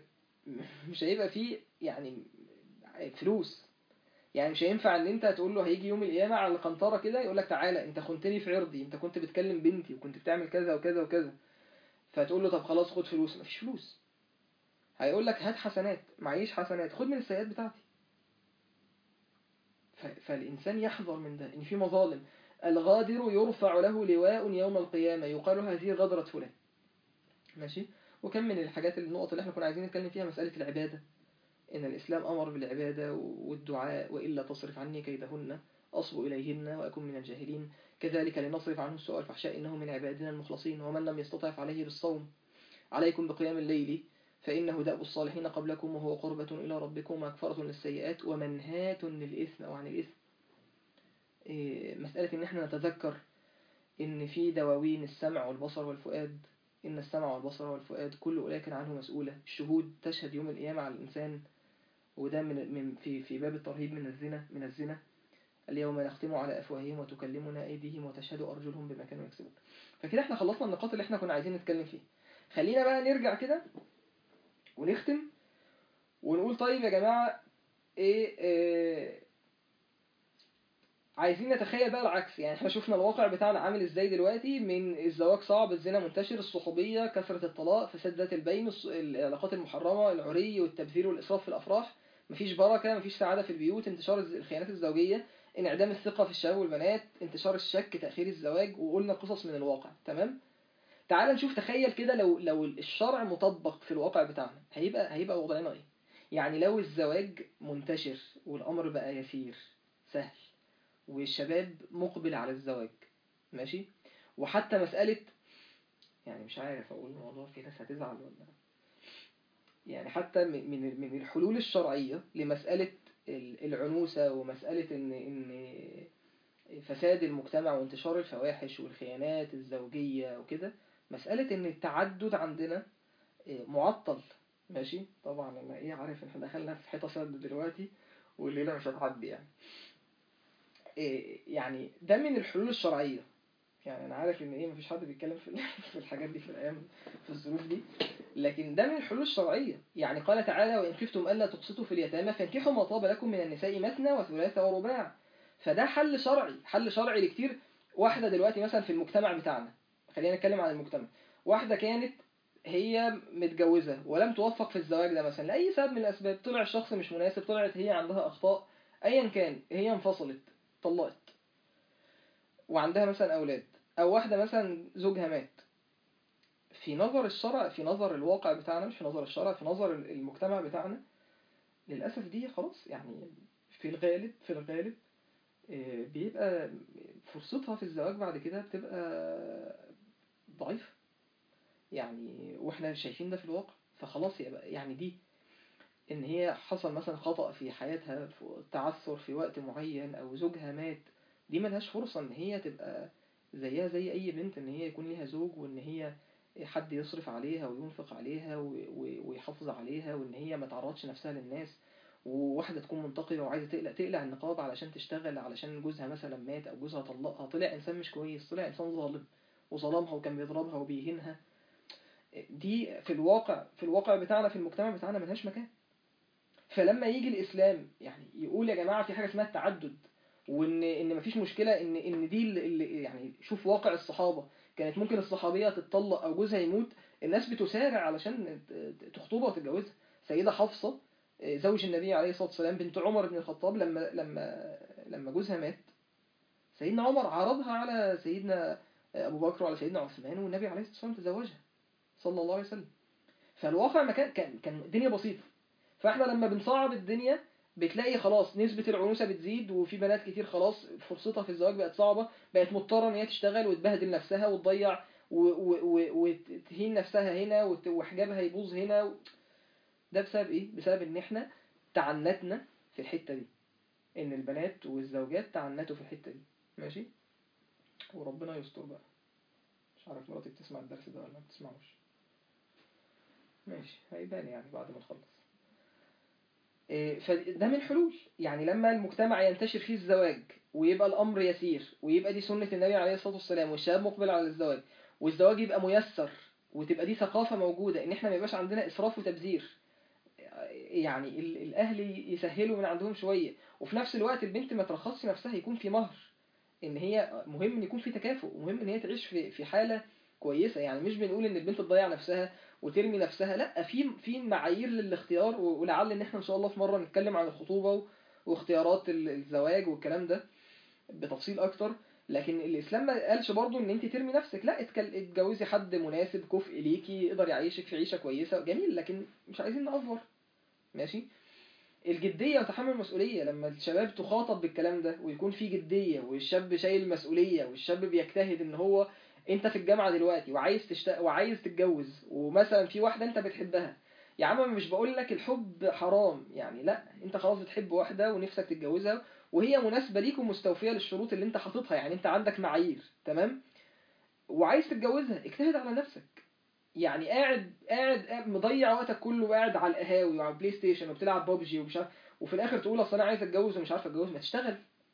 مش هيبقى فيه يعني فلوس يعني مش هينفع ان انت تقول له هيجي يوم القيامة على القنطرة كده يقول لك تعالى انت خنتني في عرضي انت كنت بتكلم بنتي وكنت بتعمل كذا وكذا وكذا فتقول له طب خلاص خد فلوس مفيش فلوس هيقول لك هات حسنات معيش حسنات خد من السيئات بتاعتي ف- فالإنسان يحذر من ده إن في مظالم الغادر يرفع له لواء يوم القيامة يقال هذه غدرة فلان ماشي وكم من الحاجات النقط اللي احنا كنا عايزين نتكلم فيها مسألة العبادة إن الإسلام أمر بالعبادة والدعاء وإلا تصرف عني كيدهن أصب إليهن وأكون من الجاهلين كذلك لنصرف عنه السوء والفحشاء إنه من عبادنا المخلصين ومن لم يستطع فعليه بالصوم عليكم بقيام الليل فإنه دأب الصالحين قبلكم وهو قربة إلى ربكم ومغفرة للسيئات ومنهاة للإثم أو عن الإثم إيه، مسألة إن احنا نتذكر إن في دواوين السمع والبصر والفؤاد إن السمع والبصر والفؤاد كل أولئك كان عنه مسؤولة الشهود تشهد يوم القيامة على الإنسان وده من من في في باب الترهيب من الزنا من الزنا اليوم نختم على أفواههم وتكلمنا أيديهم وتشهد أرجلهم بما كانوا يكسبون فكده احنا خلصنا النقاط اللي احنا كنا عايزين نتكلم فيها خلينا بقى نرجع كده ونختم ونقول طيب يا جماعة ايه, إيه عايزين نتخيل بقى العكس يعني احنا شفنا الواقع بتاعنا عامل ازاي دلوقتي من الزواج صعب الزنا منتشر الصحوبية كثرة الطلاق فساد ذات البين الص- العلاقات المحرمة العري والتبذير والإسراف في الأفراح مفيش بركة مفيش سعادة في البيوت انتشار الز- الخيانات الزوجية انعدام الثقة في الشباب والبنات انتشار الشك تأخير الزواج وقلنا قصص من الواقع تمام تعال نشوف تخيل كده لو لو الشرع مطبق في الواقع بتاعنا هيبقى هيبقى وضعنا ايه يعني لو الزواج منتشر والامر بقى يسير سهل والشباب مقبل على الزواج ماشي وحتى مسألة يعني مش عارف اقول الموضوع في ناس هتزعل ولا يعني حتى من من من الحلول الشرعية لمسألة ال- العنوسة ومسألة ان ان فساد المجتمع وانتشار الفواحش والخيانات الزوجية وكده مسألة إن التعدد عندنا إيه، معطل ماشي طبعا أنا إيه عارف إن إحنا دخلنا في حيطة سد دلوقتي والليلة مش هتعدي يعني إيه، يعني ده من الحلول الشرعية يعني أنا عارف إن إيه مفيش حد بيتكلم في في الحاجات دي في الأيام في الظروف دي لكن ده من الحلول الشرعية يعني قال تعالى وإن خفتم ألا تقسطوا في اليتامى فانكحوا ما طاب لكم من النساء مثنى وثلاث ورباع فده حل شرعي حل شرعي لكتير واحدة دلوقتي مثلا في المجتمع بتاعنا خلينا نتكلم عن المجتمع واحدة كانت هي متجوزة ولم توفق في الزواج ده مثلا لأي سبب من الأسباب طلع الشخص مش مناسب طلعت هي عندها أخطاء أيا كان هي انفصلت طلقت وعندها مثلا أولاد أو واحدة مثلا زوجها مات في نظر الشرع في نظر الواقع بتاعنا مش في نظر الشرع في نظر المجتمع بتاعنا للأسف دي خلاص يعني في الغالب في الغالب آه، بيبقى فرصتها في الزواج بعد كده بتبقى ضعيفة يعني واحنا شايفين ده في الواقع فخلاص يبقى يعني دي ان هي حصل مثلا خطأ في حياتها في تعثر في وقت معين او زوجها مات دي ملهاش فرصة ان هي تبقى زيها زي اي بنت ان هي يكون ليها زوج وان هي حد يصرف عليها وينفق عليها و- و- ويحافظ عليها وان هي ما تعرضش نفسها للناس وواحدة تكون منتقبة وعايزة تقلع تقلع النقاب علشان تشتغل علشان جوزها مثلا مات او جوزها طلقها طلع انسان مش كويس طلع انسان ظالم وظلمها وكان بيضربها وبيهينها دي في الواقع في الواقع بتاعنا في المجتمع بتاعنا ملهاش مكان فلما يجي الاسلام يعني يقول يا جماعه في حاجه اسمها التعدد وان ان مفيش مشكله ان ان دي اللي- اللي يعني شوف واقع الصحابه كانت ممكن الصحابيه تتطلق او جوزها يموت الناس بتسارع علشان ت- تخطبها وتتجوزها سيده حفصه آه، زوج النبي عليه الصلاه والسلام بنت عمر بن الخطاب لما لما لما جوزها مات سيدنا عمر عرضها على سيدنا ابو بكر وعلى سيدنا عثمان والنبي عليه الصلاه والسلام تزوجها صلى الله عليه وسلم فالواقع ما كان كان كان الدنيا بسيطه فاحنا لما بنصعب الدنيا بتلاقي خلاص نسبة العنوسة بتزيد وفي بنات كتير خلاص فرصتها في الزواج بقت صعبة بقت مضطرة ان هي تشتغل وتبهدل نفسها وتضيع و- و- و- وتهين نفسها هنا وت- وحجابها يبوظ هنا و... ده بسبب ايه؟ بسبب ان احنا تعنتنا في الحتة دي ان البنات والزوجات تعنتوا في الحتة دي ماشي؟ وربنا يستر بقى مش عارف مراتي بتسمع الدرس ده ولا ما بتسمعوش ماشي هيبان يعني بعد ما نخلص إيه، فده من الحلول يعني لما المجتمع ينتشر فيه الزواج ويبقى الأمر يسير ويبقى دي سنة النبي عليه الصلاة والسلام والشباب مقبل على الزواج والزواج يبقى ميسر وتبقى دي ثقافة موجودة إن إحنا ما يبقاش عندنا إسراف وتبذير يعني ال- الأهل يسهلوا من عندهم شوية وفي نفس الوقت البنت ما ترخصش نفسها يكون في مهر إن هي مهم إن يكون في تكافؤ ومهم إن هي تعيش في في حالة كويسة يعني مش بنقول إن البنت تضيع نفسها وترمي نفسها لا في في معايير للاختيار و- ولعل ان احنا ان شاء الله في مره نتكلم عن الخطوبه و- واختيارات ال- الزواج والكلام ده بتفصيل اكتر لكن الاسلام ما قالش برضو ان انت ترمي نفسك لا اتكل- اتجوزي حد مناسب كفء ليكي يقدر يعيشك في عيشه كويسه جميل لكن مش عايزين نأفور ماشي الجدية وتحمل المسؤولية لما الشباب تخاطب بالكلام ده ويكون في جدية والشاب شايل مسؤولية والشاب بيجتهد ان هو انت في الجامعة دلوقتي وعايز تشت... وعايز تتجوز ومثلا في واحدة انت بتحبها يا عم مش بقول لك الحب حرام يعني لا انت خلاص بتحب واحدة ونفسك تتجوزها وهي مناسبة ليك ومستوفية للشروط اللي انت حاططها يعني انت عندك معايير تمام وعايز تتجوزها اجتهد على نفسك يعني قاعد قاعد قاعد مضيع وقتك كله قاعد على القهاوي وعلى البلاي ستيشن وبتلعب بابجي ومش عارف وفي الاخر تقول اصل انا عايز اتجوز ومش عارف اتجوز ما تشتغل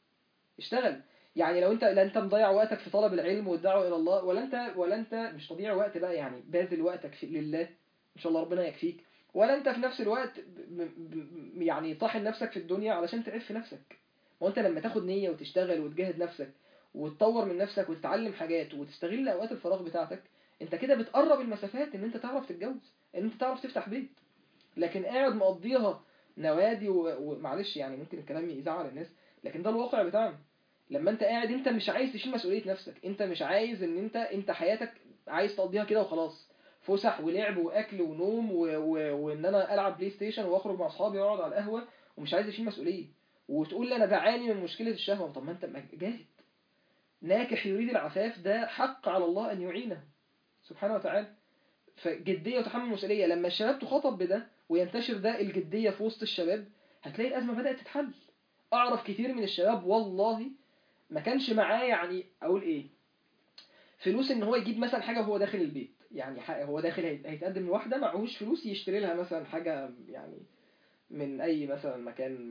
اشتغل يعني لو انت لا انت مضيع وقتك في طلب العلم والدعوه الى الله ولا انت ولا انت مش تضيع وقت بقى يعني باذل وقتك في لله ان شاء الله ربنا يكفيك ولا انت في نفس الوقت ب... ب... ب... يعني طاحن نفسك في الدنيا علشان تعف نفسك وانت لما تاخد نيه وتشتغل وتجاهد نفسك وتطور من نفسك وتتعلم حاجات وتستغل اوقات الفراغ بتاعتك انت كده بتقرب المسافات ان انت تعرف تتجوز ان انت تعرف تفتح بيت لكن قاعد مقضيها نوادي و- ومعلش يعني ممكن الكلام يزعل الناس لكن ده الواقع بتاعنا لما انت قاعد انت مش عايز تشيل مسؤولية نفسك انت مش عايز ان انت انت حياتك عايز تقضيها كده وخلاص فسح ولعب واكل ونوم و... و... وان انا العب بلاي ستيشن واخرج مع اصحابي واقعد على القهوه ومش عايز اشيل مسؤوليه وتقول لي انا بعاني من مشكله الشهوه طب ما انت ما جاهد ناكح يريد العفاف ده حق على الله ان يعينه سبحانه وتعالى فجديه وتحمل المسؤوليه لما الشباب تخاطب بده وينتشر ده الجديه في وسط الشباب هتلاقي الازمه بدات تتحل اعرف كتير من الشباب والله ما كانش معاه يعني اقول ايه فلوس ان هو يجيب مثلا حاجه وهو داخل البيت يعني ح- هو داخل هيت- هيتقدم لواحده معهوش فلوس يشتري لها مثلا حاجه يعني من اي مثلا مكان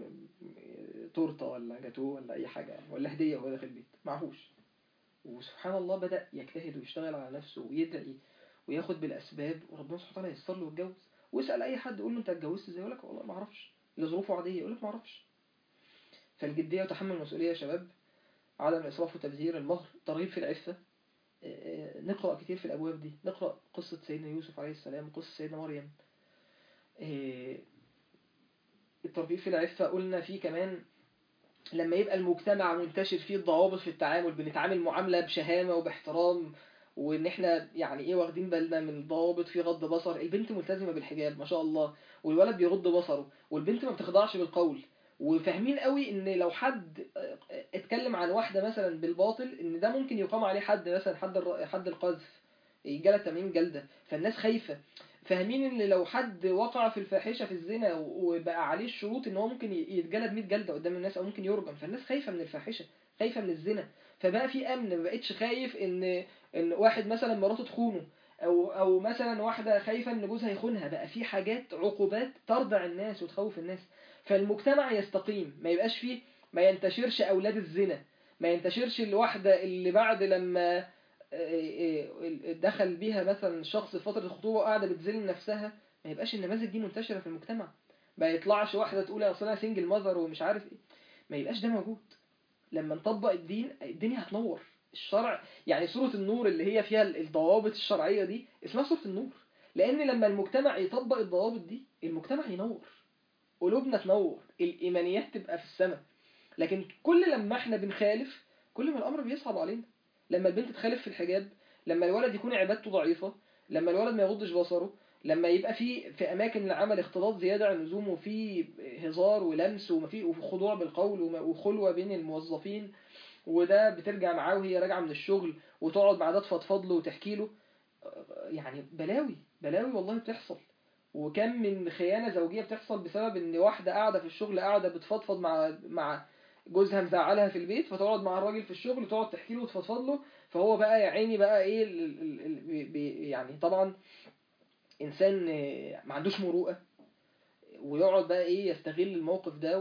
تورته ولا جاتوه ولا اي حاجه يعني ولا هديه وهو داخل البيت معهوش وسبحان الله بدا يجتهد ويشتغل على نفسه ويدعي وياخد بالاسباب وربنا سبحانه وتعالى ييسر له يتجوز واسال اي حد يقول له انت اتجوزت ازاي يقول لك والله ما اعرفش لظروفه عاديه يقول لك ما اعرفش فالجديه وتحمل المسؤوليه يا شباب عدم الاسراف وتبذير المهر ترغيب في العفه آه، نقرأ كتير في الأبواب دي نقرأ قصة سيدنا يوسف عليه السلام قصة سيدنا مريم آه، الترغيب في العفة قلنا فيه كمان لما يبقى المجتمع منتشر فيه الضوابط في التعامل بنتعامل معاملة بشهامة وباحترام وان احنا يعني ايه واخدين بالنا من الضوابط في غض بصر البنت ملتزمة بالحجاب ما شاء الله والولد بيغض بصره والبنت ما بتخضعش بالقول وفاهمين قوي ان لو حد اتكلم عن واحدة مثلا بالباطل ان ده ممكن يقام عليه حد مثلا حد الر- حد القذف يجلى 80 جلدة فالناس خايفة فاهمين ان لو حد وقع في الفاحشة في الزنا وبقى عليه الشروط ان هو ممكن يتجلد 100 جلدة قدام الناس او ممكن يرجم فالناس خايفة من الفاحشة خايفة من الزنا فبقى في امن ما بقتش خايف ان ان واحد مثلا مراته تخونه او او مثلا واحده خايفه ان جوزها يخونها بقى في حاجات عقوبات ترضع الناس وتخوف الناس فالمجتمع يستقيم ما يبقاش فيه ما ينتشرش اولاد الزنا ما ينتشرش الواحده اللي بعد لما دخل بيها مثلا شخص في فتره الخطوبه وقاعده بتذل نفسها ما يبقاش النماذج دي منتشره في المجتمع ما يطلعش واحده تقول اصل انا سنجل ماذر ومش عارف ايه ما يبقاش ده موجود لما نطبق الدين الدنيا هتنور الشرع يعني سورة النور اللي هي فيها الضوابط الشرعية دي اسمها سورة النور لأن لما المجتمع يطبق الضوابط دي المجتمع ينور قلوبنا تنور الإيمانيات تبقى في السماء لكن كل لما احنا بنخالف كل ما الأمر بيصعب علينا لما البنت تخالف في الحجاب لما الولد يكون عبادته ضعيفة لما الولد ما يغضش بصره لما يبقى في في اماكن العمل اختلاط زياده عن اللزوم وفي هزار ولمس وفي خضوع بالقول وخلوه بين الموظفين وده بترجع معاه وهي راجعه من الشغل وتقعد مع ده تفضفض له وتحكي له يعني بلاوي بلاوي والله بتحصل وكم من خيانه زوجيه بتحصل بسبب ان واحده قاعده في الشغل قاعده بتفضفض مع مع جوزها مزعلها في البيت فتقعد مع الراجل في الشغل وتقعد تحكي له وتفضفض له فهو بقى يا عيني بقى ايه ال ال ال يعني طبعا انسان ما عندوش مروءه ويقعد بقى ايه يستغل الموقف ده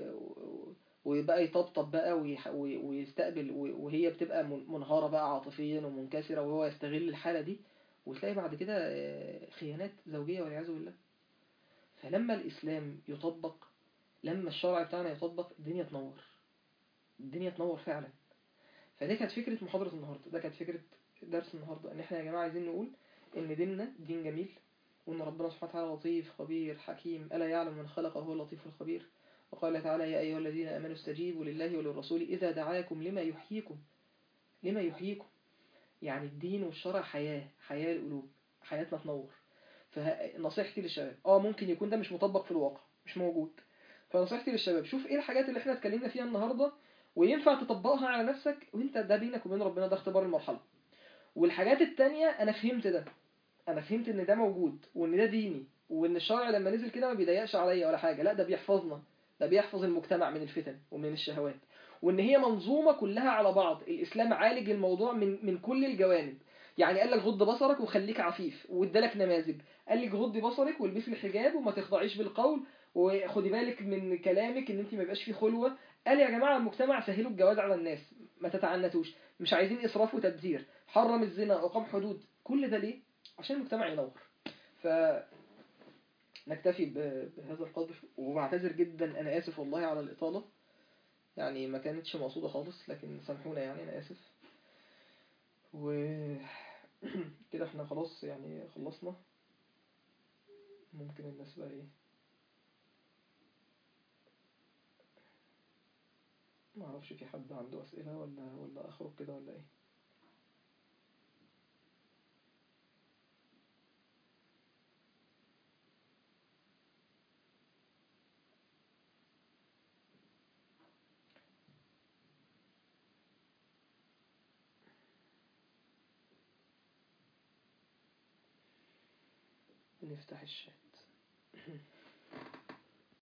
ويبقى يطبطب بقى ويستقبل وهي بتبقى منهارة بقى عاطفيا ومنكسرة وهو يستغل الحالة دي وتلاقي بعد كده خيانات زوجية والعياذ بالله فلما الإسلام يطبق لما الشرع بتاعنا يطبق الدنيا تنور الدنيا تنور فعلا فدي كانت فكرة محاضرة النهاردة ده كانت فكرة درس النهاردة ان احنا يا جماعة عايزين نقول ان ديننا دين جميل وان ربنا سبحانه وتعالى لطيف خبير حكيم ألا يعلم من خلق وهو اللطيف الخبير وقال تعالى يا أيها الذين آمنوا استجيبوا لله وللرسول إذا دعاكم لما يحييكم لما يحييكم يعني الدين والشرع حياة حياة القلوب حياتنا تنور فنصيحتي للشباب اه ممكن يكون ده مش مطبق في الواقع مش موجود فنصيحتي للشباب شوف ايه الحاجات اللي احنا اتكلمنا فيها النهاردة وينفع تطبقها على نفسك وانت ده بينك وبين ربنا ده اختبار المرحلة والحاجات التانية انا فهمت ده انا فهمت ان ده موجود وان ده ديني وان الشرع لما نزل كده ما بيضيقش عليا ولا حاجة لا ده بيحفظنا ده بيحفظ المجتمع من الفتن ومن الشهوات وان هي منظومة كلها على بعض الاسلام عالج الموضوع من من كل الجوانب يعني قال لك غض بصرك وخليك عفيف وادالك نماذج قال لك غضي بصرك والبسي الحجاب وما تخضعيش بالقول وخدي بالك من كلامك ان انت ما يبقاش في خلوة قال يا جماعة المجتمع سهلوا الجواز على الناس ما تتعنتوش مش عايزين اسراف وتبذير حرم الزنا اقام حدود كل ده ليه عشان المجتمع ينور ف نكتفي بهذا القدر وبعتذر جدا انا اسف والله على الاطاله يعني ما كانتش مقصوده خالص لكن سامحونا يعني انا اسف و كده احنا خلاص يعني خلصنا ممكن الناس بقى ايه ما اعرفش في حد عنده اسئله ولا ولا اخرج كده ولا ايه نفتح الشات